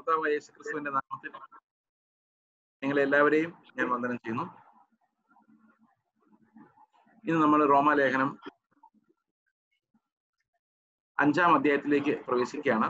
കർത്താവായ യേശു ക്രിസ്തുവിന്റെ നാമത്തിൽ നിങ്ങളെ എല്ലാവരെയും ഞാൻ വന്ദനം ചെയ്യുന്നു ഇന്ന് നമ്മൾ റോമാലേഖനം അഞ്ചാം അധ്യായത്തിലേക്ക് പ്രവേശിക്കുകയാണ്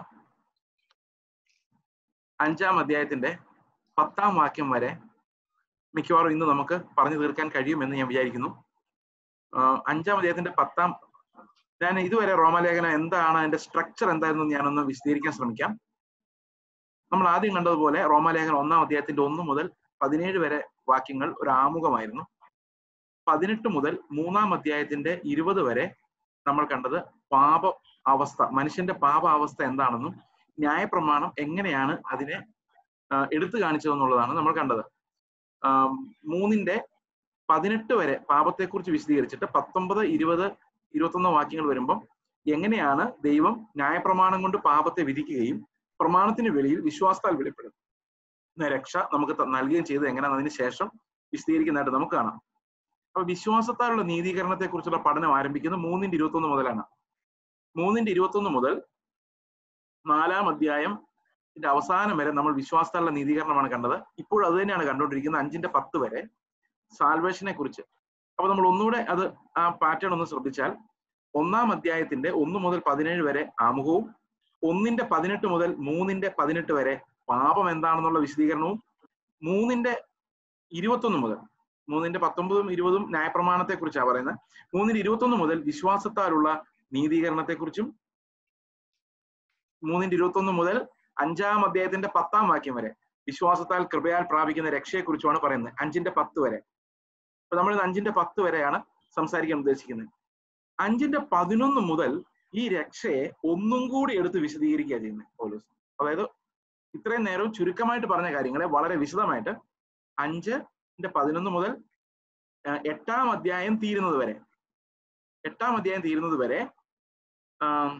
അഞ്ചാം അധ്യായത്തിന്റെ പത്താം വാക്യം വരെ മിക്കവാറും ഇന്ന് നമുക്ക് പറഞ്ഞു തീർക്കാൻ കഴിയുമെന്ന് ഞാൻ വിചാരിക്കുന്നു ആഹ് അഞ്ചാം അധ്യായത്തിന്റെ പത്താം ഞാൻ ഇതുവരെ റോമാലേഖനം എന്താണ് അതിന്റെ സ്ട്രക്ചർ എന്തായിരുന്നു എന്ന് ഞാനൊന്ന് വിശദീകരിക്കാൻ ശ്രമിക്കാം നമ്മൾ ആദ്യം കണ്ടതുപോലെ റോമാലേഖനം ഒന്നാം അധ്യായത്തിന്റെ ഒന്ന് മുതൽ പതിനേഴ് വരെ വാക്യങ്ങൾ ഒരു ആമുഖമായിരുന്നു പതിനെട്ട് മുതൽ മൂന്നാം അധ്യായത്തിന്റെ ഇരുപത് വരെ നമ്മൾ കണ്ടത് പാപ അവസ്ഥ മനുഷ്യന്റെ പാപ അവസ്ഥ എന്താണെന്നും ന്യായപ്രമാണം എങ്ങനെയാണ് അതിനെ ആഹ് എടുത്തു കാണിച്ചതെന്നുള്ളതാണ് നമ്മൾ കണ്ടത് ആഹ് മൂന്നിന്റെ പതിനെട്ട് വരെ പാപത്തെക്കുറിച്ച് വിശദീകരിച്ചിട്ട് പത്തൊമ്പത് ഇരുപത് ഇരുപത്തൊന്ന് വാക്യങ്ങൾ വരുമ്പം എങ്ങനെയാണ് ദൈവം ന്യായപ്രമാണം കൊണ്ട് പാപത്തെ വിധിക്കുകയും പ്രമാണത്തിന് വെളിയിൽ വിശ്വാസത്താൽ വെളിപ്പെടുന്ന രക്ഷ നമുക്ക് ത- നൽകുകയും ചെയ്തത് എങ്ങനെയാണെന്ന് അതിന് ശേഷം വിശദീകരിക്കുന്നതായിട്ട് നമുക്ക് കാണാം അപ്പൊ വിശ്വാസത്താലുള്ള നീതീകരണത്തെ കുറിച്ചുള്ള പഠനം ആരംഭിക്കുന്നത് മൂന്നിന്റെ ഇരുപത്തൊന്ന് മുതലാണ് മൂന്നിന്റെ ഇരുപത്തൊന്ന് മുതൽ നാലാം അധ്യായം ഇതിന്റെ അവസാനം വരെ നമ്മൾ വിശ്വാസത്താലുള്ള നീതീകരണമാണ് കണ്ടത് ഇപ്പോൾ അത് തന്നെയാണ് കണ്ടുകൊണ്ടിരിക്കുന്നത് അഞ്ചിന്റെ പത്ത് വരെ സാൽവേഷനെ കുറിച്ച് അപ്പൊ നമ്മൾ ഒന്നുകൂടെ അത് ആ പാറ്റേൺ ഒന്ന് ശ്രദ്ധിച്ചാൽ ഒന്നാം അധ്യായത്തിന്റെ ഒന്ന് മുതൽ പതിനേഴ് വരെ ആമുഖവും ഒന്നിന്റെ പതിനെട്ട് മുതൽ മൂന്നിന്റെ പതിനെട്ട് വരെ പാപം എന്താണെന്നുള്ള വിശദീകരണവും മൂന്നിന്റെ ഇരുപത്തൊന്ന് മുതൽ മൂന്നിന്റെ പത്തൊമ്പതും ഇരുപതും ന്യായപ്രമാണത്തെ കുറിച്ചാണ് പറയുന്നത് മൂന്നിന്റെ ഇരുപത്തൊന്ന് മുതൽ വിശ്വാസത്താലുള്ള നീതീകരണത്തെ കുറിച്ചും മൂന്നിന്റെ ഇരുപത്തൊന്ന് മുതൽ അഞ്ചാം അധ്യായത്തിന്റെ പത്താം വാക്യം വരെ വിശ്വാസത്താൽ കൃപയാൽ പ്രാപിക്കുന്ന രക്ഷയെക്കുറിച്ചുമാണ് പറയുന്നത് അഞ്ചിന്റെ പത്ത് വരെ അപ്പൊ നമ്മൾ ഇന്ന് അഞ്ചിന്റെ പത്ത് വരെയാണ് സംസാരിക്കാൻ ഉദ്ദേശിക്കുന്നത് അഞ്ചിന്റെ പതിനൊന്ന് മുതൽ ഈ രക്ഷയെ ഒന്നും കൂടി എടുത്ത് വിശദീകരിക്കുക ചെയ്യുന്നത് പോലീസ് അതായത് ഇത്രയും നേരവും ചുരുക്കമായിട്ട് പറഞ്ഞ കാര്യങ്ങളെ വളരെ വിശദമായിട്ട് അഞ്ചിന്റെ പതിനൊന്ന് മുതൽ ആ, എട്ടാം അധ്യായം തീരുന്നത് വരെ എട്ടാം അധ്യായം തീരുന്നത് വരെ ആം,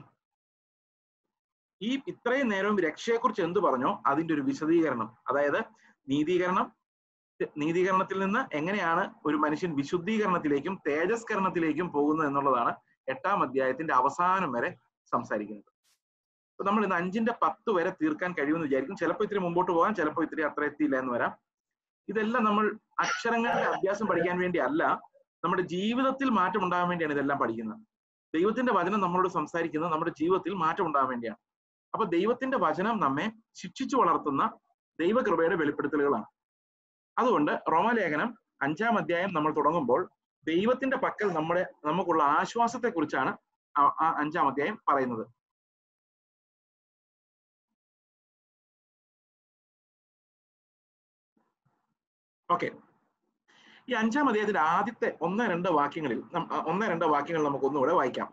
ഈ ഇത്രയും നേരവും രക്ഷയെക്കുറിച്ച് എന്ത് പറഞ്ഞോ അതിന്റെ ഒരു വിശദീകരണം അതായത് നീതീകരണം നീതീകരണത്തിൽ നിന്ന് എങ്ങനെയാണ് ഒരു മനുഷ്യൻ വിശുദ്ധീകരണത്തിലേക്കും തേജസ്കരണത്തിലേക്കും പോകുന്നത് എന്നുള്ളതാണ് എട്ടാം അധ്യായത്തിന്റെ അവസാനം വരെ സംസാരിക്കുന്നത് അപ്പൊ നമ്മൾ ഇന്ന് അഞ്ചിന്റെ പത്ത് വരെ തീർക്കാൻ കഴിയുമെന്ന് വിചാരിക്കും ചിലപ്പോൾ ഇത്തിരി മുമ്പോട്ട് പോകാം ചിലപ്പോൾ ഇത്തിരി അത്ര എത്തിയില്ല എന്ന് വരാം ഇതെല്ലാം നമ്മൾ അക്ഷരങ്ങളുടെ അഭ്യാസം പഠിക്കാൻ വേണ്ടി അല്ല നമ്മുടെ ജീവിതത്തിൽ മാറ്റം ഉണ്ടാകാൻ വേണ്ടിയാണ് ഇതെല്ലാം പഠിക്കുന്നത് ദൈവത്തിന്റെ വചനം നമ്മളോട് സംസാരിക്കുന്നത് നമ്മുടെ ജീവിതത്തിൽ മാറ്റം ഉണ്ടാകാൻ വേണ്ടിയാണ് അപ്പൊ ദൈവത്തിന്റെ വചനം നമ്മെ ശിക്ഷിച്ചു വളർത്തുന്ന ദൈവകൃപയുടെ വെളിപ്പെടുത്തലുകളാണ് അതുകൊണ്ട് റോമാലേഖനം അഞ്ചാം അധ്യായം നമ്മൾ തുടങ്ങുമ്പോൾ ദൈവത്തിന്റെ പക്കൽ നമ്മുടെ നമുക്കുള്ള ആശ്വാസത്തെ കുറിച്ചാണ് ആ അഞ്ചാം അധ്യായം പറയുന്നത് ഓക്കെ ഈ അഞ്ചാം അധ്യായത്തിന്റെ ആദ്യത്തെ ഒന്ന് രണ്ട് വാക്യങ്ങളിൽ നം- ആ, ഒന്ന് രണ്ട് വാക്യങ്ങൾ നമുക്ക് ഒന്നുകൂടെ വായിക്കാം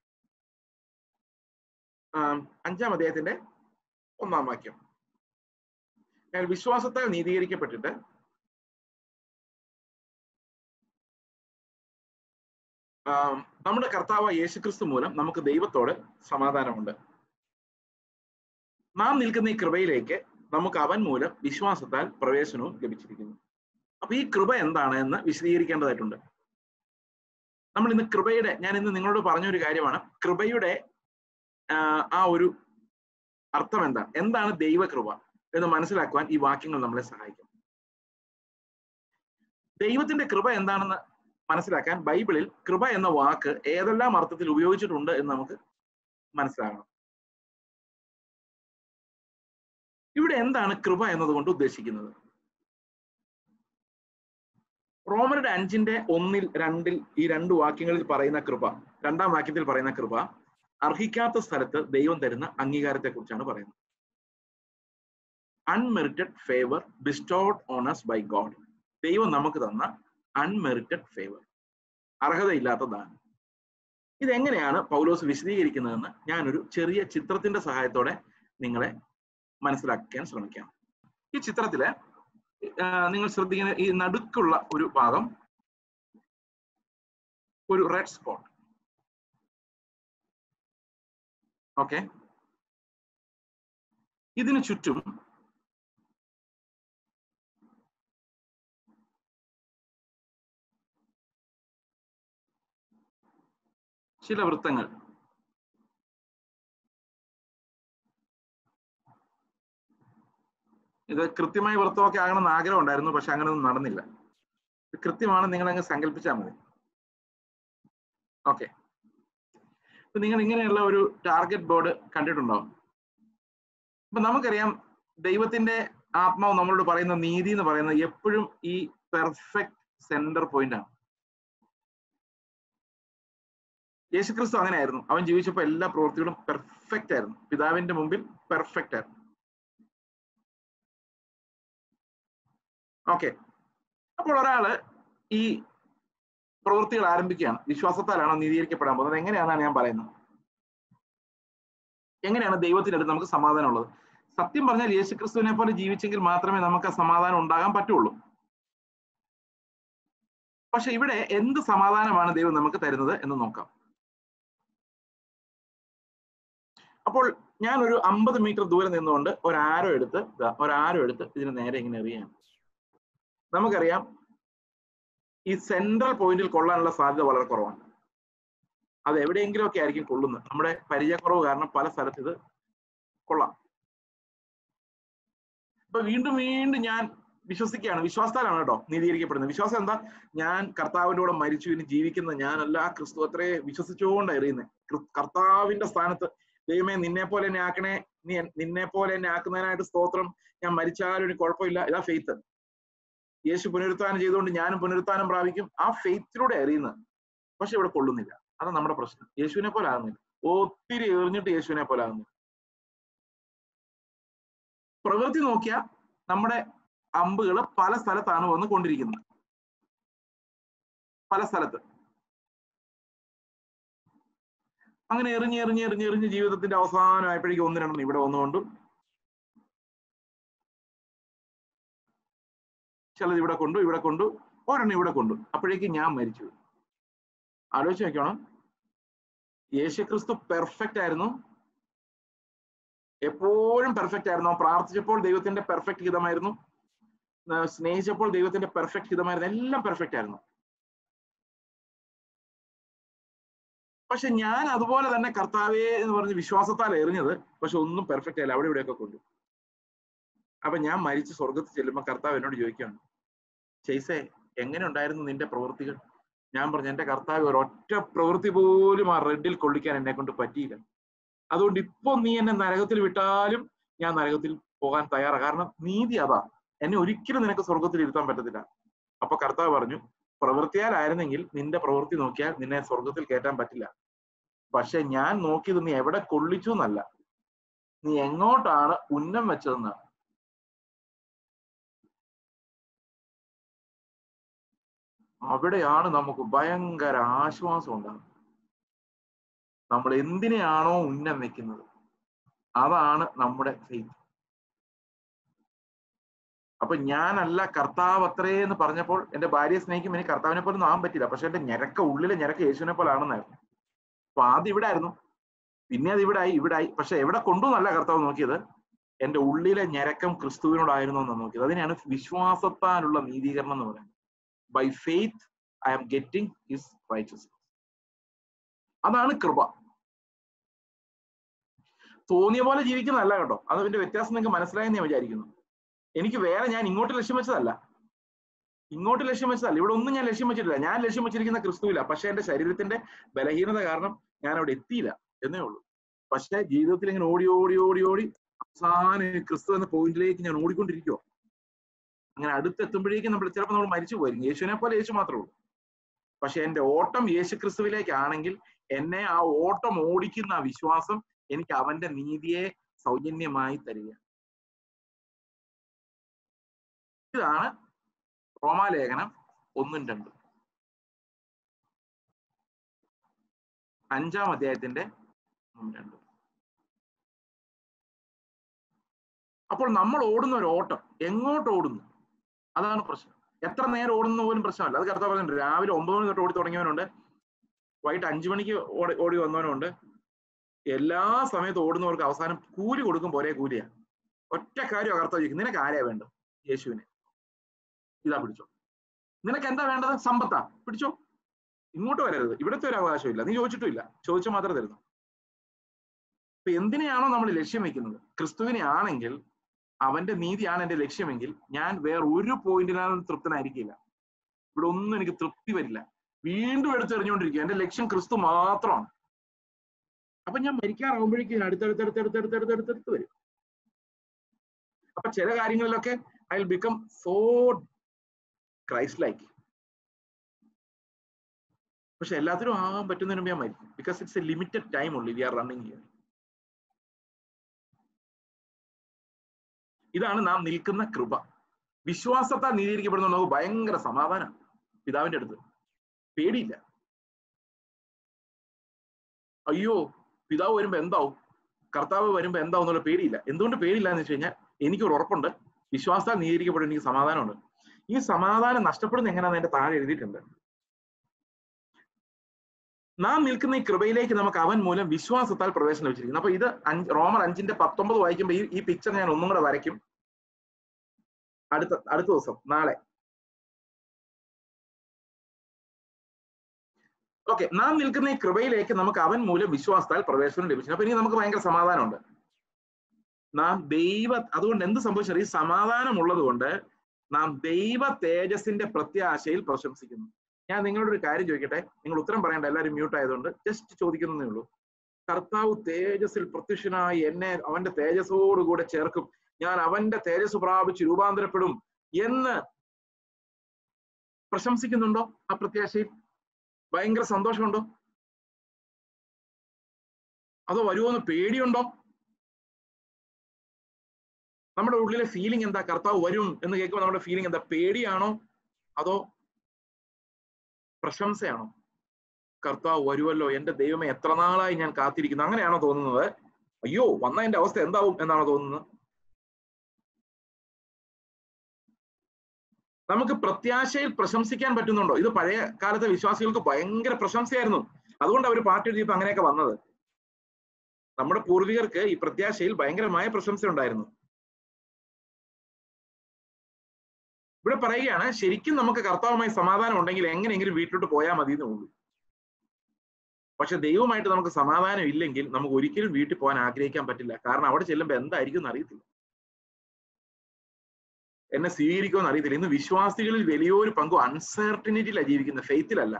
ആം, അഞ്ചാം അധ്യായത്തിന്റെ ഒന്നാം വാക്യം ഞാൻ വിശ്വാസത്താൽ നീതീകരിക്കപ്പെട്ടിട്ട് ആം, നമ്മുടെ കർത്താവ് യേശുക്രിസ്തു മൂലം നമുക്ക് ദൈവത്തോട് സമാധാനമുണ്ട് നാം നിൽക്കുന്ന ഈ കൃപയിലേക്ക് നമുക്ക് അവൻ മൂലം വിശ്വാസത്താൽ പ്രവേശനവും ലഭിച്ചിരിക്കുന്നു അപ്പൊ ഈ കൃപ എന്താണ് എന്ന് വിശദീകരിക്കേണ്ടതായിട്ടുണ്ട് നമ്മൾ ഇന്ന് കൃപയുടെ ഞാൻ ഇന്ന് നിങ്ങളോട് പറഞ്ഞൊരു കാര്യമാണ് കൃപയുടെ ആ, ആ ഒരു അർത്ഥം എന്താ എന്താണ് ദൈവകൃപ എന്ന് മനസ്സിലാക്കുവാൻ ഈ വാക്യങ്ങൾ നമ്മളെ സഹായിക്കും ദൈവത്തിന്റെ കൃപ എന്താണെന്ന് മനസ്സിലാക്കാൻ ബൈബിളിൽ കൃപ എന്ന വാക്ക് ഏതെല്ലാം അർത്ഥത്തിൽ ഉപയോഗിച്ചിട്ടുണ്ട് എന്ന് നമുക്ക് മനസ്സിലാകണം ഇവിടെ എന്താണ് കൃപ എന്നതുകൊണ്ട് ഉദ്ദേശിക്കുന്നത് റോമരുടെ അഞ്ചിന്റെ ഒന്നിൽ രണ്ടിൽ ഈ രണ്ട് വാക്യങ്ങളിൽ പറയുന്ന കൃപ രണ്ടാം വാക്യത്തിൽ പറയുന്ന കൃപ അർഹിക്കാത്ത സ്ഥലത്ത് ദൈവം തരുന്ന അംഗീകാരത്തെ കുറിച്ചാണ് പറയുന്നത് unmerited favour bestowed on us by God ദൈവം നമുക്ക് തന്ന അൺമെറിറ്റഡ് ഫേവർ അർഹതയില്ലാത്ത ദാനം ഇതെങ്ങനെയാണ് പൗലോസ് വിശദീകരിക്കുന്നതെന്ന് ഞാനൊരു ചെറിയ ചിത്രത്തിന്റെ സഹായത്തോടെ നിങ്ങളെ മനസ്സിലാക്കാൻ ശ്രമിക്കാം ഈ ചിത്രത്തില് ആ, നിങ്ങൾ ശ്രദ്ധിക്കുന്ന ഈ നടുക്കുള്ള ഒരു ഭാഗം ഒരു റെഡ് സ്പോട്ട് ഓക്കെ ഇതിനു ചുറ്റും ചില വൃത്തങ്ങൾ ഇത് കൃത്യമായി വൃത്തമൊക്കെ ആകണമെന്ന് ആഗ്രഹം ഉണ്ടായിരുന്നു പക്ഷെ അങ്ങനെ ഒന്നും നടന്നില്ല ഇത് കൃത്യമാണ് നിങ്ങൾ അങ്ങ് സങ്കല്പിച്ചാൽ മതി ഓക്കെ അപ്പൊ നിങ്ങൾ ഇങ്ങനെയുള്ള ഒരു ടാർഗറ്റ് ബോർഡ് കണ്ടിട്ടുണ്ടോ അപ്പൊ നമുക്കറിയാം ദൈവത്തിന്റെ ആത്മാവ് നമ്മളോട് പറയുന്ന നീതി എന്ന് പറയുന്നത് എപ്പോഴും ഈ പെർഫെക്റ്റ് സെന്റർ പോയിന്റ് ആണ് യേശുക്രിസ്തു അങ്ങനെയായിരുന്നു അവൻ ജീവിച്ചപ്പോൾ എല്ലാ പ്രവൃത്തികളും പെർഫെക്റ്റ് ആയിരുന്നു പിതാവിന്റെ മുമ്പിൽ പെർഫെക്റ്റ് ആയിരുന്നു ഓക്കെ അപ്പോൾ ഒരാള് ഈ പ്രവൃത്തികൾ ആരംഭിക്കുകയാണ് വിശ്വാസത്താലാണ് നീതീകരിക്കപ്പെടാൻ പോകുന്നത് എങ്ങനെയാണെന്നാണ് ഞാൻ പറയുന്നത് എങ്ങനെയാണ് ദൈവത്തിനടുത്ത് നമുക്ക് സമാധാനം ഉള്ളത് സത്യം പറഞ്ഞാൽ യേശുക്രിസ്തുവിനെ പോലെ ജീവിച്ചെങ്കിൽ മാത്രമേ നമുക്ക് ആ സമാധാനം ഉണ്ടാകാൻ പറ്റുള്ളൂ പക്ഷെ ഇവിടെ എന്ത് സമാധാനമാണ് ദൈവം നമുക്ക് തരുന്നത് എന്ന് നോക്കാം അപ്പോൾ ഞാൻ ഒരു അമ്പത് മീറ്റർ ദൂരെ നിന്നുകൊണ്ട് ഒരു ആരോ എടുത്ത് ദാ ഒരു ആരോ എടുത്ത് ഇതിന് നേരെ ഇങ്ങനെ എറിയാണ് നമുക്കറിയാം ഈ സെൻട്രൽ പോയിന്റിൽ കൊള്ളാനുള്ള സാധ്യത വളരെ കുറവാണ് അത് എവിടെയെങ്കിലും ഒക്കെ ആയിരിക്കും കൊള്ളുന്നത് നമ്മുടെ പരിചയക്കുറവ് കാരണം പല സ്ഥലത്ത് ഇത് കൊള്ളാം അപ്പൊ വീണ്ടും വീണ്ടും ഞാൻ വിശ്വസിക്കുകയാണ് വിശ്വാസത്താലാണ് കേട്ടോ നീതീകരിക്കപ്പെടുന്നത് വിശ്വാസം എന്താ ഞാൻ കർത്താവിന്റെ കൂടെ മരിച്ചു ഇനി ജീവിക്കുന്ന ഞാനല്ല ക്രിസ്തു അത്രേ വിശ്വസിച്ചുകൊണ്ടാണ് എറിയുന്നത് കർത്താവിന്റെ സ്ഥാനത്ത് ദൈവമേ നിന്നെ പോലെ എന്നെ ആക്കണേ നീ നിന്നെ പോലെ എന്നെ ആക്കുന്നതിനായിട്ട് സ്തോത്രം ഞാൻ മരിച്ചാലും ഒരു കുഴപ്പമില്ല ഇതാ ഫെയ്ത്ത് യേശു പുനരുത്ഥാനം ചെയ്തുകൊണ്ട് ഞാനും പുനരുത്ഥാനം പ്രാപിക്കും ആ ഫെയ്ത്തിലൂടെ എറിയുന്നത് പക്ഷെ ഇവിടെ കൊള്ളുന്നില്ല അതാണ് നമ്മുടെ പ്രശ്നം യേശുവിനെ പോലെ ആകുന്നില്ല ഒത്തിരി എറിഞ്ഞിട്ട് യേശുവിനെ പോലെ ആകുന്നില്ല പ്രവൃത്തി നോക്കിയാൽ നമ്മുടെ അമ്പുകൾ പല സ്ഥലത്താണ് വന്ന് കൊണ്ടിരിക്കുന്നത് പല സ്ഥലത്ത് അങ്ങനെ എറിഞ്ഞ് എറിഞ്ഞ് എറിഞ്ഞ് എറിഞ്ഞ് ജീവിതത്തിന്റെ അവസാനമായപ്പോഴേക്കും ഒന്ന് രണ്ടെണ്ണം ഇവിടെ വന്നുകൊണ്ടു ചിലത് ഇവിടെ കൊണ്ടു ഇവിടെ കൊണ്ടു ഒരെണ്ണം ഇവിടെ കൊണ്ടു അപ്പോഴേക്കും ഞാൻ മരിച്ചു ആലോചിച്ച് നോക്കണം യേശുക്രിസ്തു പെർഫെക്റ്റ് ആയിരുന്നു എപ്പോഴും പെർഫെക്റ്റ് ആയിരുന്നു പ്രാർത്ഥിച്ചപ്പോൾ ദൈവത്തിന്റെ പെർഫെക്റ്റ് ഹിതമായിരുന്നു സ്നേഹിച്ചപ്പോൾ ദൈവത്തിന്റെ പെർഫെക്റ്റ് ഹിതമായിരുന്നു എല്ലാം പെർഫെക്റ്റ് ആയിരുന്നു പക്ഷെ ഞാൻ അതുപോലെ തന്നെ കർത്താവേ എന്ന് പറഞ്ഞ് വിശ്വാസത്താൽ എറിഞ്ഞത് പക്ഷെ ഒന്നും പെർഫെക്റ്റ് ആയില്ല അവിടെ ഇവിടെയൊക്കെ കൊണ്ടു അപ്പൊ ഞാൻ മരിച്ച് സ്വർഗത്തിൽ ചെല്ലുമ്പോൾ കർത്താവ് എന്നോട് ചോദിക്കുകയാണ് ചെയ്സേ എങ്ങനെ ഉണ്ടായിരുന്നു നിന്റെ പ്രവൃത്തികൾ ഞാൻ പറഞ്ഞു എന്റെ കർത്താവ് ഒരൊറ്റ പ്രവൃത്തി പോലും ആ റെഡിൽ കൊള്ളിക്കാൻ എന്നെ കൊണ്ട് പറ്റിയില്ല അതുകൊണ്ട് ഇപ്പൊ നീ എന്നെ നരകത്തിൽ വിട്ടാലും ഞാൻ നരകത്തിൽ പോകാൻ തയ്യാറാണ് കാരണം നീതി അതാ എന്നെ ഒരിക്കലും നിനക്ക് സ്വർഗത്തിൽ ഇരുത്താൻ പറ്റത്തില്ല അപ്പൊ കർത്താവ് പറഞ്ഞു പ്രവൃത്തിയാലായിരുന്നെങ്കിൽ നിന്റെ പ്രവൃത്തി നോക്കിയാൽ നിന്നെ സ്വർഗത്തിൽ കയറ്റാൻ പറ്റില്ല പക്ഷെ ഞാൻ നോക്കിയത് നീ എവിടെ കൊള്ളിച്ചു എന്നല്ല നീ എങ്ങോട്ടാണ് ഉന്നം വെച്ചതെന്നാണ് അവിടെയാണ് നമുക്ക് ഭയങ്കര ആശ്വാസം ഉണ്ടാകുന്നത് നമ്മൾ എന്തിനെയാണോ ഉന്നം വെക്കുന്നത് അതാണ് നമ്മുടെ ഫെയ്ത്ത് അപ്പൊ ഞാനല്ല കർത്താവ് അത്രേ എന്ന് പറഞ്ഞപ്പോൾ എന്റെ ഭാര്യയെ സ്നേഹിക്കും എനിക്ക് കർത്താവിനെ പോലെ ഒന്നും ആവാൻ പറ്റില്ല പക്ഷെ എന്റെ ഞരക്ക ഉള്ളിലെ ഞരക്ക യേശുവിനെ പോലെ ആണെന്നായിരുന്നു അപ്പൊ ആദ്യം ഇവിടെ ആയിരുന്നു പിന്നെ അത് ഇവിടെ ആയി ഇവിടെ ആയി പക്ഷെ എവിടെ കൊണ്ടുവന്നല്ല കർത്താവ് നോക്കിയത് എന്റെ ഉള്ളിലെ ഞരക്കം ക്രിസ്തുവിനോടായിരുന്നു എന്നാണ് നോക്കിയത് അതിനെയാണ് വിശ്വാസത്താലുള്ള നീതീകരണം എന്ന് പറയുന്നത് by faith I am getting his righteous അതാണ് കൃപ തോന്നിയ പോലെ ജീവിക്കുന്നതല്ല കേട്ടോ അത് അതിന്റെ വ്യത്യാസം നിങ്ങൾക്ക് മനസ്സിലായെന്ന് ഞാൻ വിചാരിക്കുന്നു എനിക്ക് വേറെ ഞാൻ ഇങ്ങോട്ട് ലക്ഷ്യം വെച്ചതല്ല ഇങ്ങോട്ട് ലക്ഷ്യം വെച്ചതല്ല ഇവിടെ ഒന്നും ഞാൻ ലക്ഷ്യം വെച്ചിട്ടില്ല ഞാൻ ലക്ഷ്യം വെച്ചിരിക്കുന്ന ക്രിസ്തുവില്ല പക്ഷെ എന്റെ ശരീരത്തിന്റെ ബലഹീനത കാരണം ഞാൻ അവിടെ എത്തിയില്ല എന്നേ ഉള്ളൂ പക്ഷെ ജീവിതത്തിൽ ഇങ്ങനെ ഓടി ഓടി ഓടി ഓടി അവസാനം ക്രിസ്തു എന്ന പോയിന്റിലേക്ക് ഞാൻ ഓടിക്കൊണ്ടിരിക്കുവോ അങ്ങനെ അടുത്തെത്തുമ്പോഴേക്കും നമ്മൾ ചിലപ്പോൾ നമ്മൾ മരിച്ചു പോയിരിക്കും യേശുവിനെ പോലെ യേശു മാത്രമേ ഉള്ളൂ പക്ഷെ എന്റെ ഓട്ടം യേശു ക്രിസ്തുവിലേക്കാണെങ്കിൽ എന്നെ ആ ഓട്ടം ഓടിക്കുന്ന ആ വിശ്വാസം എനിക്ക് അവന്റെ നീതിയെ സൗജന്യമായി തരിക ഇതാണ് റോമാലേഖനം ഒന്നും രണ്ടും അഞ്ചാം അധ്യായത്തിന്റെ ഒന്നും രണ്ടും അപ്പോൾ നമ്മൾ ഓടുന്ന ഒരു ഓട്ടം എങ്ങോട്ട് ഓടുന്നു അതാണ് പ്രശ്നം എത്ര നേരം ഓടുന്ന പോലും പ്രശ്നമല്ല അത് കർത്താവ് പറഞ്ഞിട്ടുണ്ട് രാവിലെ ഒമ്പത് മണി തൊട്ട് ഓടി തുടങ്ങിയവനുണ്ട് വൈകിട്ട് അഞ്ചു മണിക്ക് ഓടി ഓടി വന്നവനുണ്ട് എല്ലാ സമയത്തും ഓടുന്നവർക്ക് അവസാനം കൂലി കൊടുക്കും പോലെ കൂലിയാ ഒറ്റ കാര്യം കർത്താവ് ചോദിക്കും നിനക്ക് ആരെയാ വേണ്ടത് യേശുവിനെ ഇതാ പിടിച്ചോ നിനക്ക് എന്താ വേണ്ടത് സമ്പത്താ പിടിച്ചോ ഇങ്ങോട്ട് വരരുത് ഇവിടുത്തെ ഒരു അവകാശമില്ല നീ ചോദിച്ചിട്ടുമില്ല ചോദിച്ചാൽ മാത്രമേ തരുന്നു അപ്പൊ എന്തിനെയാണോ നമ്മൾ ലക്ഷ്യം വെക്കുന്നത് ക്രിസ്തുവിനെ ആണെങ്കിൽ അവന്റെ നീതിയാണ് എന്റെ ലക്ഷ്യമെങ്കിൽ ഞാൻ വേറെ ഒരു പോയിന്റിനാലും തൃപ്തനായിരിക്കില്ല ഇവിടെ ഒന്നും എനിക്ക് തൃപ്തി വരില്ല വീണ്ടും എടുത്തെറിഞ്ഞുകൊണ്ടിരിക്കുക എന്റെ ലക്ഷ്യം ക്രിസ്തു മാത്രമാണ് അപ്പൊ ഞാൻ മരിക്കാറാവുമ്പോഴേക്കും അടുത്തടുത്തടുത്തടുത്തടുത്തടുത്തടുത്തടുത്ത് വരും അപ്പൊ ചില കാര്യങ്ങളിലൊക്കെ I will become so Christ like പക്ഷെ എല്ലാത്തിനും ആകാൻ പറ്റുന്നതിന് മുമ്പ് ഞാൻ മരിക്കും because it's a limited time ഉള്ളു വി ആർ റണ്ണിങ് ഹിയർ ഇതാണ് നാം നിൽക്കുന്ന കൃപ വിശ്വാസത്താൽ നീതീകരിക്കപ്പെടുന്ന നമുക്ക് ഭയങ്കര സമാധാനം പിതാവിന്റെ അടുത്ത് പേടിയില്ല അയ്യോ പിതാവ് വരുമ്പോ എന്താവും കർത്താവ് വരുമ്പോ എന്താവും എന്നുള്ള പേടിയില്ല എന്തുകൊണ്ട് പേടിയില്ല എന്ന് വെച്ച് കഴിഞ്ഞാൽ എനിക്കൊരു ഉറപ്പുണ്ട് വിശ്വാസത്താൽ നീതീകരിക്കപ്പെടുന്ന എനിക്ക് സമാധാനമുണ്ട് ഈ സമാധാനം നഷ്ടപ്പെടുന്ന എങ്ങനെയാണെന്ന് എന്റെ താഴെ എഴുതിയിട്ടുണ്ട് നാം നിൽക്കുന്ന ഈ കൃപയിലേക്ക് നമുക്ക് അവൻ മൂലം വിശ്വാസത്താൽ പ്രവേശനം ലഭിച്ചിരിക്കുന്നു അപ്പൊ ഇത് അഞ്ച് റോമർ അഞ്ചിന്റെ പത്തൊമ്പത് വായിക്കുമ്പോൾ ഈ ഈ പിക്ചർ ഞാൻ ഒന്നും കൂടെ വരയ്ക്കും അടുത്ത അടുത്ത ദിവസം നാളെ ഓക്കെ നാം നിൽക്കുന്ന ഈ കൃപയിലേക്ക് നമുക്ക് അവൻ മൂലം വിശ്വാസത്താൽ പ്രവേശനം ലഭിച്ചു അപ്പൊ ഇനി നമുക്ക് ഭയങ്കര സമാധാനമുണ്ട് നാം ദൈവ അതുകൊണ്ട് എന്ത് സംഭവിച്ചാൽ ഈ സമാധാനം ഉള്ളത് കൊണ്ട് നാം ദൈവ തേജസിന്റെ പ്രത്യാശയിൽ പ്രശംസിക്കുന്നു ഞാൻ നിങ്ങളോട് ഒരു കാര്യം ചോദിക്കട്ടെ നിങ്ങൾ ഉത്തരം പറയണ്ട എല്ലാവരും മ്യൂട്ട് ആയതുകൊണ്ട് ജസ്റ്റ് ചോദിക്കുന്നതേ ഉള്ളൂ കർത്താവ് തേജസ്സിൽ പ്രത്യക്ഷനായി എന്നെ അവന്റെ തേജസ്സോടുകൂടെ ചേർക്കും ഞാൻ അവന്റെ തേജസ് പ്രാപിച്ച് രൂപാന്തരപ്പെടും എന്ന് പ്രശംസിക്കുന്നുണ്ടോ ആ പ്രത്യാശയിൽ ഭയങ്കര സന്തോഷമുണ്ടോ അതോ വരുമോന്ന് പേടിയുണ്ടോ നമ്മുടെ ഉള്ളിലെ ഫീലിംഗ് എന്താ കർത്താവ് വരും എന്ന് കേൾക്കുമ്പോൾ നമ്മുടെ ഫീലിംഗ് എന്താ പേടിയാണോ അതോ പ്രശംസയാണോ കർത്താവ് വരുമല്ലോ എന്റെ ദൈവമേ എത്ര നാളായി ഞാൻ കാത്തിരിക്കുന്നു അങ്ങനെയാണോ തോന്നുന്നത് അയ്യോ വന്ന എന്റെ അവസ്ഥ എന്താവും എന്നാണോ തോന്നുന്നത് നമുക്ക് പ്രത്യാശയിൽ പ്രശംസിക്കാൻ പറ്റുന്നുണ്ടോ ഇത് പഴയ കാലത്തെ വിശ്വാസികൾക്ക് ഭയങ്കര പ്രശംസയായിരുന്നു അതുകൊണ്ട് അവർ പാട്ട് എഴുതിയപ്പോ അങ്ങനെയൊക്കെ വന്നത് നമ്മുടെ പൂർവികർക്ക് ഈ പ്രത്യാശയിൽ ഭയങ്കരമായ പ്രശംസ ഉണ്ടായിരുന്നു ഇവിടെ പറയുകയാണ് ശരിക്കും നമുക്ക് കർത്താവുമായി സമാധാനം ഉണ്ടെങ്കിൽ എങ്ങനെയെങ്കിലും വീട്ടിലോട്ട് പോയാൽ മതി എന്നേ ഉള്ളൂ പക്ഷെ ദൈവമായിട്ട് നമുക്ക് സമാധാനം ഇല്ലെങ്കിൽ നമുക്ക് ഒരിക്കലും വീട്ടിൽ പോകാൻ ആഗ്രഹിക്കാൻ പറ്റില്ല കാരണം അവിടെ ചെല്ലുമ്പോൾ എന്തായിരിക്കും എന്ന് അറിയത്തില്ല എന്നെ സ്വീകരിക്കുമെന്ന് അറിയത്തില്ല ഇന്ന് വിശ്വാസികളിൽ വലിയൊരു പങ്കും അൺസർട്ടനിറ്റിയിലാണ് ജീവിക്കുന്നത് ഫെയ്ത്തിലല്ല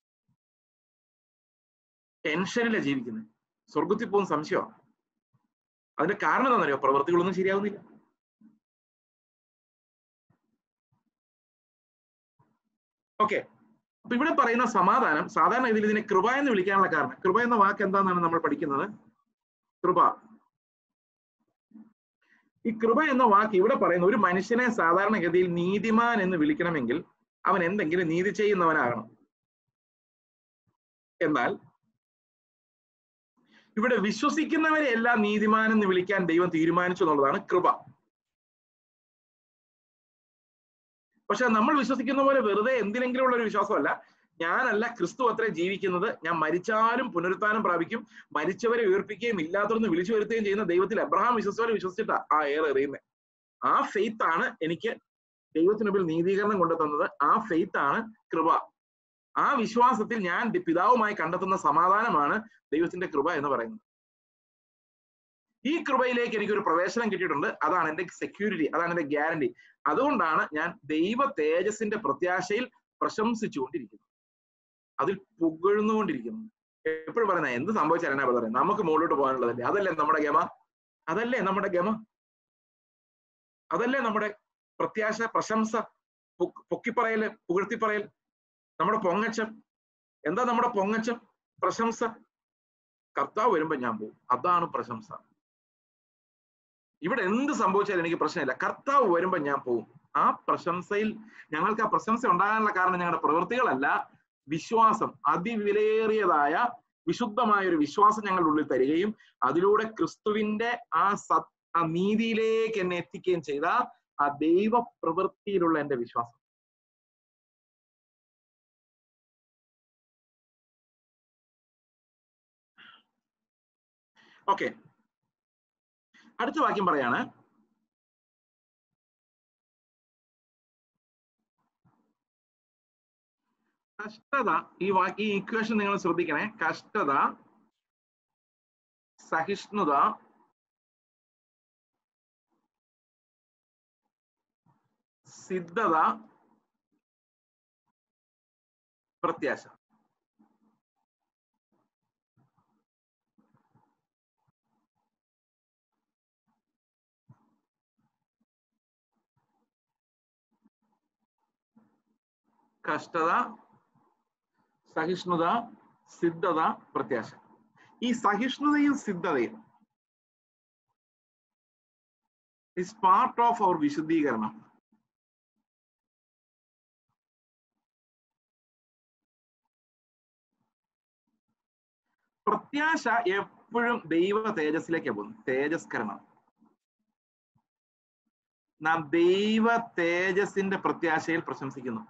ടെൻഷനിലാണ് ജീവിക്കുന്നത് സ്വർഗത്തിൽ പോകുന്ന സംശയമാണ് അതിന്റെ കാരണം എന്താണെന്നറിയോ പ്രവൃത്തികളൊന്നും ശരിയാവുന്നില്ല ഓക്കെ അപ്പൊ ഇവിടെ പറയുന്ന സമാധാനം സാധാരണ ഇതിൽ ഇതിനെ കൃപ എന്ന് വിളിക്കാനുള്ള കാരണം കൃപ എന്ന വാക്ക് എന്താണെന്നാണ് നമ്മൾ പഠിക്കുന്നത് കൃപ ഈ കൃപ എന്ന വാക്ക് ഇവിടെ പറയുന്ന ഒരു മനുഷ്യനെ സാധാരണഗതിയിൽ നീതിമാൻ എന്ന് വിളിക്കണമെങ്കിൽ അവൻ എന്തെങ്കിലും നീതി ചെയ്യുന്നവനാകണം എന്നാൽ ഇവിടെ വിശ്വസിക്കുന്നവരെ എല്ലാം നീതിമാൻ എന്ന് വിളിക്കാൻ ദൈവം തീരുമാനിച്ചു എന്നുള്ളതാണ് കൃപ പക്ഷെ നമ്മൾ വിശ്വസിക്കുന്ന പോലെ വെറുതെ എന്തിനെങ്കിലും ഉള്ള ഒരു വിശ്വാസമല്ല ഞാനല്ല ക്രിസ്തു അത്ര ജീവിക്കുന്നത് ഞാൻ മരിച്ചാലും പുനരുത്ഥാനം പ്രാപിക്കും മരിച്ചവരെ ഉയർപ്പിക്കുകയും ഇല്ലാത്തവരെന്ന് വിളിച്ചു വരുത്തുകയും ചെയ്യുന്ന ദൈവത്തിൽ അബ്രഹാം വിശ്വസിച്ചവരെ വിശ്വസിച്ചിട്ടാ ആ ഏറെ എറിയുന്നത് ആ ഫെയ്ത്ത് ആണ് എനിക്ക് ദൈവത്തിനുമ്പിൽ നീതീകരണം കൊണ്ടു തന്നത് ആ ഫെയ്ത്ത് ആണ് കൃപ ആ വിശ്വാസത്തിൽ ഞാൻ പിതാവുമായി കണ്ടെത്തുന്ന സമാധാനമാണ് ദൈവത്തിന്റെ കൃപ എന്ന് പറയുന്നത് ഈ കൃപയിലേക്ക് എനിക്കൊരു പ്രവേശനം കിട്ടിയിട്ടുണ്ട് അതാണ് എന്റെ സെക്യൂരിറ്റി അതാണ് എന്റെ ഗ്യാരണ്ടി അതുകൊണ്ടാണ് ഞാൻ ദൈവ തേജസിന്റെ പ്രത്യാശയിൽ പ്രശംസിച്ചുകൊണ്ടിരിക്കുന്നത് അതിൽ പുകഴ്ന്നുകൊണ്ടിരിക്കുന്നു എപ്പോഴും പറയുന്ന എന്ത് സംഭവിച്ചാൽ എന്നാ പറയുന്നത് നമുക്ക് മുകളിലോട്ട് പോകാനുള്ളതല്ലേ അതല്ലേ നമ്മുടെ ഗമ അതല്ലേ നമ്മുടെ ഗമ അതല്ലേ നമ്മുടെ പ്രത്യാശ പ്രശംസ പൊക്കിപ്പറയല് പുകഴ്ത്തിപ്പറയൽ നമ്മുടെ പൊങ്ങച്ചം എന്താ നമ്മുടെ പൊങ്ങച്ചം പ്രശംസ കർത്താവ് വരുമ്പോ ഞാൻ പോകും അതാണ് പ്രശംസ ഇവിടെ എന്ത് സംഭവിച്ചാലും എനിക്ക് പ്രശ്നമില്ല കർത്താവ് വരുമ്പോ ഞാൻ പോകും ആ പ്രശംസയിൽ ഞങ്ങൾക്ക് ആ പ്രശംസ ഉണ്ടാകാനുള്ള കാരണം ഞങ്ങളുടെ പ്രവൃത്തികളല്ല വിശ്വാസം അതിവിലയേറിയതായ വിശുദ്ധമായ ഒരു വിശ്വാസം ഞങ്ങളുടെ ഉള്ളിൽ തരികയും അതിലൂടെ ക്രിസ്തുവിന്റെ ആ സത് ആ നീതിയിലേക്ക് എന്നെ എത്തിക്കുകയും ചെയ്ത ആ ദൈവ പ്രവൃത്തിയിലുള്ള എന്റെ വിശ്വാസം ഓക്കെ അടുത്ത വാക്യം പറയാണ് കഷ്ടത ഈ വാക്യ ഈ ഇക്വേഷൻ നിങ്ങൾ ശ്രദ്ധിക്കണേ കഷ്ടത സഹിഷ്ണുത സിദ്ധത പ്രത്യാശ കഷ്ടത സഹിഷ്ണുത സിദ്ധത പ്രത്യാശ ഈ സഹിഷ്ണുതയും സിദ്ധതയും ഇസ് പാർട്ട് ഓഫ് അവർ വിശുദ്ധീകരണം പ്രത്യാശ എപ്പോഴും ദൈവ തേജസ്സിലേക്ക് പോകുന്നു തേജസ്കരണം നാം ദൈവ തേജസ്സിന്റെ പ്രത്യാശയിൽ പ്രശംസിക്കുന്നു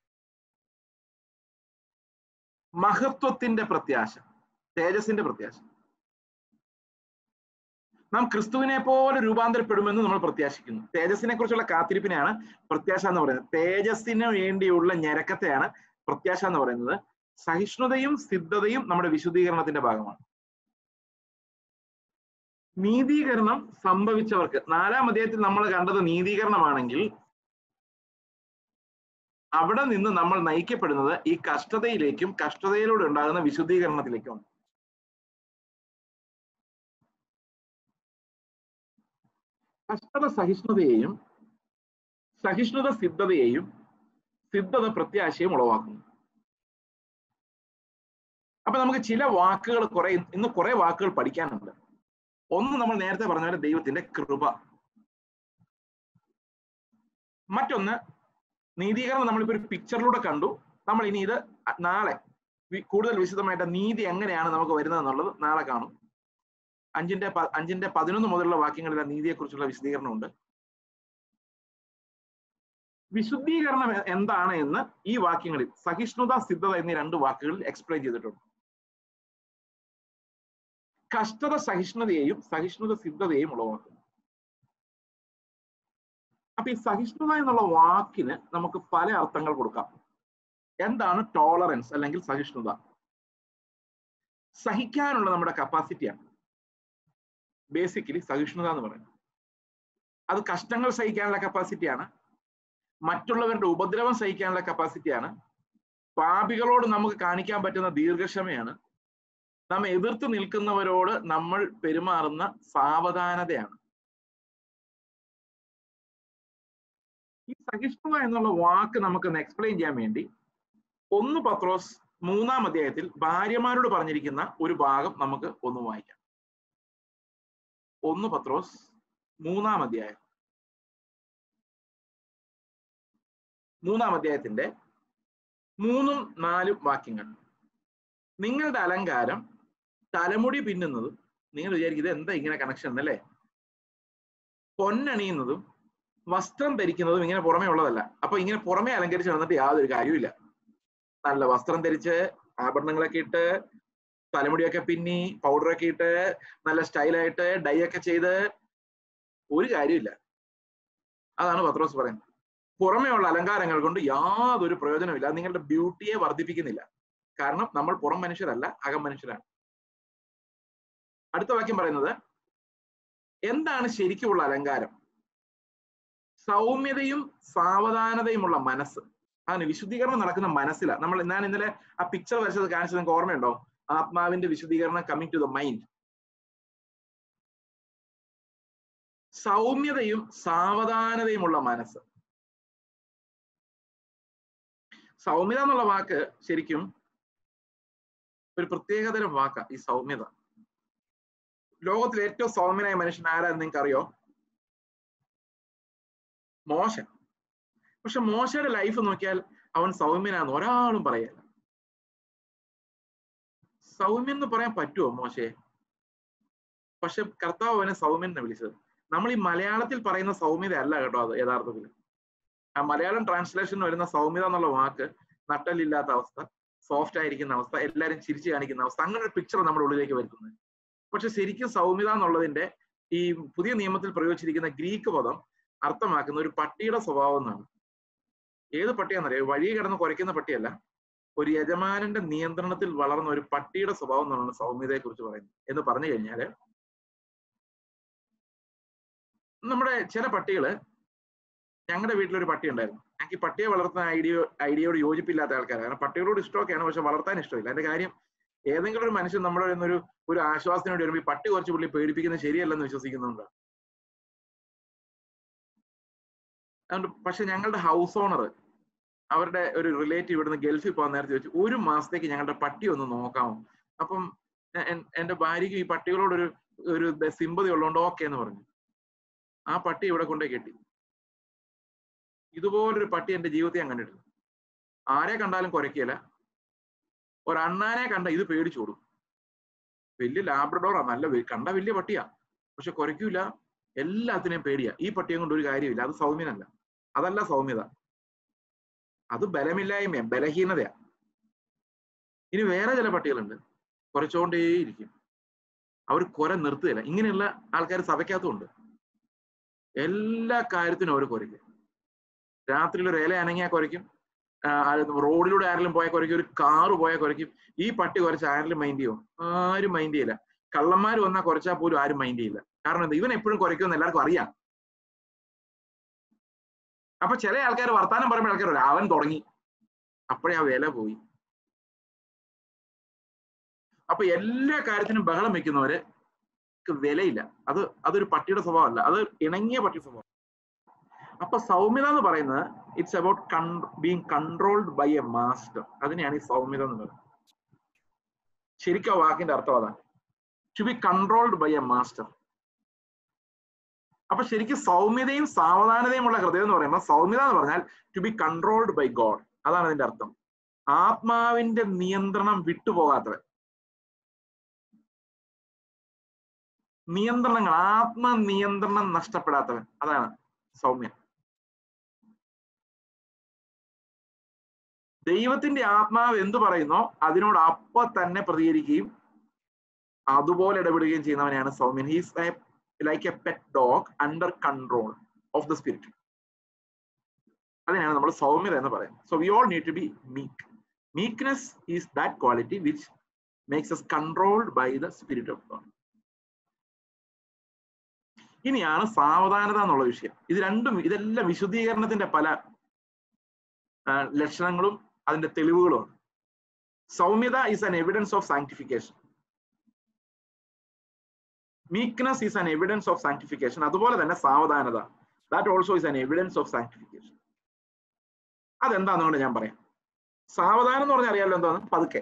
മഹത്വത്തിന്റെ പ്രത്യാശ തേജസ്സിന്റെ പ്രത്യാശ നാം ക്രിസ്തുവിനെ പോലെ രൂപാന്തരപ്പെടുമെന്ന് നമ്മൾ പ്രത്യാശിക്കുന്നു തേജസ്സിനെ കുറിച്ചുള്ള കാത്തിരിപ്പിനെയാണ് പ്രത്യാശ എന്ന് പറയുന്നത് തേജസ്സിന് വേണ്ടിയുള്ള ഞരക്കത്തെയാണ് പ്രത്യാശ എന്ന് പറയുന്നത് സഹിഷ്ണുതയും സിദ്ധതയും നമ്മുടെ വിശുദ്ധീകരണത്തിന്റെ ഭാഗമാണ് നീതീകരണം സംഭവിച്ചവർക്ക് നാലാം അധ്യായത്തിൽ നമ്മൾ കണ്ടത് നീതീകരണമാണെങ്കിൽ അവിടെ നിന്ന് നമ്മൾ നയിക്കപ്പെടുന്നത് ഈ കഷ്ടതയിലേക്കും കഷ്ടതയിലൂടെ ഉണ്ടാകുന്ന വിശുദ്ധീകരണത്തിലേക്കും കഷ്ടത സഹിഷ്ണുതയെയും സഹിഷ്ണുത സിദ്ധതയെയും സിദ്ധത പ്രത്യാശയും ഉളവാക്കുന്നു അപ്പൊ നമുക്ക് ചില വാക്കുകൾ കുറെ ഇന്ന് കുറെ വാക്കുകൾ പഠിക്കാനുണ്ട് ഒന്ന് നമ്മൾ നേരത്തെ പറഞ്ഞ പോലെ ദൈവത്തിന്റെ കൃപ മറ്റൊന്ന് നീതീകരണം നമ്മളിപ്പോ ഒരു പിക്ചറിലൂടെ കണ്ടു നമ്മൾ ഇനി ഇത് നാളെ കൂടുതൽ വിശദമായിട്ട് നീതി എങ്ങനെയാണ് നമുക്ക് വരുന്നത് എന്നുള്ളത് നാളെ കാണും അഞ്ചിന്റെ അഞ്ചിന്റെ പതിനൊന്ന് മുതലുള്ള വാക്യങ്ങളിൽ നീതിയെക്കുറിച്ചുള്ള വിശദീകരണമുണ്ട് വിശുദ്ധീകരണം എന്താണ് എന്ന് ഈ വാക്യങ്ങളിൽ സഹിഷ്ണുത സിദ്ധത എന്നീ രണ്ട് വാക്കുകളിൽ എക്സ്പ്ലെയിൻ ചെയ്തിട്ടുണ്ട് കഷ്ടത സഹിഷ്ണുതയെയും സഹിഷ്ണുത സിദ്ധതയെയും ഉളവാക്കുന്നു അപ്പൊ ഈ സഹിഷ്ണുത എന്നുള്ള വാക്കിന് നമുക്ക് പല അർത്ഥങ്ങൾ കൊടുക്കാം എന്താണ് ടോളറൻസ് അല്ലെങ്കിൽ സഹിഷ്ണുത സഹിക്കാനുള്ള നമ്മുടെ കപ്പാസിറ്റിയാണ് ബേസിക്കലി സഹിഷ്ണുത എന്ന് പറയുന്നത് അത് കഷ്ടങ്ങൾ സഹിക്കാനുള്ള കപ്പാസിറ്റിയാണ് മറ്റുള്ളവരുടെ ഉപദ്രവം സഹിക്കാനുള്ള കപ്പാസിറ്റിയാണ് പാപികളോട് നമുക്ക് കാണിക്കാൻ പറ്റുന്ന ദീർഘക്ഷമയാണ് നമ്മെ എതിർത്ത് നിൽക്കുന്നവരോട് നമ്മൾ പെരുമാറുന്ന സാവധാനതയാണ് ഈ സഹിഷ്ണുത എന്നുള്ള വാക്ക് നമുക്കൊന്ന് എക്സ്പ്ലെയിൻ ചെയ്യാൻ വേണ്ടി ഒന്ന് പത്രോസ് മൂന്നാം അധ്യായത്തിൽ ഭാര്യമാരോട് പറഞ്ഞിരിക്കുന്ന ഒരു ഭാഗം നമുക്ക് ഒന്ന് വായിക്കാം ഒന്ന് പത്രോസ് മൂന്നാം അധ്യായം മൂന്നാം അധ്യായത്തിന്റെ മൂന്നും നാലും വാക്യങ്ങൾ നിങ്ങളുടെ അലങ്കാരം തലമുടി പിന്നുന്നതും നിങ്ങൾ വിചാരിക്കുന്നത് എന്താ ഇങ്ങനെ കണക്ഷൻ എന്നല്ലേ പൊന്നണിയുന്നതും വസ്ത്രം ധരിക്കുന്നതും ഇങ്ങനെ പുറമേ ഉള്ളതല്ല അപ്പൊ ഇങ്ങനെ പുറമേ അലങ്കരിച്ച് നടന്നിട്ട് യാതൊരു കാര്യമില്ല നല്ല വസ്ത്രം ധരിച്ച് ആഭരണങ്ങളൊക്കെ ഇട്ട് തലമുടിയൊക്കെ പിന്നി പൗഡറൊക്കെ ഇട്ട് നല്ല സ്റ്റൈലായിട്ട് ഡൈ ഒക്കെ ചെയ്ത് ഒരു കാര്യമില്ല അതാണ് പത്രോസ് പറയുന്നത് പുറമേ ഉള്ള അലങ്കാരങ്ങൾ കൊണ്ട് യാതൊരു പ്രയോജനമില്ല നിങ്ങളുടെ ബ്യൂട്ടിയെ വർദ്ധിപ്പിക്കുന്നില്ല കാരണം നമ്മൾ പുറം മനുഷ്യരല്ല അകം മനുഷ്യരാണ് അടുത്ത വാക്യം പറയുന്നത് എന്താണ് ശരിക്കുമുള്ള അലങ്കാരം സൗമ്യതയും സാവധാനതയുമുള്ള മനസ്സ് അതാണ് വിശുദ്ധീകരണം നടക്കുന്ന മനസ്സിലാണ് നമ്മൾ ഞാൻ ഇന്നലെ ആ പിക്ചർ വരച്ചത് കാണിച്ചത് നിങ്ങൾക്ക് ഓർമ്മയുണ്ടോ ആത്മാവിന്റെ വിശുദ്ധീകരണം കമ്മിങ് ടു ദ മൈൻഡ് സൗമ്യതയും സാവധാനതയുമുള്ള മനസ്സ് സൗമ്യത എന്നുള്ള വാക്ക് ശരിക്കും ഒരു പ്രത്യേകതരം വാക്കാ ഈ സൗമ്യത ലോകത്തിലെ ഏറ്റവും സൗമ്യനായ മനുഷ്യൻ ആരാന്ന് നിങ്ങൾക്ക് അറിയോ മോശ പക്ഷെ മോശയുടെ ലൈഫ് നോക്കിയാൽ അവൻ സൗമ്യനാന്ന് ഒരാളും പറയല്ല സൗമ്യൻ എന്ന് പറയാൻ പറ്റുമോ മോശയെ പക്ഷെ കർത്താവ് അവനെ സൗമ്യൻ എന്ന് വിളിച്ചത് നമ്മൾ ഈ മലയാളത്തിൽ പറയുന്ന സൗമ്യത അല്ല കേട്ടോ അത് യഥാർത്ഥത്തിൽ ആ മലയാളം ട്രാൻസ്ലേഷൻ വരുന്ന സൗമ്യത എന്നുള്ള വാക്ക് നട്ടലില്ലാത്ത അവസ്ഥ സോഫ്റ്റ് ആയിരിക്കുന്ന അവസ്ഥ എല്ലാവരും ചിരിച്ചു കാണിക്കുന്ന അവസ്ഥ അങ്ങനെ ഒരു പിക്ചർ നമ്മുടെ ഉള്ളിലേക്ക് വരുന്നത് പക്ഷെ ശരിക്കും സൗമ്യത എന്നുള്ളതിന്റെ ഈ പുതിയ നിയമത്തിൽ പ്രയോഗിച്ചിരിക്കുന്ന ഗ്രീക്ക് പദം അർത്ഥമാക്കുന്ന ഒരു പട്ടിയുടെ സ്വഭാവം എന്നാണ് ഏത് പട്ടിയാണെന്നറിയോ വഴി കിടന്ന് കുറയ്ക്കുന്ന പട്ടിയല്ല ഒരു യജമാനന്റെ നിയന്ത്രണത്തിൽ വളർന്ന ഒരു പട്ടിയുടെ സ്വഭാവം എന്നാണ് സൗമ്യതയെ കുറിച്ച് പറയുന്നത് എന്ന് പറഞ്ഞു കഴിഞ്ഞാല് നമ്മുടെ ചില പട്ടികള് ഞങ്ങളുടെ വീട്ടിലൊരു പട്ടി ഉണ്ടായിരുന്നു ഞങ്ങൾക്ക് ഈ പട്ടിയെ വളർത്തുന്ന ഐഡിയ ഐഡിയയോട് യോജിപ്പില്ലാത്ത ആൾക്കാരാണ് കാരണം പട്ടികളോട് ഇഷ്ടമൊക്കെയാണ് പക്ഷെ വളർത്താൻ ഇഷ്ടമില്ല അതിന്റെ കാര്യം ഏതെങ്കിലും ഒരു മനുഷ്യൻ നമ്മുടെ ഒരു ഒരു ആശ്വാസത്തിന് വേണ്ടി വരുമ്പോൾ ഈ പട്ടി കുറച്ച് പുള്ളി പേടിപ്പിക്കുന്നത് ശരിയല്ലെന്ന് വിശ്വസിക്കുന്നുണ്ട് അതുകൊണ്ട് പക്ഷെ ഞങ്ങളുടെ ഹൗസ് ഓണർ അവരുടെ ഒരു റിലേറ്റീവ് ഇവിടുന്ന് ഗൾഫിൽ പോകാൻ നേരത്തെ ചോദിച്ചു ഒരു മാസത്തേക്ക് ഞങ്ങളുടെ പട്ടി ഒന്ന് നോക്കാമോ അപ്പം എന്റെ ഭാര്യയ്ക്ക് ഈ പട്ടികളോടൊരു ഒരു സിമ്പതി ഉള്ളതുകൊണ്ട് ഓക്കെ എന്ന് പറഞ്ഞു ആ പട്ടി ഇവിടെ കൊണ്ടേ കെട്ടി ഇതുപോലൊരു പട്ടി എന്റെ ജീവിതത്തിൽ ഞാൻ കണ്ടിട്ടില്ല ആരെ കണ്ടാലും കുരയ്ക്കില്ല ഒരണ്ണാനെ കണ്ട ഇത് പേടിച്ചു കൊടുക്കും വലിയ ലാബ്രഡോറാ നല്ല കണ്ട വലിയ പട്ടിയാ പക്ഷെ കുരയ്ക്കൂല എല്ലാത്തിനെയും പേടിയാ ഈ പട്ടിയെ കൊണ്ട് ഒരു കാര്യമില്ല അത് സൗമ്യനല്ല അതല്ല സൗമ്യത അത് ബലമില്ലായ്മയാ ബലഹീനതയാ ഇനി വേറെ ചില പട്ടികളുണ്ട് കുറച്ചുകൊണ്ടേയിരിക്കും അവർ കുര നിർത്തുകയില്ല ഇങ്ങനെയുള്ള ആൾക്കാർ സഭയ്ക്കകത്തുണ്ട് എല്ലാ കാര്യത്തിനും അവർ കുരയ്ക്കും രാത്രിയിൽ ഒരു ഇല അനങ്ങിയാൽ കുരയ്ക്കും റോഡിലൂടെ ആരെങ്കിലും പോയാൽ കുരയ്ക്കും ഒരു കാറ് പോയാൽ കുരയ്ക്കും ഈ പട്ടി കുറച്ച് ആരെങ്കിലും മൈൻഡ് ചെയ്യോ ആരും മൈൻഡ് ചെയ്യില്ല കള്ളന്മാർ വന്നാൽ കുറച്ചാൽ പോലും ആരും മൈൻഡ് ചെയ്യില്ല കാരണം എന്താ ഇവൻ എപ്പോഴും കുറയ്ക്കുമെന്ന് എല്ലാവർക്കും അറിയാം അപ്പൊ ചില ആൾക്കാർ വർത്താനം പറയുമ്പോൾ ആൾക്കാർ അവൻ തുടങ്ങി അപ്പോഴേ ആ വില പോയി അപ്പൊ എല്ലാ കാര്യത്തിനും ബഹളം വെക്കുന്നവര് വിലയില്ല അത് അതൊരു പട്ടിയുടെ സ്വഭാവമല്ല അത് ഇണങ്ങിയ പട്ടി സ്വഭാവം അപ്പൊ സൗമ്യത എന്ന് പറയുന്നത് it's about being controlled by a master അതിനെയാണ് ഈ സൗമ്യത എന്ന് പറയുന്നത് ശരിക്കും ആ വാക്കിന്റെ അർത്ഥം അതാണ് to be controlled by a master അപ്പൊ ശരിക്കും സൗമ്യതയും സാവധാനതയുമുള്ള ഹൃദയം എന്ന് പറയുമ്പോൾ സൗമ്യത എന്ന് പറഞ്ഞാൽ to be controlled by God അതാണ് അതിന്റെ അർത്ഥം ആത്മാവിന്റെ നിയന്ത്രണം വിട്ടുപോകാത്തവൻ നിയന്ത്രണങ്ങൾ ആത്മനിയന്ത്രണം നഷ്ടപ്പെടാത്തവൻ അതാണ് സൗമ്യൻ ദൈവത്തിന്റെ ആത്മാവ് എന്തു പറയുന്നോ അതിനോട് അപ്പൊ തന്നെ പ്രതികരിക്കുകയും അതുപോലെ ഇടപെടുകയും ചെയ്യുന്നവനെയാണ് സൗമ്യൻ he's like a pet dog under control of the spirit അതിനാണ് നമ്മൾ സൗമ്യത എന്ന് പറയുന്നത് so we all need to be meek meekness is that quality which makes us controlled by the spirit of God ഇനിയാണ് സാവധാനത എന്നുള്ള വിഷയം ഇത് രണ്ടും ഇതെല്ലാം വിശുദ്ധീകരണത്തിന്റെ പല ലക്ഷണങ്ങളും അതിന്റെ തെളിവുകളുമാണ് സൗമ്യത is an evidence of sanctification meekness is an evidence of sanctification അതുപോലെ തന്നെ സാവധാനത that also is an evidence of sanctification അതെന്താണെന്നുകൊണ്ട് ഞാൻ പറയാം സാവധാനം എന്ന് പറഞ്ഞാൽ അറിയാലോ എന്താണ് പതുക്കെ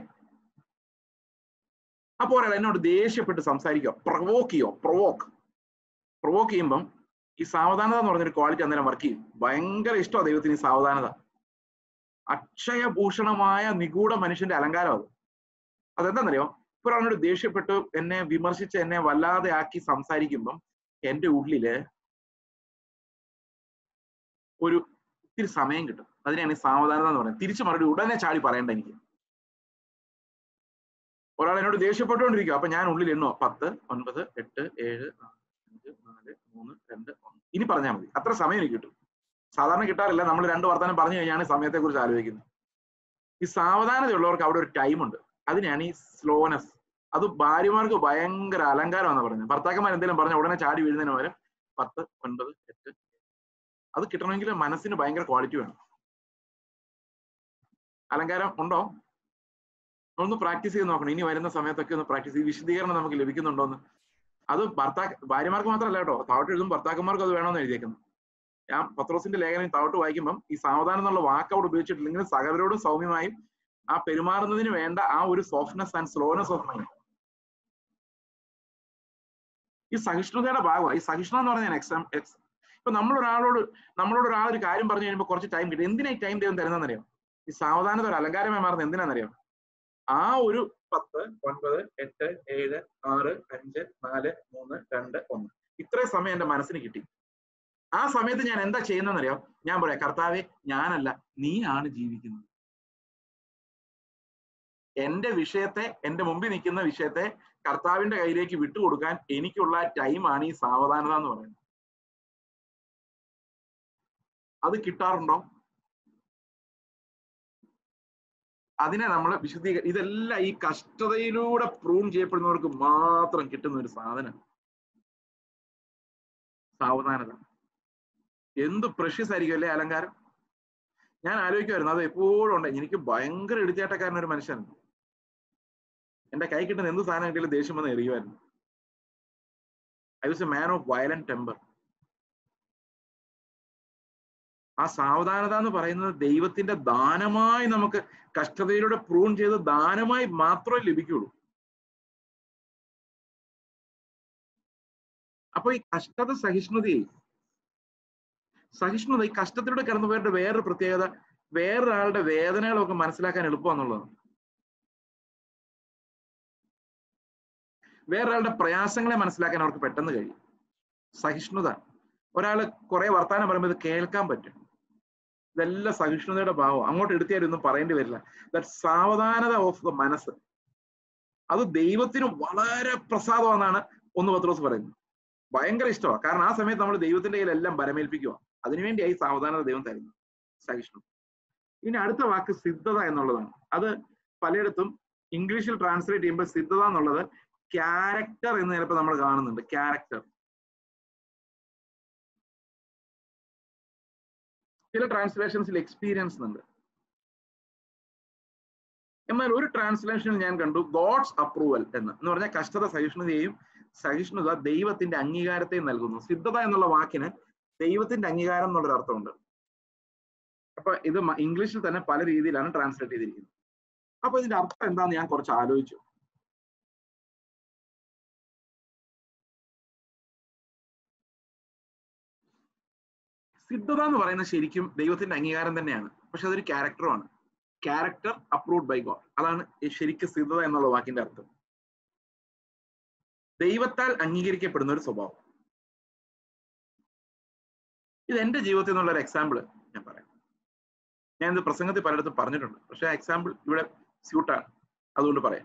അപ്പോൾ ഒരാൾ എന്നോട് ദേഷ്യപ്പെട്ട് സംസാരിക്കുക പ്രൊവോക്ക് ചെയ്യോ പ്രൊവോക്ക് പ്രൊവോക്ക് ചെയ്യുമ്പം ഈ സാവധാനത എന്ന് പറഞ്ഞൊരു ക്വാളിറ്റി അന്നേരം വർക്ക് ചെയ്യും ഭയങ്കര ഇഷ്ടമാണ് ദൈവത്തിന് ഈ സാവധാനത അക്ഷയഭൂഷണമായ നിഗൂഢ മനുഷ്യന്റെ അലങ്കാരം അത് അതെന്താണെന്നറിയോ ഇപ്പൊ ഒരാളോട് ദേഷ്യപ്പെട്ട് എന്നെ വിമർശിച്ച് എന്നെ വല്ലാതെ ആക്കി സംസാരിക്കുമ്പം എന്റെ ഉള്ളില് ഒരു ഇത്തിരി സമയം കിട്ടും അതിനെയാണ് ഈ സാവധാനത എന്ന് പറയുന്നത് തിരിച്ചു മറുപടി ഉടനെ ചാടി പറയണ്ട എനിക്ക് ഒരാൾ എന്നോട് ദേഷ്യപ്പെട്ടുകൊണ്ടിരിക്കും അപ്പൊ ഞാൻ ഉള്ളിൽ എണ്ണോ പത്ത് ഒൻപത് എട്ട് ഏഴ് അഞ്ച് നാല് മൂന്ന് രണ്ട് ഒന്ന് ഇനി പറഞ്ഞാൽ മതി അത്ര സമയം എനിക്ക് കിട്ടും സാധാരണ കിട്ടാറില്ല നമ്മൾ രണ്ട് വർത്തമാനം പറഞ്ഞു കഴിഞ്ഞാണ് സമയത്തെ കുറിച്ച് ആലോചിക്കുന്നത് ഈ സാവധാനതയുള്ളവർക്ക് അവിടെ ഒരു ടൈം ഉണ്ട് അതിനാണ് ഈ സ്ലോനെസ് അത് ഭാര്യമാർക്ക് ഭയങ്കര അലങ്കാരമാണെന്ന് പറയുന്നത് ഭർത്താക്കന്മാർ എന്തെങ്കിലും പറഞ്ഞ ഉടനെ ചാടി വീഴുന്നതിന് പകരം പത്ത് ഒൻപത് എട്ട് അത് കിട്ടണമെങ്കിൽ മനസ്സിന് ഭയങ്കര ക്വാളിറ്റി വേണം അലങ്കാരം ഉണ്ടോ ഒന്ന് പ്രാക്ടീസ് ചെയ്ത് നോക്കണം ഇനി വരുന്ന സമയത്തൊക്കെ ഒന്ന് പ്രാക്ടീസ് ഈ വിശദീകരണം നമുക്ക് ലഭിക്കുന്നുണ്ടോ എന്ന് അത് ഭർത്താ ഭാര്യമാർക്ക് മാത്രമല്ല കേട്ടോ താവട്ട് എഴുതും ഭർത്താക്കന്മാർക്ക് അത് വേണമെന്ന് എഴുതിയേക്കുന്നത് ഞാൻ പത്രോസിന്റെ ലേഖനം താവട്ട് വായിക്കുമ്പം ഈ സാവധാനം എന്നുള്ള വാക്ക് അവിടെ ഉപയോഗിച്ചിട്ടില്ലെങ്കിൽ സകലരോടും സൗമ്യമായും ആ പെരുമാറുന്നതിന് വേണ്ട ആ ഒരു softness and slowness of mind ഈ സഹിഷ്ണുതയുടെ ഭാഗമാണ് ഈ സഹിഷ്ണുത എന്ന് പറഞ്ഞാൽ എക്സാം എക്സ് ഇപ്പൊ നമ്മളൊരാളോട് നമ്മളോട് ഒരാൾ ഒരു കാര്യം പറഞ്ഞു കഴിയുമ്പോൾ കുറച്ച് ടൈം കിട്ടും എന്തിനാ ഈ ടൈം ദൈവം തരുന്നതെന്നറിയാം ഈ സാവധാനത ഒരു അലങ്കാരമായി മാറുന്നത് എന്തിനാണെന്നറിയാം ആ ഒരു പത്ത് ഒൻപത് എട്ട് ഏഴ് ആറ് അഞ്ച് നാല് മൂന്ന് രണ്ട് ഒന്ന് ഇത്രയും സമയം എന്റെ മനസ്സിന് കിട്ടി ആ സമയത്ത് ഞാൻ എന്താ ചെയ്യുന്നതെന്നറിയോ ഞാൻ പറയാം കർത്താവെ ഞാനല്ല നീയാണ് ജീവിക്കുന്നത് എന്റെ വിഷയത്തെ എന്റെ മുമ്പിൽ നിൽക്കുന്ന വിഷയത്തെ കർത്താവിന്റെ കയ്യിലേക്ക് വിട്ടുകൊടുക്കാൻ എനിക്കുള്ള ടൈമാണ് ഈ സാവധാനത എന്ന് പറയുന്നത് അത് കിട്ടാറുണ്ടോ അതിനെ നമ്മൾ വിശദീക ഇതെല്ലാം ഈ കഷ്ടതയിലൂടെ പ്രൂവ് ചെയ്യപ്പെടുന്നവർക്ക് മാത്രം കിട്ടുന്ന ഒരു സാധനം സാവധാനത എന്ത് പ്രഷ്യസ് ആയിരിക്കും അല്ലേ അലങ്കാരം ഞാൻ ആലോചിക്കുമായിരുന്നു അത് എപ്പോഴും ഉണ്ട് എനിക്ക് ഭയങ്കര എടുത്തേട്ടക്കാരൻ ഒരു മനുഷ്യൻ എന്റെ കൈ കിട്ടുന്ന എന്ത് സാധനം കിട്ടിയാലും ദേഷ്യം വന്ന് എറിയുമായിരുന്നു I was a man of violent temper ആ സാവധാനത എന്ന് പറയുന്നത് ദൈവത്തിന്റെ ദാനമായി നമുക്ക് കഷ്ടതയിലൂടെ പ്രൂൺ ചെയ്ത് ദാനമായി മാത്രമേ ലഭിക്കുള്ളൂ അപ്പൊ ഈ കഷ്ടത സഹിഷ്ണുതയെ സഹിഷ്ണുത ഈ കഷ്ടത്തിലൂടെ കടന്നുപോയവരുടെ വേറൊരു പ്രത്യേകത വേറൊരാളുടെ വേദനകളൊക്കെ മനസ്സിലാക്കാൻ എളുപ്പമാണെന്നുള്ളതാണ് വേറൊരാളുടെ പ്രയാസങ്ങളെ മനസ്സിലാക്കാൻ അവർക്ക് പെട്ടെന്ന് കഴിയും സഹിഷ്ണുത ഒരാൾ കുറെ വർത്താനം പറയുമ്പോൾ ഇത് കേൾക്കാൻ പറ്റും ഇതെല്ലാം സഹിഷ്ണുതയുടെ ഭാവം അങ്ങോട്ട് എടുത്തിയാലൊന്നും പറയേണ്ടി വരില്ല ദാറ്റ് സാവധാനത ഓഫ് ദ മനസ്സ് അത് ദൈവത്തിന് വളരെ പ്രസാദമാണെന്നാണ് ഒന്ന് പത്രോസ് പറയുന്നത് ഭയങ്കര ഇഷ്ടമാണ് കാരണം ആ സമയത്ത് നമ്മൾ ദൈവത്തിന്റെ കയ്യിൽ എല്ലാം ബലമേൽപ്പിക്കുക അതിനുവേണ്ടിയായി സാവധാനത ദൈവം തരുന്നു സഹിഷ്ണു ഇനി അടുത്ത വാക്ക് സിദ്ധത എന്നുള്ളതാണ് അത് പലയിടത്തും ഇംഗ്ലീഷിൽ ട്രാൻസ്ലേറ്റ് ചെയ്യുമ്പോൾ സിദ്ധത എന്നുള്ളത് ക്യാരക്ടർ എന്ന് ചിലപ്പോൾ നമ്മൾ കാണുന്നുണ്ട് ക്യാരക്ടർ ചില ട്രാൻസ്ലേഷൻസിൽ എക്സ്പീരിയൻസ് ഉണ്ട് എന്നാൽ ഒരു ട്രാൻസ്ലേഷനിൽ ഞാൻ കണ്ടു ഗോഡ്സ് അപ്രൂവൽ എന്ന് എന്ന് പറഞ്ഞാൽ കഷ്ടത സഹിഷ്ണുതയെയും സഹിഷ്ണുത ദൈവത്തിന്റെ അംഗീകാരത്തെയും നൽകുന്നു സിദ്ധത എന്നുള്ള വാക്കിന് ദൈവത്തിന്റെ അംഗീകാരം എന്നുള്ളൊരു അർത്ഥമുണ്ട് അപ്പൊ ഇത് ഇംഗ്ലീഷിൽ തന്നെ പല രീതിയിലാണ് ട്രാൻസ്ലേറ്റ് ചെയ്തിരിക്കുന്നത് അപ്പൊ ഇതിന്റെ അർത്ഥം എന്താന്ന് ഞാൻ കുറച്ച് ആലോചിച്ചു സിദ്ധത എന്ന് പറയുന്നത് ശരിക്കും ദൈവത്തിന്റെ അംഗീകാരം തന്നെയാണ് പക്ഷെ അതൊരു ക്യാരക്ടറുമാണ് ക്യാരക്ടർ അപ്രൂവ്ഡ് ബൈ ഗോഡ് അതാണ് ശരിക്കും സിദ്ധത എന്നുള്ള വാക്കിന്റെ അർത്ഥം ദൈവത്താൽ അംഗീകരിക്കപ്പെടുന്ന ഒരു സ്വഭാവം ഇത് എന്റെ ജീവിതത്തിൽ നിന്നുള്ള ഒരു എക്സാമ്പിൾ ഞാൻ പറയാം ഞാൻ ഇത് പ്രസംഗത്തിൽ പലയിടത്തും പറഞ്ഞിട്ടുണ്ട് പക്ഷെ ആ എക്സാമ്പിൾ ഇവിടെ സ്യൂട്ടാണ് അതുകൊണ്ട് പറയാം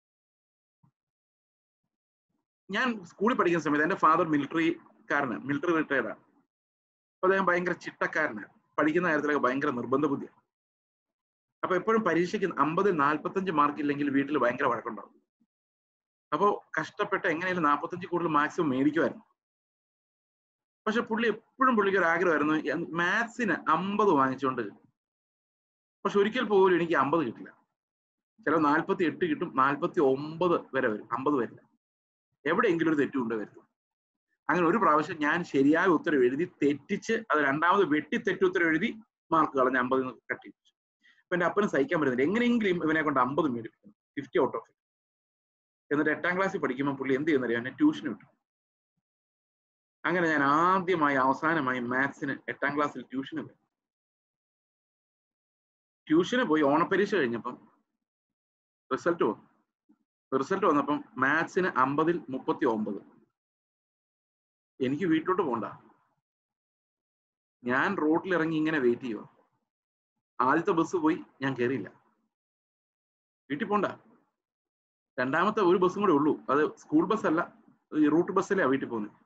ഞാൻ സ്കൂളിൽ പഠിക്കുന്ന സമയത്ത് എന്റെ ഫാദർ മിലിറ്ററിക്കാരനാണ് മിലിറ്ററി റിട്ടയർഡ് ആണ് അപ്പൊ അദ്ദേഹം ഭയങ്കര ചിട്ടക്കാരനാണ് പഠിക്കുന്ന കാര്യത്തിലൊക്കെ ഭയങ്കര നിർബന്ധ ബുദ്ധിയാണ് അപ്പൊ എപ്പോഴും പരീക്ഷയ്ക്ക് അമ്പതിൽ നാൽപ്പത്തഞ്ച് മാർക്ക് ഇല്ലെങ്കിൽ വീട്ടിൽ ഭയങ്കര വഴക്കുണ്ടാവും അപ്പോൾ കഷ്ടപ്പെട്ട് എങ്ങനെയാലും നാൽപ്പത്തഞ്ച് കൂടുതൽ മാക്സിമം മേടിക്കുമായിരുന്നു പക്ഷെ പുള്ളി എപ്പോഴും പുള്ളിക്ക് ഒരു ആഗ്രഹമായിരുന്നു മാത്സിന് അമ്പത് വാങ്ങിച്ചുകൊണ്ട് പക്ഷെ ഒരിക്കൽ പോലും എനിക്ക് അമ്പത് കിട്ടില്ല ചില നാൽപ്പത്തി എട്ട് കിട്ടും നാൽപ്പത്തി ഒമ്പത് വരെ വരും അമ്പത് വരില്ല എവിടെയെങ്കിലും ഒരു തെറ്റുകൊണ്ട് വരുത്തും അങ്ങനെ ഒരു പ്രാവശ്യം ഞാൻ ശരിയായ ഉത്തരം എഴുതി തെറ്റിച്ച് അത് രണ്ടാമത് വെട്ടി തെറ്റുത്തരം എഴുതി മാർക്ക് കളഞ്ഞ് അമ്പത് കട്ടി അപ്പൊ എന്റെ അപ്പന് സഹിക്കാൻ പറ്റുന്നില്ല എങ്ങനെയെങ്കിലും ഇവനെ കൊണ്ട് അമ്പത് മേടിപ്പിക്കണം ഫിഫ്റ്റി ഔട്ട് ഓഫ് എന്നിട്ട് എട്ടാം ക്ലാസ്സിൽ പഠിക്കുമ്പോൾ പുള്ളി എന്ത് ചെയ്യുന്നറിയാം എന്നെ ട്യൂഷൻ വിട്ടു അങ്ങനെ ഞാൻ ആദ്യമായി അവസാനമായി മാത്സിന് എട്ടാം ക്ലാസ്സിൽ ട്യൂഷന് പോയി ട്യൂഷന് പോയി ഓണപ്പരീക്ഷ കഴിഞ്ഞപ്പം റിസൾട്ട് വന്നു റിസൾട്ട് വന്നപ്പം മാത്സിന് അമ്പതിൽ മുപ്പത്തി ഒമ്പത് എനിക്ക് വീട്ടിലോട്ട് പോണ്ട ഞാൻ റോഡിൽ ഇറങ്ങി ഇങ്ങനെ വെയിറ്റ് ചെയ്യുക ആദ്യത്തെ ബസ് പോയി ഞാൻ കയറിയില്ല വീട്ടിൽ പോണ്ട രണ്ടാമത്തെ ഒരു ബസ്സും കൂടെ ഉള്ളൂ അത് സ്കൂൾ ബസ് അല്ല ഈ റൂട്ട് ബസ്സിലാണ് വീട്ടിൽ പോകുന്നത്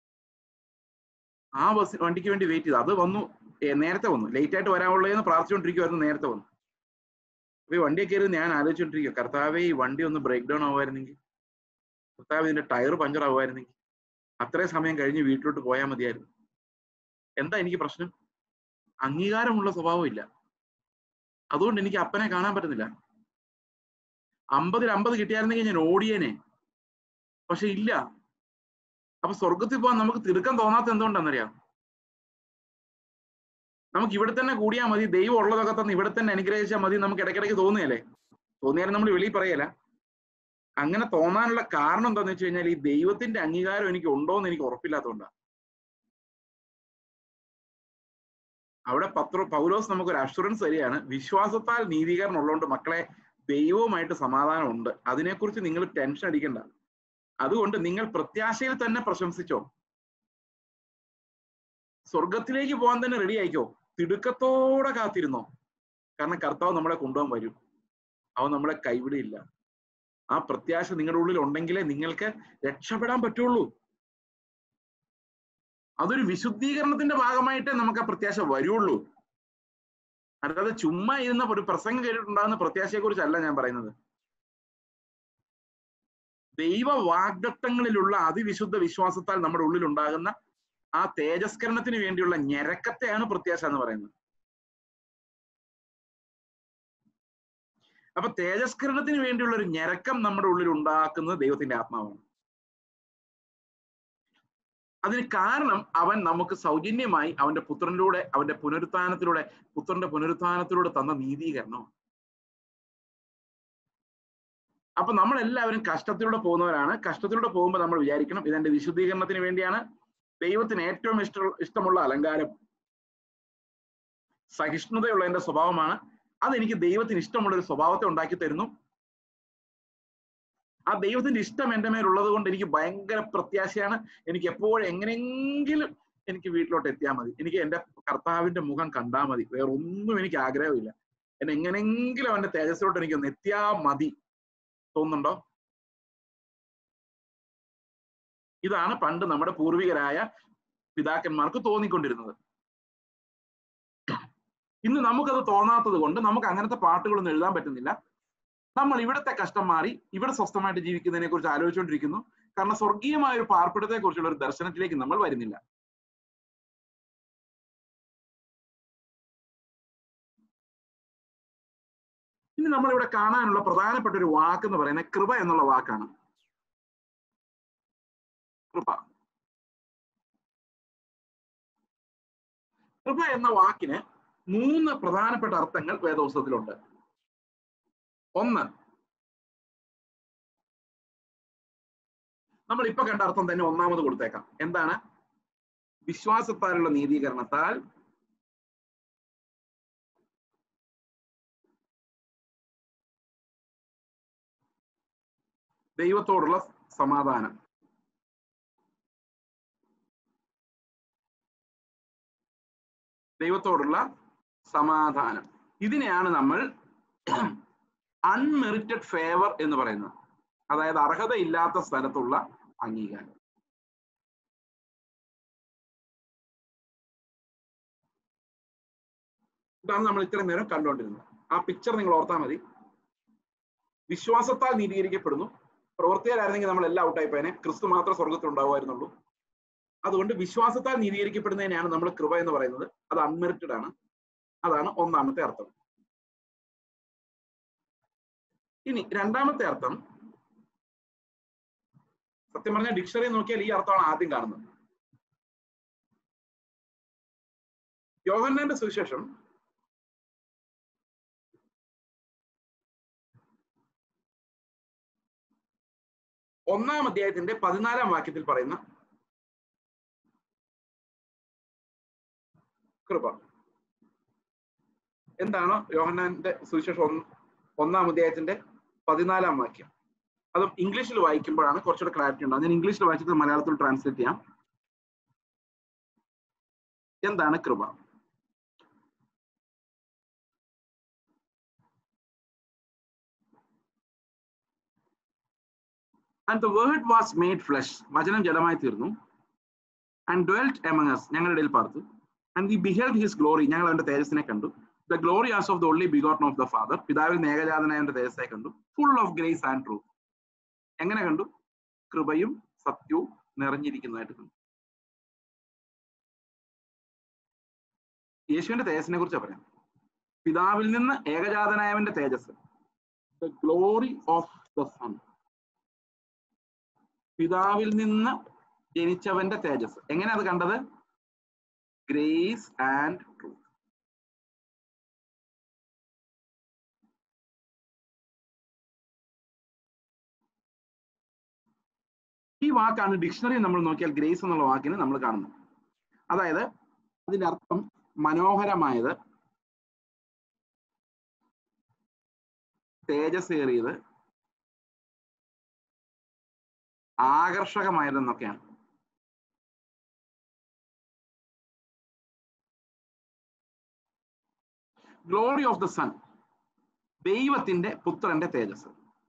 ആ ബസ് വണ്ടിക്ക് വേണ്ടി വെയിറ്റ് ചെയ്തു അത് വന്നു നേരത്തെ വന്നു ലേറ്റ് ആയിട്ട് വരാനുള്ളതെന്ന് പ്രാർത്ഥിച്ചുകൊണ്ടിരിക്കുവായിരുന്നു നേരത്തെ വന്നു അപ്പൊ ഈ വണ്ടിയെ കയറി ഞാൻ ആലോചിച്ചോണ്ടിരിക്കുക കർത്താവെ ഈ വണ്ടി ഒന്ന് ബ്രേക്ക് ഡൗൺ ആവുമായിരുന്നെങ്കിൽ കർത്താവ് ഇതിന്റെ ടയർ പഞ്ചർ ആവുമായിരുന്നെങ്കിൽ അത്രയും സമയം കഴിഞ്ഞ് വീട്ടിലോട്ട് പോയാൽ മതിയായിരുന്നു എന്താ എനിക്ക് പ്രശ്നം അംഗീകാരമുള്ള സ്വഭാവം ഇല്ല അതുകൊണ്ട് എനിക്ക് അപ്പനെ കാണാൻ പറ്റുന്നില്ല അമ്പതിൽ അമ്പത് കിട്ടിയായിരുന്നെങ്കിൽ ഞാൻ ഓടിയേനെ പക്ഷെ ഇല്ല അപ്പൊ സ്വർഗത്തിൽ പോകാൻ നമുക്ക് തിടുക്കം തോന്നാത്ത എന്തുകൊണ്ടാണെന്നറിയാം നമുക്ക് ഇവിടെ തന്നെ കൂടിയാൽ മതി ദൈവം ഉള്ളതൊക്കെ തന്നെ ഇവിടെ തന്നെ അനുഗ്രഹിച്ചാൽ മതി നമുക്ക് ഇടയ്ക്കിടയ്ക്ക് തോന്നുകയല്ലേ തോന്നിയാലും നമ്മൾ വെളിയിൽ പറയല അങ്ങനെ തോന്നാനുള്ള കാരണം എന്താന്ന് വെച്ച് കഴിഞ്ഞാൽ ഈ ദൈവത്തിന്റെ അംഗീകാരം എനിക്ക് ഉണ്ടോ എന്ന് എനിക്ക് ഉറപ്പില്ലാത്തതുകൊണ്ടാണ് അവിടെ പത്ര പൗലോസ് നമുക്കൊരു അഷുറൻസ് തരികയാണ് വിശ്വാസത്താൽ നീതീകരണം ഉള്ളതുകൊണ്ട് മക്കളെ ദൈവവുമായിട്ട് സമാധാനമുണ്ട് അതിനെക്കുറിച്ച് നിങ്ങൾ ടെൻഷൻ അടിക്കണ്ട അതുകൊണ്ട് നിങ്ങൾ പ്രത്യാശയിൽ തന്നെ പ്രശംസിച്ചോ സ്വർഗത്തിലേക്ക് പോകാൻ തന്നെ റെഡി ആയിക്കോ തിടുക്കത്തോടെ കാത്തിരുന്നോ കാരണം കർത്താവ് നമ്മളെ കൊണ്ടുപോകാൻ വരും അവൻ നമ്മളെ കൈവിടില്ല ആ പ്രത്യാശ നിങ്ങളുടെ ഉള്ളിൽ ഉണ്ടെങ്കിലേ നിങ്ങൾക്ക് രക്ഷപ്പെടാൻ പറ്റുള്ളൂ അതൊരു വിശുദ്ധീകരണത്തിന്റെ ഭാഗമായിട്ടേ നമുക്ക് ആ പ്രത്യാശ വരുള്ളൂ അല്ലാതെ ചുമ്മാ ഇരുന്ന ഒരു പ്രസംഗം കേട്ടിട്ടുണ്ടാകുന്ന പ്രത്യാശയെ കുറിച്ചല്ല ഞാൻ പറയുന്നത് ദൈവ വാഗ്ദത്തങ്ങളിലുള്ള അതിവിശുദ്ധ വിശ്വാസത്താൽ നമ്മുടെ ഉള്ളിൽ ഉണ്ടാകുന്ന ആ തേജസ്കരണത്തിന് വേണ്ടിയുള്ള ഞരക്കത്തെയാണ് പ്രത്യാശ എന്ന് പറയുന്നത് അപ്പൊ തേജസ്കരണത്തിന് വേണ്ടിയുള്ള ഒരു ഞരക്കം നമ്മുടെ ഉള്ളിൽ ഉണ്ടാക്കുന്നത് ദൈവത്തിന്റെ ആത്മാവാണ് അതിന് കാരണം അവൻ നമുക്ക് സൗജന്യമായി അവന്റെ പുത്രനിലൂടെ അവന്റെ പുനരുത്ഥാനത്തിലൂടെ പുത്രന്റെ പുനരുത്ഥാനത്തിലൂടെ തന്ന നീതീകരണമാണ് അപ്പൊ നമ്മൾ എല്ലാവരും കഷ്ടത്തിലൂടെ പോകുന്നവരാണ് കഷ്ടത്തിലൂടെ പോകുമ്പോൾ നമ്മൾ വിചാരിക്കണം ഇതെന്റെ വിശുദ്ധീകരണത്തിന് വേണ്ടിയാണ് ദൈവത്തിന് ഏറ്റവും ഇഷ്ട ഇഷ്ടമുള്ള അലങ്കാരം സഹിഷ്ണുതയുള്ള എന്റെ സ്വഭാവമാണ് അതെനിക്ക് ദൈവത്തിന് ഇഷ്ടമുള്ള ഒരു സ്വഭാവത്തെ ഉണ്ടാക്കി തരുന്നു ആ ദൈവത്തിന്റെ ഇഷ്ടം എന്റെ മേലുള്ളത് കൊണ്ട് എനിക്ക് ഭയങ്കര പ്രത്യാശയാണ് എനിക്ക് എപ്പോഴും എങ്ങനെയെങ്കിലും എനിക്ക് വീട്ടിലോട്ട് എത്തിയാൽ മതി എനിക്ക് എന്റെ കർത്താവിന്റെ മുഖം കണ്ടാൽ മതി വേറെ ഒന്നും എനിക്ക് ആഗ്രഹമില്ല എന്നെ എങ്ങനെയെങ്കിലും അവന്റെ തേജസ്സിലോട്ട് എനിക്ക് ഒന്ന് എത്തിയാ മതി തോന്നുന്നുണ്ടോ ഇതാണ് പണ്ട് നമ്മുടെ പൂർവികരായ പിതാക്കന്മാർക്ക് തോന്നിക്കൊണ്ടിരുന്നത് ഇന്ന് നമുക്കത് തോന്നാത്തത് കൊണ്ട് നമുക്ക് അങ്ങനത്തെ പാട്ടുകളൊന്നും എഴുതാൻ പറ്റുന്നില്ല നമ്മൾ ഇവിടുത്തെ കഷ്ടം മാറി ഇവിടെ സ്വസ്ഥമായിട്ട് ജീവിക്കുന്നതിനെ കുറിച്ച് ആലോചിച്ചുകൊണ്ടിരിക്കുന്നു കാരണം സ്വർഗീയമായ ഒരു പാർപ്പിടത്തെ കുറിച്ചുള്ള ഒരു ദർശനത്തിലേക്ക് നമ്മൾ വരുന്നില്ല ഇനി നമ്മൾ ഇവിടെ കാണാനുള്ള പ്രധാനപ്പെട്ട ഒരു വാക്ക് എന്ന് പറയുന്നത് കൃപ എന്നുള്ള വാക്കാണ് കൃപ കൃപ എന്ന വാക്കിന് മൂന്ന് പ്രധാനപ്പെട്ട അർത്ഥങ്ങൾ വേദോത്സവത്തിലുണ്ട് ഒന്ന് നമ്മൾ ഇപ്പൊ കണ്ട അർത്ഥം തന്നെ ഒന്നാമത് കൊടുത്തേക്കാം എന്താണ് വിശ്വാസത്താലുള്ള നീതീകരണത്താൽ ദൈവത്തോടുള്ള സമാധാനം ദൈവത്തോടുള്ള സമാധാനം ഇതിനെയാണ് നമ്മൾ അൺമെറിറ്റഡ് ഫേവർ എന്ന് പറയുന്നത് അതായത് അർഹതയില്ലാത്ത സ്ഥലത്തുള്ള അംഗീകാരം ഇതാണ് നമ്മൾ ഇത്രയും നേരം കണ്ടുകൊണ്ടിരുന്നത് ആ പിക്ചർ നിങ്ങൾ ഓർത്താൽ മതി വിശ്വാസത്താൽ നീതീകരിക്കപ്പെടുന്നു പ്രവൃത്തിയായിരുന്നെങ്കിൽ നമ്മൾ എല്ലാം ഔട്ടായി പോയനെ ക്രിസ്തു മാത്രം സ്വർഗത്തിൽ ഉണ്ടാവുമായിരുന്നുള്ളൂ അതുകൊണ്ട് വിശ്വാസത്താൽ നീതീകരിക്കപ്പെടുന്നതിനെയാണ് നമ്മൾ കൃപ എന്ന് പറയുന്നത് അത് അൺമെറിറ്റഡ് ആണ് അതാണ് ഒന്നാമത്തെ അർത്ഥം ഇനി രണ്ടാമത്തെ അർത്ഥം സത്യം പറഞ്ഞാൽ ഡിക്ഷണറി നോക്കിയാൽ ഈ അർത്ഥമാണ് ആദ്യം കാണുന്നത് യോഹന്നാന്റെ സുവിശേഷം ഒന്നാം അധ്യായത്തിന്റെ പതിനാലാം വാക്യത്തിൽ പറയുന്ന കൃപ എന്താണ് യോഹന്നാന്റെ സുവിശേഷം ഒന്നാം അധ്യായത്തിന്റെ പതിനാലാം വാക്യം അതും ഇംഗ്ലീഷിൽ വായിക്കുമ്പോഴാണ് കുറച്ചുകൂടെ ക്ലാരിറ്റി ഉണ്ടാകും ഞാൻ ഇംഗ്ലീഷിൽ വായിച്ചിട്ട് മലയാളത്തിൽ ട്രാൻസ്ലേറ്റ് ചെയ്യാം എന്താണ് കൃപ and the word was made flesh വചനം ജലമായി തീർന്നു ആൻഡ് ഡ്വെൽറ്റ് എമംഗ് us ഞങ്ങളുടെ ഇടയിൽ പാർത്തു and we behave his glory ഞങ്ങൾ അവന്റെ തേജസ്സിനെ കണ്ടു the glory as of the only begotten of the father പിതാവിൽ നേകജാതനായ അവന്റെ തേജസ്സിനെ കണ്ടു full of grace and truth എങ്ങനെ കണ്ടു കൃപയും സത്യവും നിറഞ്ഞിരിക്കുന്നതായിട്ട് കണ്ടു യേശുവിന്റെ തേജസ്സിനെ കുറിച്ച് പറയാം പിതാവിൽ നിന്ന് ഏകജാതനായവന്റെ തേജസ് the glory of the son പിതാവിൽ നിന്ന് ജനിച്ചവന്റെ തേജസ് എങ്ങനെ അത് കണ്ടത് ഗ്രേസ് ആൻഡ് ട്രൂത്ത് ഈ വാക്കാണ് ഡിക്ഷണറി നമ്മൾ നോക്കിയാൽ ഗ്രേസ് എന്നുള്ള വാക്കിന് നമ്മൾ കാണുന്നത് അതായത് അതിന്റെ അർത്ഥം മനോഹരമായത് തേജസ്സേറിയത് ആകർഷകമായതെന്നൊക്കെയാണ് ഗ്ലോറി ഓഫ് ദ സൺ ദൈവത്തിന്റെ പുത്രന്റെ തേജസ്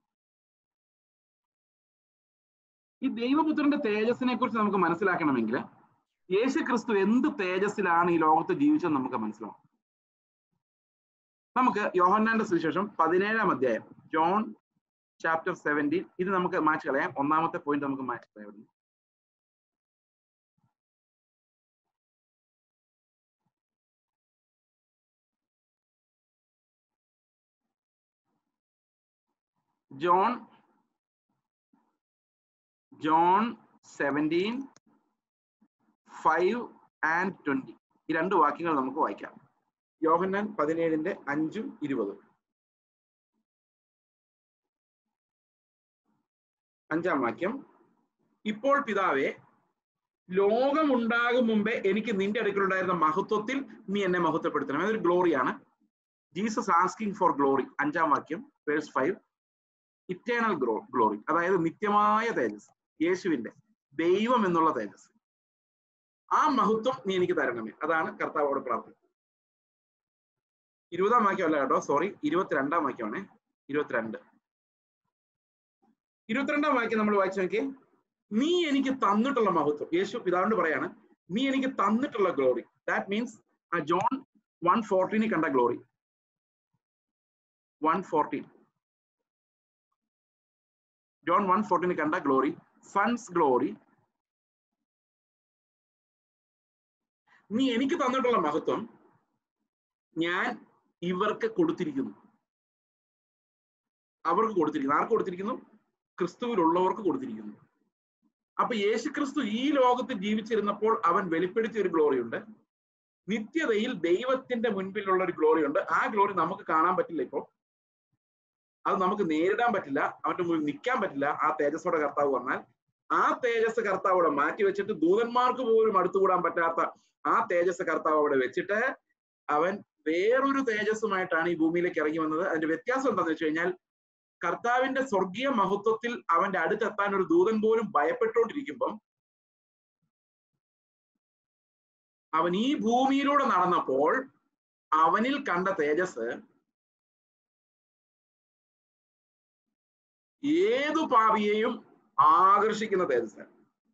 ഈ ദൈവപുത്രന്റെ തേജസ്സിനെ കുറിച്ച് നമുക്ക് മനസ്സിലാക്കണമെങ്കിൽ യേശു ക്രിസ്തു എന്ത് തേജസ്സിലാണ് ഈ ലോകത്ത് ജീവിച്ചത് നമുക്ക് മനസ്സിലാവും നമുക്ക് യോഹന്നാന്റെ സുവിശേഷം പതിനേഴാം അധ്യായം ജോൺ ചാപ്റ്റർ സെവൻറ്റീൻ ഇത് നമുക്ക് മാച്ച് കളയാം ഒന്നാമത്തെ പോയിന്റ് നമുക്ക് മാച്ച് കളയാം John John seventeen five and twenty ഈ രണ്ട് വാക്യങ്ങൾ നമുക്ക് വായിക്കാം യോഹന്നാൻ പതിനേഴിന്റെ അഞ്ചും ഇരുപതും അഞ്ചാം വാക്യം ഇപ്പോൾ പിതാവേ ലോകമുണ്ടാകും മുമ്പേ എനിക്ക് നിന്റെ അടുക്കലുണ്ടായിരുന്ന മഹത്വത്തിൽ നീ എന്നെ മഹത്വപ്പെടുത്തണം അതൊരു ഗ്ലോറിയാണ് ജീസസ് ആസ്കിങ് ഫോർ ഗ്ലോറി അഞ്ചാം വാക്യം verse five eternal grow glory അതായത് നിത്യമായ തേജസ് യേശുവിന്റെ ദൈവം എന്നുള്ള തേജസ് ആ മഹത്വം നീ എനിക്ക് തരണമേ അതാണ് കർത്താവോട് പ്രാർത്ഥന ഇരുപതാം വാക്യം അല്ല കേട്ടോ സോറി ഇരുപത്തിരണ്ടാം വാക്യമാണ് ഇരുപത്തിരണ്ട് ഇരുപത്തിരണ്ടാം വാക്യം നമ്മൾ വായിച്ചു നോക്കിയേ നീ എനിക്ക് തന്നിട്ടുള്ള മഹത്വം യേശു പിതാവിനോട് പറയാണ് നീ എനിക്ക് തന്നിട്ടുള്ള ഗ്ലോറി ദാറ്റ് മീൻസ് ആ ജോൺ വൺ ഫോർട്ടീനിൽ കണ്ട glory one fourteen John one ഫോർട്ടീനിൽ കണ്ട ഗ്ലോറി സൺസ് ഗ്ലോറി നീ എനിക്ക് തന്നിട്ടുള്ള മഹത്വം ഞാൻ ഇവർക്ക് കൊടുത്തിരിക്കുന്നു അവർക്ക് കൊടുത്തിരിക്കുന്നു ആർക്ക് കൊടുത്തിരിക്കുന്നു ക്രിസ്തുവിലുള്ളവർക്ക് കൊടുത്തിരിക്കുന്നു അപ്പൊ യേശു ക്രിസ്തു ഈ ലോകത്ത് ജീവിച്ചിരുന്നപ്പോൾ അവൻ വെളിപ്പെടുത്തിയ ഒരു ഗ്ലോറി ഉണ്ട് നിത്യതയിൽ ദൈവത്തിന്റെ മുൻപിലുള്ള ഒരു ഗ്ലോറി ഉണ്ട് ആ ഗ്ലോറി നമുക്ക് കാണാൻ പറ്റില്ല ഇപ്പോൾ അത് നമുക്ക് നേരിടാൻ പറ്റില്ല അവന്റെ മുന്നിൽ നിൽക്കാൻ പറ്റില്ല ആ തേജസ്സോടെ കർത്താവ് വന്നാൽ ആ തേജസ് കർത്താവ് അവിടെ മാറ്റി വെച്ചിട്ട് ദൂതന്മാർക്ക് പോലും അടുത്തുകൂടാൻ പറ്റാത്ത ആ തേജസ് കർത്താവ് അവിടെ വെച്ചിട്ട് അവൻ വേറൊരു തേജസ്സുമായിട്ടാണ് ഈ ഭൂമിയിലേക്ക് ഇറങ്ങി വന്നത് അതിന്റെ വ്യത്യാസം എന്താണെന്ന് വെച്ച് കഴിഞ്ഞാൽ കർത്താവിന്റെ സ്വർഗീയ മഹത്വത്തിൽ അവന്റെ അടുത്തെത്താൻ ഒരു ദൂതൻ പോലും ഭയപ്പെട്ടുകൊണ്ടിരിക്കുമ്പം അവൻ ഈ ഭൂമിയിലൂടെ നടന്നപ്പോൾ അവനിൽ കണ്ട തേജസ് ഏതു പാപിയെയും ആകർഷിക്കുന്ന തേജസ്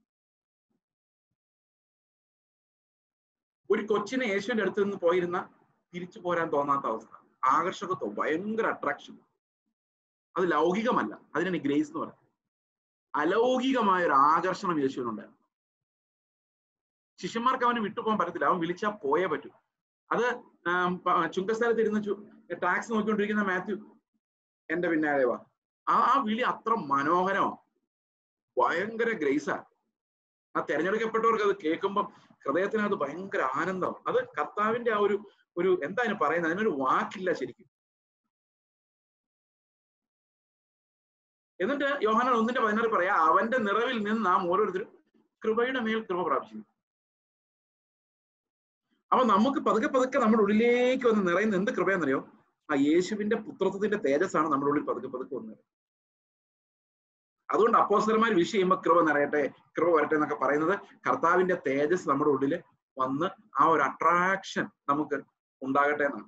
ഒരു കൊച്ചിനെ യേശുവിന്റെ അടുത്ത് നിന്ന് പോയിരുന്ന തിരിച്ചു പോരാൻ തോന്നാത്ത അവസ്ഥ ആകർഷകത്വം ഭയങ്കര അട്രാക്ഷൻ അത് ലൗകികമല്ല അതിനാണ് ഗ്രേസ് എന്ന് പറയുന്നത് അലൗകികമായ ഒരു ആകർഷണം യേശുവിനുണ്ടായിരുന്നു ശിഷ്യന്മാർക്ക് അവന് വിട്ടുപോകാൻ പറ്റത്തില്ല അവൻ വിളിച്ചാൽ പോയേ പറ്റൂ അത് ചുങ്കസ്ഥലത്ത് ഇരുന്ന് ടാക്സ് നോക്കിക്കൊണ്ടിരിക്കുന്ന മാത്യു എന്റെ പിന്നാലെ വാ ആ ആ വിളി അത്ര മനോഹരമാണ് ഭയങ്കര ഗ്രേസാ ആ തെരഞ്ഞെടുക്കപ്പെട്ടവർക്ക് അത് കേൾക്കുമ്പോൾ ഹൃദയത്തിനകത്ത് ഭയങ്കര ആനന്ദം അത് കർത്താവിന്റെ ആ ഒരു ഒരു എന്താ അതിന് പറയുന്നത് അതിനൊരു വാക്കില്ല ശരിക്കും എന്നിട്ട് യോഹനാൻ ഒന്നിന്റെ പതിനാറ് പറയാ അവന്റെ നിറവിൽ നിന്ന് നാം ഓരോരുത്തരും കൃപയുടെ മേൽ കൃപ പ്രാപിച്ചു അപ്പൊ നമുക്ക് പതുക്കെ പതുക്കെ നമ്മുടെ ഉള്ളിലേക്ക് വന്ന് നിറയുന്ന എന്ത് കൃപയെന്നറിയോ ആ യേശുവിന്റെ പുത്രത്വത്തിന്റെ തേജസ്സാണ് നമ്മുടെ ഉള്ളിൽ പതുക്കെ പതുക്കെ വന്നത് അതുകൊണ്ട് അപ്പോസ്റ്റർമാർ വിഷ് ചെയ്യുമ്പോൾ കൃപ നിറയട്ടെ കൃപ വരട്ടെ എന്നൊക്കെ പറയുന്നത് കർത്താവിന്റെ തേജസ് നമ്മുടെ ഉള്ളിൽ വന്ന് ആ ഒരു അട്രാക്ഷൻ നമുക്ക് ഉണ്ടാകട്ടെ എന്നാണ്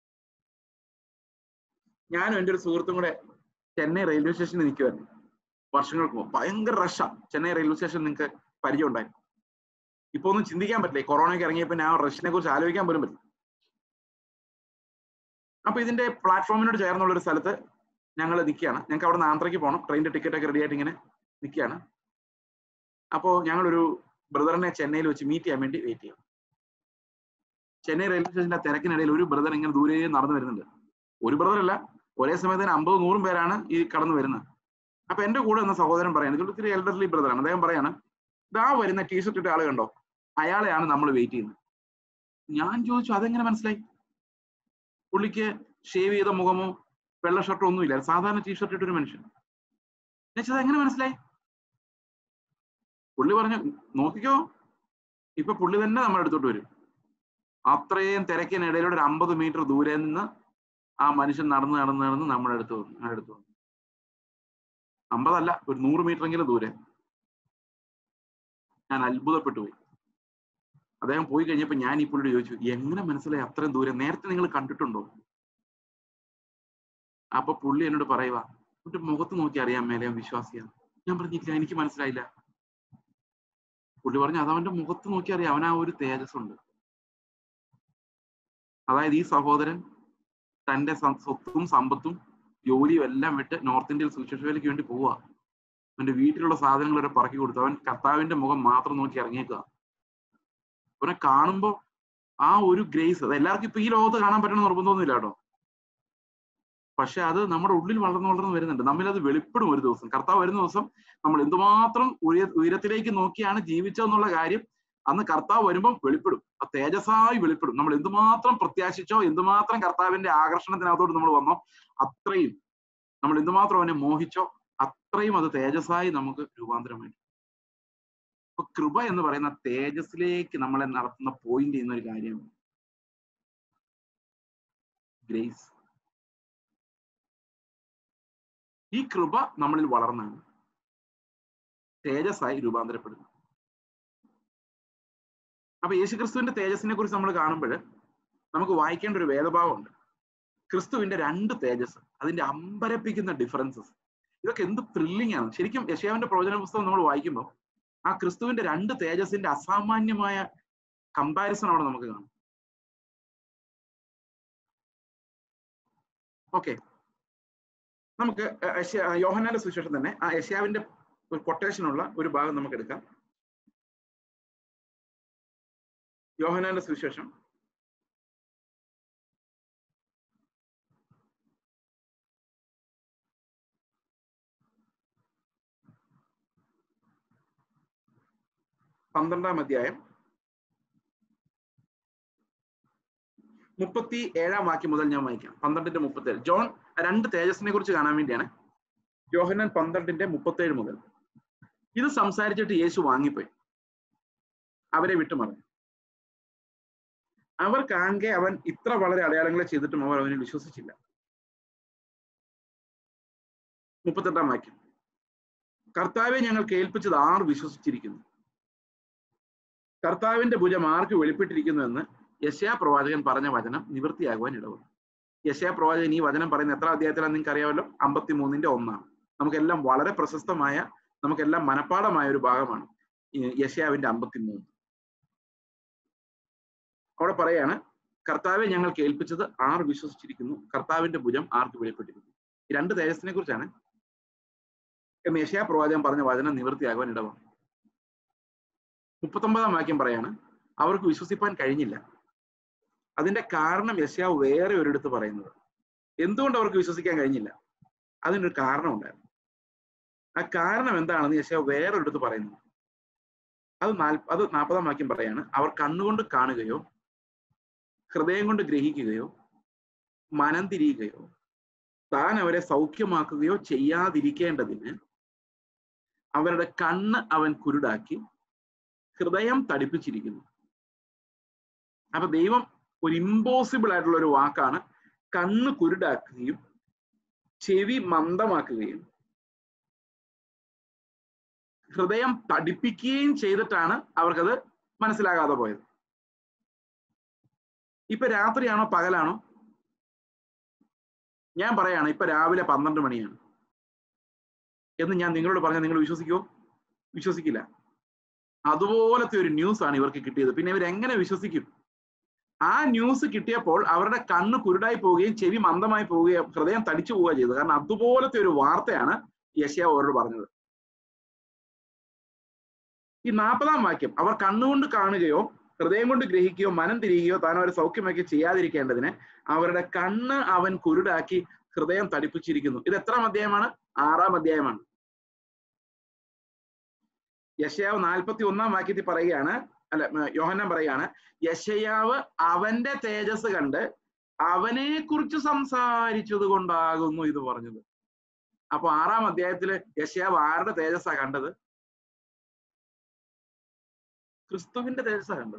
ഞാനും എൻ്റെ ഒരു സുഹൃത്തും കൂടെ ചെന്നൈ റെയിൽവേ സ്റ്റേഷനിൽ നിൽക്കുമായിരുന്നു വർഷങ്ങൾക്ക് മുമ്പ് ഭയങ്കര റഷാ ചെന്നൈ റെയിൽവേ സ്റ്റേഷൻ നിങ്ങൾക്ക് പരിചയം ഉണ്ടായി ഇപ്പൊ ഒന്നും ചിന്തിക്കാൻ പറ്റില്ല ഈ കൊറോണയ്ക്ക് ഇറങ്ങിയപ്പോൾ ഞാൻ റഷിനെ കുറിച്ച് ആലോചിക്കാൻ പോലും പറ്റില്ല അപ്പൊ ഇതിന്റെ പ്ലാറ്റ്ഫോമിനോട് ചേർന്നുള്ള ഒരു സ്ഥലത്ത് ഞങ്ങൾ നിൽക്കുകയാണ് ഞങ്ങൾക്ക് അവിടെ നിന്ന് ആന്ധ്രയ്ക്ക് പോകണം ട്രെയിനിന്റെ ടിക്കറ്റ് ഒക്കെ റെഡി ആയിട്ട് ഇങ്ങനെ നിൽക്കുകയാണ് അപ്പോൾ ഞങ്ങളൊരു ബ്രദറിനെ ചെന്നൈയിൽ വെച്ച് മീറ്റ് ചെയ്യാൻ വേണ്ടി വെയിറ്റ് ചെയ്യാം ചെന്നൈ റെയിൽവേ സ്റ്റേഷന്റെ തിരക്കിനിടയിൽ ഒരു ബ്രദർ ഇങ്ങനെ ദൂരെ നടന്നു വരുന്നുണ്ട് ഒരു ബ്രദർ അല്ല ഒരേ സമയത്ത് അമ്പത് നൂറും പേരാണ് ഈ കടന്നു വരുന്നത് അപ്പൊ എന്റെ കൂടെ എന്ന സഹോദരൻ പറയാണ് ഇതൊരു ഇത്തിരി എൽഡർലി ബ്രദറാണ് അദ്ദേഹം പറയാണ് ഇതാ വരുന്ന ടീഷർട്ട് ഇട്ട ആള് കണ്ടോ അയാളെയാണ് നമ്മൾ വെയിറ്റ് ചെയ്യുന്നത് ഞാൻ ചോദിച്ചു അതെങ്ങനെ മനസ്സിലായി പുള്ളിക്ക് ഷേവ് ചെയ്ത മുഖമോ വെള്ള ഷർട്ടോ ഒന്നുമില്ല സാധാരണ ടീഷർട്ട് ഇട്ടൊരു മനുഷ്യൻ എന്നുവെച്ചാൽ എങ്ങനെ മനസ്സിലായി പുള്ളി പറഞ്ഞു നോക്കിക്കോ ഇപ്പൊ പുള്ളി തന്നെ നമ്മുടെ അടുത്തോട്ട് വരും അത്രയും തിരക്കിനിടയിലൂടെ ഒരു അമ്പത് മീറ്റർ ദൂരെ നിന്ന് ആ മനുഷ്യൻ നടന്ന് നടന്ന് നടന്ന് നമ്മുടെ അടുത്ത് വന്നു നമ്മുടെ അടുത്ത് വന്നു അമ്പതല്ല ഒരു നൂറ് മീറ്റർ എങ്കിലും ദൂരെ ഞാൻ അത്ഭുതപ്പെട്ടു പോയി അദ്ദേഹം പോയി കഴിഞ്ഞപ്പോ ഞാൻ ഈ പുള്ളിയോട് ചോദിച്ചു എങ്ങനെ മനസ്സിലായി അത്രയും ദൂരം നേരത്തെ നിങ്ങൾ കണ്ടിട്ടുണ്ടോ അപ്പൊ പുള്ളി എന്നോട് പറയുക എന്റെ മുഖത്ത് നോക്കി അറിയാൻ മേലെ വിശ്വാസിയാണ് ഞാൻ പറഞ്ഞില്ല എനിക്ക് മനസ്സിലായില്ല പുള്ളി പറഞ്ഞു അത് അവന്റെ മുഖത്ത് നോക്കി അറിയാം അവൻ ആ ഒരു തേജസ് ഉണ്ട് അതായത് ഈ സഹോദരൻ തന്റെ സ്വത്തും സമ്പത്തും ജോലിയും എല്ലാം വിട്ട് നോർത്ത് ഇന്ത്യയിൽ സുവിശേഷ വേലയ്ക്ക് വേണ്ടി പോവുക അവന്റെ വീട്ടിലുള്ള സാധനങ്ങൾ വരെ പറക്കി കൊടുത്തു അവൻ കർത്താവിന്റെ മുഖം മാത്രം നോക്കി ഇറങ്ങിയേക്കുക അവനെ കാണുമ്പോൾ ആ ഒരു ഗ്രേസ് അത് എല്ലാവർക്കും ഇപ്പൊ ഈ ലോകത്ത് കാണാൻ പറ്റണം നിർബന്ധമൊന്നുമില്ല കേട്ടോ പക്ഷെ അത് നമ്മുടെ ഉള്ളിൽ വളർന്നു വളർന്നു വരുന്നുണ്ട് നമ്മിൽ അത് വെളിപ്പെടും ഒരു ദിവസം കർത്താവ് വരുന്ന ദിവസം നമ്മൾ എന്തുമാത്രം ഉയര ഉയരത്തിലേക്ക് നോക്കിയാണ് ജീവിച്ചതെന്നുള്ള കാര്യം അന്ന് കർത്താവ് വരുമ്പം വെളിപ്പെടും ആ തേജസ്സായി വെളിപ്പെടും നമ്മൾ എന്തുമാത്രം പ്രത്യാശിച്ചോ എന്തുമാത്രം കർത്താവിന്റെ ആകർഷണത്തിനകത്തോട്ട് നമ്മൾ വന്നോ അത്രയും നമ്മൾ എന്തുമാത്രം അവനെ മോഹിച്ചോ അത്രയും അത് തേജസ്സായി നമുക്ക് രൂപാന്തരമായി അപ്പൊ കൃപ എന്ന് പറയുന്ന തേജസ്സിലേക്ക് നമ്മളെ നടത്തുന്ന പോയിന്റ് ചെയ്യുന്ന ഒരു കാര്യമാണ് ഗ്രേസ് ഈ കൃപ നമ്മളിൽ വളർന്നാണ് തേജസ്സായി രൂപാന്തരപ്പെടുന്നത് അപ്പൊ യേശുക്രിസ്തുവിന്റെ തേജസ്സിനെ കുറിച്ച് നമ്മൾ കാണുമ്പോൾ നമുക്ക് വായിക്കേണ്ട ഒരു വേദഭാവമുണ്ട് ക്രിസ്തുവിന്റെ രണ്ട് തേജസ് അതിന്റെ അമ്പരപ്പിക്കുന്ന ഡിഫറൻസസ് ഇതൊക്കെ എന്ത് ത്രില്ലിംഗ് ആണ് ശരിക്കും യശയാവിന്റെ പ്രവചന പുസ്തകം നമ്മൾ വായിക്കുമ്പോൾ ആ ക്രിസ്തുവിന്റെ രണ്ട് തേജസിന്റെ അസാമാന്യമായ കമ്പാരിസൺ അവിടെ നമുക്ക് കാണാം ഓക്കെ നമുക്ക് യോഹനാന്റെ സുവിശേഷം തന്നെ ആ യശയാവിന്റെ ഒരു കൊട്ടേഷനുള്ള ഒരു ഭാഗം നമുക്ക് എടുക്കാം യോഹനാന്റെ സുവിശേഷം പന്ത്രണ്ടാം അധ്യായം മുപ്പത്തി ഏഴാം വാക്യം മുതൽ ഞാൻ വായിക്കാം പന്ത്രണ്ടിന്റെ മുപ്പത്തി ഏഴ് ജോൺ രണ്ട് തേജസ്സിനെ കുറിച്ച് കാണാൻ വേണ്ടിയാണ് യോഹനൻ പന്ത്രണ്ടിന്റെ മുപ്പത്തേഴ് മുതൽ ഇത് സംസാരിച്ചിട്ട് യേശു വാങ്ങിപ്പോയി അവരെ വിട്ടുമറഞ്ഞു അവർ കാണെ അവൻ ഇത്ര വളരെ അടയാളങ്ങളെ ചെയ്തിട്ടും അവർ അവനെ വിശ്വസിച്ചില്ല മുപ്പത്തെട്ടാം വാക്യം കർത്താവെ ഞങ്ങൾ കേൾപ്പിച്ചത് ആർ വിശ്വസിച്ചിരിക്കുന്നു കർത്താവിന്റെ ഭുജം ആർക്ക് വെളിപ്പെട്ടിരിക്കുന്നു എന്ന് യശയാ പ്രവാചകൻ പറഞ്ഞ വചനം നിവൃത്തിയാകുവാൻ ഇടവന്നു യശയാ പ്രവാചകൻ ഈ വചനം പറയുന്ന എത്ര അധ്യായത്തിലാണെന്ന് നിങ്ങൾക്ക് അറിയാമല്ലോ അമ്പത്തി മൂന്നിന്റെ ഒന്നാണ് നമുക്കെല്ലാം വളരെ പ്രശസ്തമായ നമുക്കെല്ലാം മനഃപ്പാടമായ ഒരു ഭാഗമാണ് യശയാവിന്റെ അമ്പത്തി മൂന്ന് അവിടെ പറയാണ് കർത്താവെ ഞങ്ങൾ കേൾപ്പിച്ചത് ആർ വിശ്വസിച്ചിരിക്കുന്നു കർത്താവിന്റെ ഭുജം ആർക്ക് വെളിപ്പെട്ടിരിക്കുന്നു ഈ രണ്ട് തേജസ്സിനെ കുറിച്ചാണ് എന്ന് യശയാ പ്രവാചകൻ പറഞ്ഞ വചനം നിവൃത്തിയാകുവാൻ ഇടവന്നു മുപ്പത്തൊമ്പതാം വാക്യം പറയാണ് അവർക്ക് വിശ്വസിപ്പാൻ കഴിഞ്ഞില്ല അതിന്റെ കാരണം യശയാവ് വേറെ ഒരിടത്ത് പറയുന്നത് എന്തുകൊണ്ട് അവർക്ക് വിശ്വസിക്കാൻ കഴിഞ്ഞില്ല അതിനൊരു കാരണം ഉണ്ടായിരുന്നു ആ കാരണം എന്താണെന്ന് യശയാവ് വേറെ ഒരിടത്ത് പറയുന്നു അത് നാല് അത് നാൽപ്പതാം വാക്യം പറയാണ് അവർ കണ്ണുകൊണ്ട് കാണുകയോ ഹൃദയം കൊണ്ട് ഗ്രഹിക്കുകയോ മനം തിരിയുകയോ താൻ അവരെ സൗഖ്യമാക്കുകയോ ചെയ്യാതിരിക്കേണ്ടതിന് അവരുടെ കണ്ണ് അവൻ കുരുടാക്കി ഹൃദയം തടിപ്പിച്ചിരിക്കുന്നു അപ്പൊ ദൈവം ഒരു ഇമ്പോസിബിൾ ആയിട്ടുള്ള ഒരു വാക്കാണ് കണ്ണ് കുരുടാക്കുകയും ചെവി മന്ദമാക്കുകയും ഹൃദയം തടിപ്പിക്കുകയും ചെയ്തിട്ടാണ് അവർക്കത് മനസ്സിലാകാതെ പോയത് ഇപ്പൊ രാത്രിയാണോ പകലാണോ ഞാൻ പറയാണ് ഇപ്പൊ രാവിലെ പന്ത്രണ്ട് മണിയാണ് എന്ന് ഞാൻ നിങ്ങളോട് പറഞ്ഞാൽ നിങ്ങൾ വിശ്വസിക്കുമോ വിശ്വസിക്കില്ല അതുപോലത്തെ ഒരു ന്യൂസ് ആണ് ഇവർക്ക് കിട്ടിയത് പിന്നെ ഇവർ എങ്ങനെ വിശ്വസിക്കും ആ ന്യൂസ് കിട്ടിയപ്പോൾ അവരുടെ കണ്ണ് കുരുടായി പോവുകയും ചെവി മന്ദമായി പോവുകയും ഹൃദയം തടിച്ചു പോവുകയും ചെയ്തത് കാരണം അതുപോലത്തെ ഒരു വാർത്തയാണ് യശയാവ് അവരോട് പറഞ്ഞത് ഈ നാൽപ്പതാം വാക്യം അവർ കണ്ണുകൊണ്ട് കാണുകയോ ഹൃദയം കൊണ്ട് ഗ്രഹിക്കുകയോ മനം തിരിയുകയോ താൻ അവരെ സൗഖ്യമാക്കി ചെയ്യാതിരിക്കേണ്ടതിന് അവരുടെ കണ്ണ് അവൻ കുരുടാക്കി ഹൃദയം തടിപ്പിച്ചിരിക്കുന്നു ഇത് എത്രാം അധ്യായമാണ് ആറാം അധ്യായമാണ് യശയാവ് നാൽപ്പത്തി ഒന്നാം വാക്യത്തിൽ പറയുകയാണ് അല്ല യോഹന്നാൻ പറയുകയാണ് യശയാവ് അവന്റെ തേജസ് കണ്ട് അവനെ കുറിച്ച് സംസാരിച്ചത് കൊണ്ടാകുന്നു ഇത് പറഞ്ഞത് അപ്പൊ ആറാം അധ്യായത്തില് യശയാവ് ആരുടെ തേജസ്സാ കണ്ടത് ക്രിസ്തുവിന്റെ തേജസ്സാ കണ്ടത്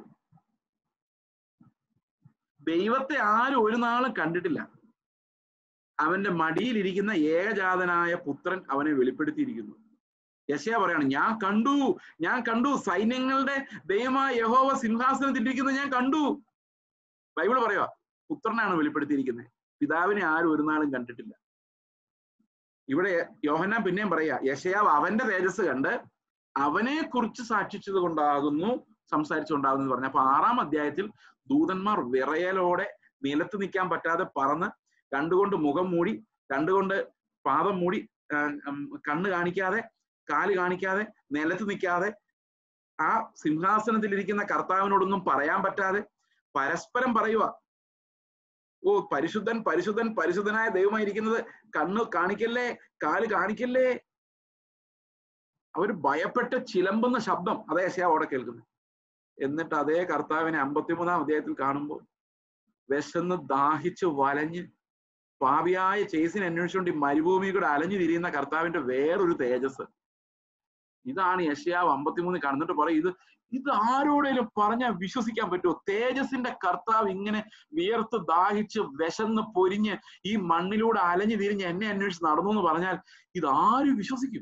ദൈവത്തെ ആരും ഒരു നാളും കണ്ടിട്ടില്ല അവന്റെ മടിയിലിരിക്കുന്ന ഏകജാതനായ പുത്രൻ അവനെ വെളിപ്പെടുത്തിയിരിക്കുന്നു യശയ പറയാണ് ഞാൻ കണ്ടു ഞാൻ കണ്ടു സൈന്യങ്ങളുടെ ദൈവമായ യഹോവ സിംഹാസനത്തിലിരിക്കുന്നത് ഞാൻ കണ്ടു ബൈബിൾ പറയുക പുത്രനാണ് വെളിപ്പെടുത്തിയിരിക്കുന്നത് പിതാവിനെ ആരും ഒരു നാളും കണ്ടിട്ടില്ല ഇവിടെ യോഹന്നാൻ പിന്നെയും പറയാ യശയാവ് അവന്റെ തേജസ് കണ്ട് അവനെ കുറിച്ച് സാക്ഷിച്ചത് കൊണ്ടാകുന്നു സംസാരിച്ചുകൊണ്ടാകുന്നു പറഞ്ഞു അപ്പൊ ആറാം അധ്യായത്തിൽ ദൂതന്മാർ വിറയലോടെ നിലത്ത് നിൽക്കാൻ പറ്റാതെ പറന്ന് കണ്ടുകൊണ്ട് മുഖം മൂടി കണ്ടുകൊണ്ട് പാദം മൂടി കണ്ണ് കാണിക്കാതെ കാല് കാണിക്കാതെ നിലത്ത് നിൽക്കാതെ ആ സിംഹാസനത്തിൽ ഇരിക്കുന്ന കർത്താവിനോടൊന്നും പറയാൻ പറ്റാതെ പരസ്പരം പറയുക ഓ പരിശുദ്ധൻ പരിശുദ്ധൻ പരിശുദ്ധനായ ദൈവമായിരിക്കുന്നത് കണ്ണ് കാണിക്കല്ലേ കാല് കാണിക്കല്ലേ അവർ ഭയപ്പെട്ട് ചിലമ്പുന്ന ശബ്ദം അതേ യശയാവ് അവിടെ കേൾക്കുന്നത് എന്നിട്ട് അതേ കർത്താവിനെ അമ്പത്തിമൂന്നാം അധ്യായത്തിൽ കാണുമ്പോൾ വിശന്ന് ദാഹിച്ച് വലഞ്ഞ് പാപിയായ ചേസിനെ അന്വേഷിച്ചുകൊണ്ട് ഈ മരുഭൂമി കൂടെ അലഞ്ഞു തിരിയുന്ന കർത്താവിന്റെ വേറൊരു തേജസ് ഇതാണ് യശയാവ് അമ്പത്തിമൂന്ന് കാണുന്നിട്ട് പറയും ഇത് ഇത് ആരോടേലും പറഞ്ഞാൽ വിശ്വസിക്കാൻ പറ്റുമോ തേജസിന്റെ കർത്താവ് ഇങ്ങനെ വിയർത്ത് ദാഹിച്ച് വിശന്ന് പൊരിഞ്ഞ് ഈ മണ്ണിലൂടെ അലഞ്ഞു തിരിഞ്ഞ് എന്നെ അന്വേഷിച്ച് നടന്നു എന്ന് പറഞ്ഞാൽ ഇത് ആര് വിശ്വസിക്കും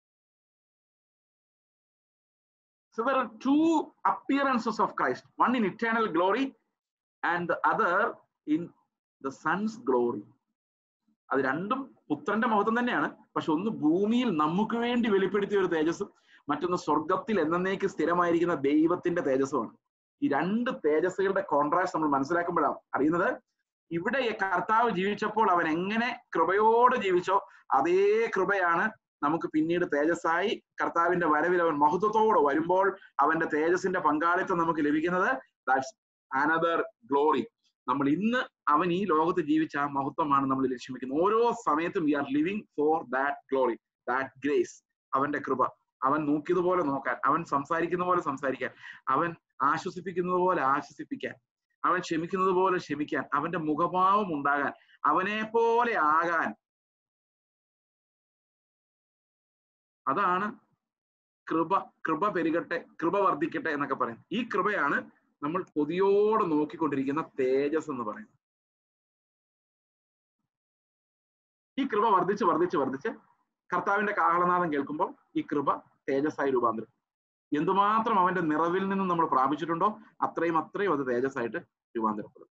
So there are two appearances of Christ, one in eternal glory and the other in the son's glory. അത് രണ്ടും പുത്രന്റെ മഹത്വം തന്നെയാണ് പക്ഷെ ഒന്ന് ഭൂമിയിൽ നമുക്ക് വേണ്ടി വെളിപ്പെടുത്തിയ ഒരു തേജസ്സും മറ്റൊന്ന് സ്വർഗത്തിൽ എന്നേക്ക് സ്ഥിരമായിരിക്കുന്ന ദൈവത്തിന്റെ തേജസ്സുമാണ് ഈ രണ്ട് തേജസ്സുകളുടെ കോൺട്രാസ്റ്റ് നമ്മൾ മനസ്സിലാക്കുമ്പോഴാണ് അറിയുന്നത് ഇവിടെ ഈ കർത്താവ് ജീവിച്ചപ്പോൾ അവൻ എങ്ങനെ കൃപയോടെ ജീവിച്ചോ അതേ കൃപയാണ് നമുക്ക് പിന്നീട് തേജസ്സായി കർത്താവിന്റെ വരവിൽ അവൻ മഹത്വത്തോടെ വരുമ്പോൾ അവന്റെ തേജസ്സിന്റെ പങ്കാളിത്തം നമുക്ക് ലഭിക്കുന്നത് ദാറ്റ്സ് അനദർ ഗ്ലോറി നമ്മൾ ഇന്ന് അവൻ ഈ ലോകത്ത് ജീവിച്ച ആ മഹത്വമാണ് നമ്മൾ ലക്ഷ്യമിക്കുന്നത് ഓരോ സമയത്തും we are living for that glory that grace അവന്റെ കൃപ അവൻ നോക്കിയതുപോലെ നോക്കാൻ അവൻ സംസാരിക്കുന്ന പോലെ സംസാരിക്കാൻ അവൻ ആശ്വസിപ്പിക്കുന്നത് പോലെ ആശ്വസിപ്പിക്കാൻ അവൻ ക്ഷമിക്കുന്നത് പോലെ ക്ഷമിക്കാൻ അവന്റെ മുഖഭാവം ഉണ്ടാകാൻ അവനെ പോലെ ആകാൻ അതാണ് കൃപ കൃപ പെരുകട്ടെ കൃപ വർദ്ധിക്കട്ടെ എന്നൊക്കെ പറയുന്നത് ഈ കൃപയാണ് നമ്മൾ കൊതിയോടെ നോക്കിക്കൊണ്ടിരിക്കുന്ന തേജസ് എന്ന് പറയുന്നത് ഈ കൃപ വർദ്ധിച്ച് വർദ്ധിച്ച് വർദ്ധിച്ച് കർത്താവിന്റെ കാഹളനാദം കേൾക്കുമ്പോൾ ഈ കൃപ തേജസ്സായി രൂപാന്തരം എന്തുമാത്രം അവന്റെ നിറവിൽ നിന്നും നമ്മൾ പ്രാപിച്ചിട്ടുണ്ടോ അത്രയും അത്രയും അത് തേജസ്സായിട്ട് രൂപാന്തരപ്പെടും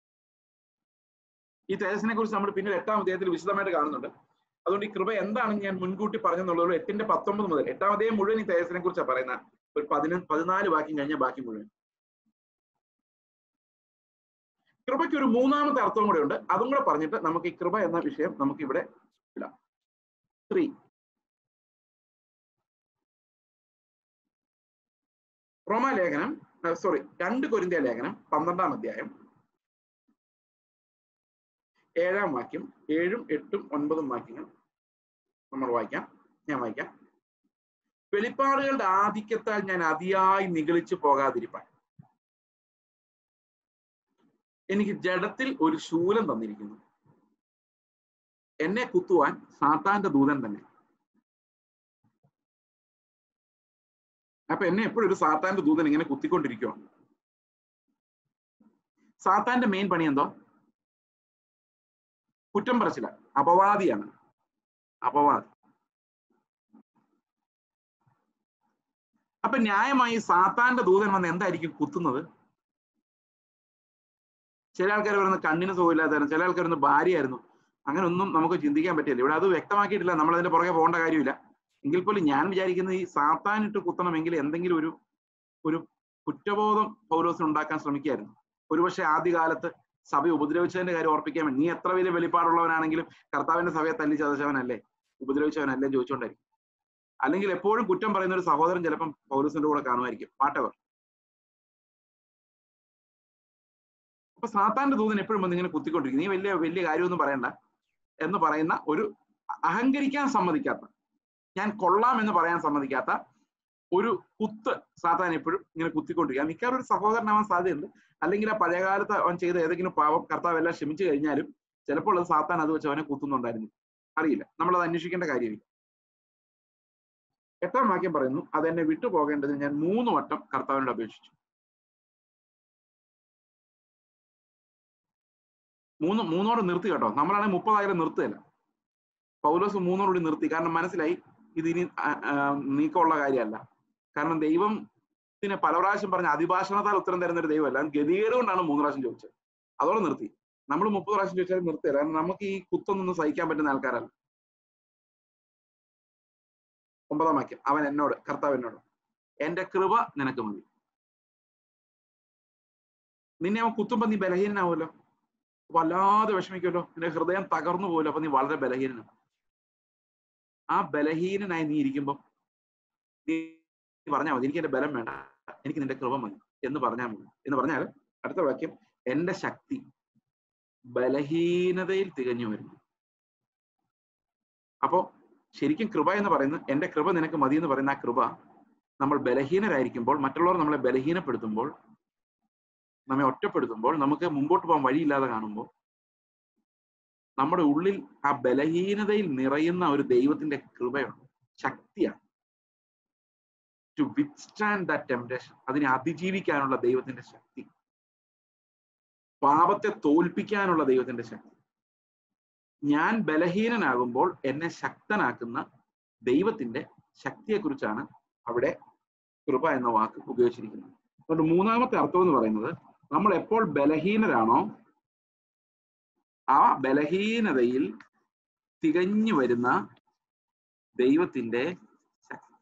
ഈ തേജസ്സിനെ കുറിച്ച് നമ്മൾ പിന്നീട് എട്ടാം അധ്യായത്തിൽ വിശദമായിട്ട് കാണുന്നുണ്ട് അതുകൊണ്ട് ഈ കൃപ എന്താണെന്ന് ഞാൻ മുൻകൂട്ടി പറഞ്ഞെന്നുള്ളത് എട്ടിന്റെ പത്തൊമ്പത് മുതൽ എട്ടാം അധ്യായം മുഴുവൻ ഈ തേജസ്സിനെ കുറിച്ചാണ് പറയുന്ന ഒരു പതിന പതിനാല് വാക്യം കഴിഞ്ഞ ബാക്കി മുഴുവൻ കൃപയ്ക്ക് ഒരു മൂന്നാമത്തെ അർത്ഥവും കൂടെ ഉണ്ട് അതും കൂടെ പറഞ്ഞിട്ട് നമുക്ക് ഈ കൃപ എന്ന വിഷയം നമുക്ക് ഇവിടെ ഇടാം ത്രീ റോമാലേഖനം സോറി രണ്ട് കൊരിന്ത്യ ലേഖനം പന്ത്രണ്ടാം അധ്യായം ഏഴാം വാക്യം ഏഴും എട്ടും ഒൻപതും വാക്യങ്ങൾ നമ്മൾ വായിക്കാം ഞാൻ വായിക്കാം വെളിപ്പാടുകളുടെ ആധിക്യത്താൽ ഞാൻ അതിയായി നിഗളിച്ചു പോകാതിരിപ്പാൻ എനിക്ക് ജഡത്തിൽ ഒരു ശൂലം തന്നിരിക്കുന്നു എന്നെ കുത്തുവാൻ സാത്താന്റെ ദൂതൻ തന്നെ അപ്പൊ എന്നെ എപ്പോഴും ഒരു സാത്താന്റെ ദൂതൻ ഇങ്ങനെ കുത്തിക്കൊണ്ടിരിക്കുകയാണ് സാത്താന്റെ മെയിൻ പണി എന്തോ കുറ്റം പറച്ചില്ല അപവാദിയാണ് അപവാദി അപ്പൊ ന്യായമായി സാത്താന്റെ ദൂതൻ വന്ന് എന്തായിരിക്കും കുത്തുന്നത് ചില ആൾക്കാർ പറയുന്നത് കണ്ണിന് സുഖമില്ലാത്തായിരുന്നു ചില ആൾക്കാർ പറയുന്നത് ഭാര്യയായിരുന്നു അങ്ങനെ ഒന്നും നമുക്ക് ചിന്തിക്കാൻ പറ്റില്ല ഇവിടെ അത് വ്യക്തമാക്കിയിട്ടില്ല നമ്മൾ അതിന്റെ പുറകെ പോകേണ്ട കാര്യമില്ല എങ്കിൽ പോലും ഞാൻ വിചാരിക്കുന്നത് ഈ സാത്താനിട്ട് കുത്തണമെങ്കിൽ എന്തെങ്കിലും ഒരു ഒരു കുറ്റബോധം പൗലോസിന് ഉണ്ടാക്കാൻ ശ്രമിക്കുകയായിരുന്നു ഒരുപക്ഷെ ആദ്യകാലത്ത് സഭ ഉപദ്രവിച്ചതിന്റെ കാര്യം ഓർപ്പിക്കാൻ വേണ്ടി നീ എത്ര വലിയ വെളിപ്പാടുള്ളവനാണെങ്കിലും കർത്താവിന്റെ സഭയെ തല്ലി ചതച്ചവനല്ലേ ഉപദ്രവിച്ചവനല്ലേ ചോദിച്ചുകൊണ്ടായിരിക്കും അല്ലെങ്കിൽ എപ്പോഴും കുറ്റം പറയുന്ന ഒരു സഹോദരൻ ചിലപ്പം പൗലൂസിന്റെ കൂടെ കാണുമായിരിക്കും വാട്ടവർ അപ്പൊ സാത്താന്റെ ദൂതൻ എപ്പോഴും വന്ന് ഇങ്ങനെ കുത്തിക്കൊണ്ടിരിക്കും നീ വലിയ വലിയ കാര്യമൊന്നും പറയണ്ട എന്ന് പറയുന്ന ഒരു അഹങ്കരിക്കാൻ സമ്മതിക്കാത്ത ഞാൻ കൊള്ളാം എന്ന് പറയാൻ സമ്മതിക്കാത്ത ഒരു കുത്ത് സാത്താൻ എപ്പോഴും ഇങ്ങനെ കുത്തിക്കൊണ്ടിരിക്കുക മിക്കവാറും ഒരു സഹോദരനാവാൻ സാധ്യതയുണ്ട് അല്ലെങ്കിൽ ആ പഴയകാലത്ത് അവൻ ചെയ്ത ഏതെങ്കിലും പാവം കർത്താവ് എല്ലാം ക്ഷമിച്ചു കഴിഞ്ഞാലും ചിലപ്പോൾ അത് സാത്താൻ അത് വെച്ച് അവനെ കുത്തുന്നുണ്ടായിരുന്നു അറിയില്ല നമ്മൾ അത് അന്വേഷിക്കേണ്ട കാര്യമില്ല എട്ടാം വാക്യം പറയുന്നു അതെന്നെ വിട്ടുപോകേണ്ടതിന് ഞാൻ മൂന്ന് വട്ടം കർത്താവിനോട് അപേക്ഷിച്ചു മൂന്ന് മൂന്നോട് നിർത്തി കേട്ടോ നമ്മളാണെങ്കിൽ മുപ്പതായിരം നിർത്തുകയില്ല പൗലോസ് മൂന്നോടുകൂടി നിർത്തി കാരണം മനസ്സിലായി ഇത് ഇനി നീക്കമുള്ള കാര്യമല്ല കാരണം ദൈവത്തിന് പല പ്രാവശ്യം പറഞ്ഞ അതിഭാഷണത്താൽ ഉത്തരം തരുന്ന ഒരു ദൈവമല്ല ഗതികേട് കൊണ്ടാണ് മൂന്ന് പ്രാവശ്യം ചോദിച്ചത് അതോടെ നിർത്തി നമ്മൾ മുപ്പത് പ്രാവശ്യം ചോദിച്ചാൽ നിർത്തില്ല കാരണം നമുക്ക് ഈ കുത്തൊന്നും സഹിക്കാൻ പറ്റുന്ന ആൾക്കാരല്ല ഒമ്പതാം വാക്യം അവൻ എന്നോട് കർത്താവ് എന്നോട് എന്റെ കൃപ നിനക്ക് മതി നിന്നെ അവൻ കുത്തുമ്പോ നീ ബലഹീനനാവുമല്ലോ വല്ലാതെ വിഷമിക്കുമല്ലോ നിന്റെ ഹൃദയം തകർന്നു പോലും അപ്പൊ നീ വളരെ ബലഹീനനാണ് ആ ബലഹീനനായി നീ ഇരിക്കുമ്പോൾ നീ പറഞ്ഞാൽ മതി എനിക്ക് എന്റെ ബലം വേണ്ട എനിക്ക് നിന്റെ കൃപ മതി എന്ന് പറഞ്ഞാൽ മതി എന്ന് പറഞ്ഞാൽ അടുത്ത വാക്യം എന്റെ ശക്തി ബലഹീനതയിൽ തികഞ്ഞു വരുന്നു അപ്പോ ശരിക്കും കൃപ എന്ന് പറയുന്നത് എന്റെ കൃപ നിനക്ക് മതി എന്ന് പറയുന്ന ആ കൃപ നമ്മൾ ബലഹീനരായിരിക്കുമ്പോൾ മറ്റുള്ളവർ നമ്മളെ ബലഹീനപ്പെടുത്തുമ്പോൾ നമ്മെ ഒറ്റപ്പെടുത്തുമ്പോൾ നമുക്ക് മുമ്പോട്ട് പോകാൻ വഴിയില്ലാതെ കാണുമ്പോൾ നമ്മുടെ ഉള്ളിൽ ആ ബലഹീനതയിൽ നിറയുന്ന ഒരു ദൈവത്തിന്റെ കൃപയുണ്ട് ശക്തിയാണ് ടു വിത്ത്സ്റ്റാൻഡ് ദാറ്റ് ടെംപ്ടേഷൻ അതിനെ അതിജീവിക്കാനുള്ള ദൈവത്തിന്റെ ശക്തി പാപത്തെ തോൽപ്പിക്കാനുള്ള ദൈവത്തിന്റെ ശക്തി ഞാൻ ബലഹീനനാകുമ്പോൾ എന്നെ ശക്തനാക്കുന്ന ദൈവത്തിന്റെ ശക്തിയെക്കുറിച്ചാണ് അവിടെ കൃപ എന്ന വാക്ക് ഉപയോഗിച്ചിരിക്കുന്നത് അതുകൊണ്ട് മൂന്നാമത്തെ അർത്ഥം എന്ന് പറയുന്നത് നമ്മൾ എപ്പോൾ ബലഹീനരാണോ ആ ബലഹീനതയിൽ തികഞ്ഞു വരുന്ന ദൈവത്തിന്റെ ശക്തി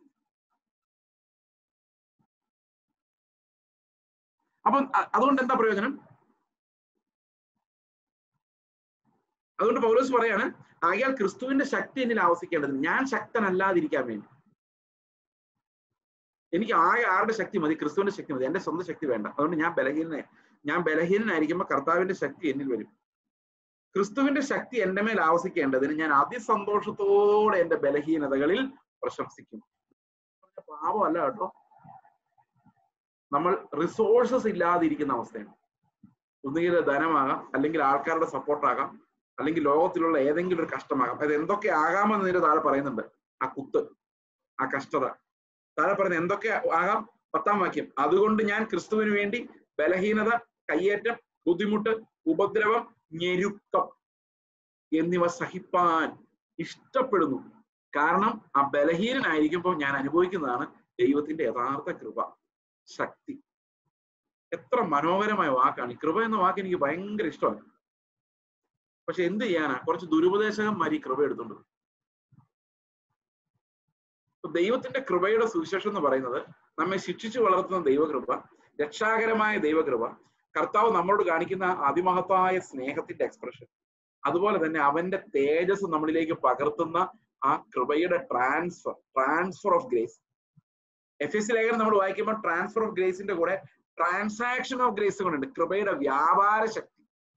അപ്പം അ- അതുകൊണ്ട് എന്താ പ്രയോജനം അതുകൊണ്ട് പൗലോസ് പറയാണ് ആകയാൽ ക്രിസ്തുവിന്റെ ശക്തി എന്നിൽ ആവസിക്കേണ്ടത് ഞാൻ ശക്തനല്ലാതിരിക്കാൻ വേണ്ടി എനിക്ക് ആകെ ആരുടെ ശക്തി മതി ക്രിസ്തുവിന്റെ ശക്തി മതി എന്റെ സ്വന്തം ശക്തി വേണ്ട അതുകൊണ്ട് ഞാൻ ബലഹീനനായി ഞാൻ ബലഹീനനായിരിക്കുമ്പോൾ കർത്താവിന്റെ ശക്തി എന്നിൽ വരും ക്രിസ്തുവിന്റെ ശക്തി എന്റെ മേൽ ആവസിക്കേണ്ടതിന് ഞാൻ അതിസന്തോഷത്തോടെ എന്റെ ബലഹീനതകളിൽ പ്രശംസിക്കും പാപമല്ല കേട്ടോ നമ്മൾ റിസോഴ്സസ് ഇല്ലാതിരിക്കുന്ന അവസ്ഥയാണ് ഒന്നുകിൽ ധനമാകാം അല്ലെങ്കിൽ ആൾക്കാരുടെ സപ്പോർട്ടാകാം അല്ലെങ്കിൽ ലോകത്തിലുള്ള ഏതെങ്കിലും ഒരു കഷ്ടമാകാം അത് എന്തൊക്കെ ആകാമെന്ന് ഇതിന്റെ താഴെ പറയുന്നുണ്ട് ആ കുത്ത് ആ കഷ്ടത താഴെ പറയുന്നത് എന്തൊക്കെ ആകാം പത്താം വാക്യം അതുകൊണ്ട് ഞാൻ ക്രിസ്തുവിന് വേണ്ടി ബലഹീനത കയ്യേറ്റം ബുദ്ധിമുട്ട് ഉപദ്രവം ഞെരുക്കം എന്നിവ സഹിപ്പാൻ ഇഷ്ടപ്പെടുന്നു കാരണം ആ ബലഹീനനായിരിക്കുമ്പോൾ ഞാൻ അനുഭവിക്കുന്നതാണ് ദൈവത്തിന്റെ യഥാർത്ഥ കൃപ ശക്തി എത്ര മനോഹരമായ വാക്കാണ് ഈ കൃപ എന്ന വാക്ക് എനിക്ക് ഭയങ്കര ഇഷ്ടമാണ് പക്ഷെ എന്ത് ചെയ്യാനാ കുറച്ച് ദുരുപദേശകന്മാർ ഈ കൃപ എടുത്തുണ്ട് ഇപ്പൊ ദൈവത്തിന്റെ കൃപയുടെ സുവിശേഷം എന്ന് പറയുന്നത് നമ്മെ ശിക്ഷിച്ചു വളർത്തുന്ന ദൈവകൃപ രക്ഷാകരമായ ദൈവകൃപ കർത്താവ് നമ്മളോട് കാണിക്കുന്ന അതിമഹത്തായ സ്നേഹത്തിന്റെ എക്സ്പ്രഷൻ അതുപോലെ തന്നെ അവന്റെ തേജസ് നമ്മളിലേക്ക് പകർത്തുന്ന ആ കൃപയുടെ transfer transfer of grace F S ലേഖനം നമ്മൾ വായിക്കുമ്പോൾ ട്രാൻസ്ഫർ ഓഫ് ഗ്രേസിന്റെ കൂടെ ട്രാൻസാക്ഷൻ ഓഫ് ഗ്രേസ് കൊണ്ടുണ്ട് കൃപയുടെ വ്യാപാര ശക്തി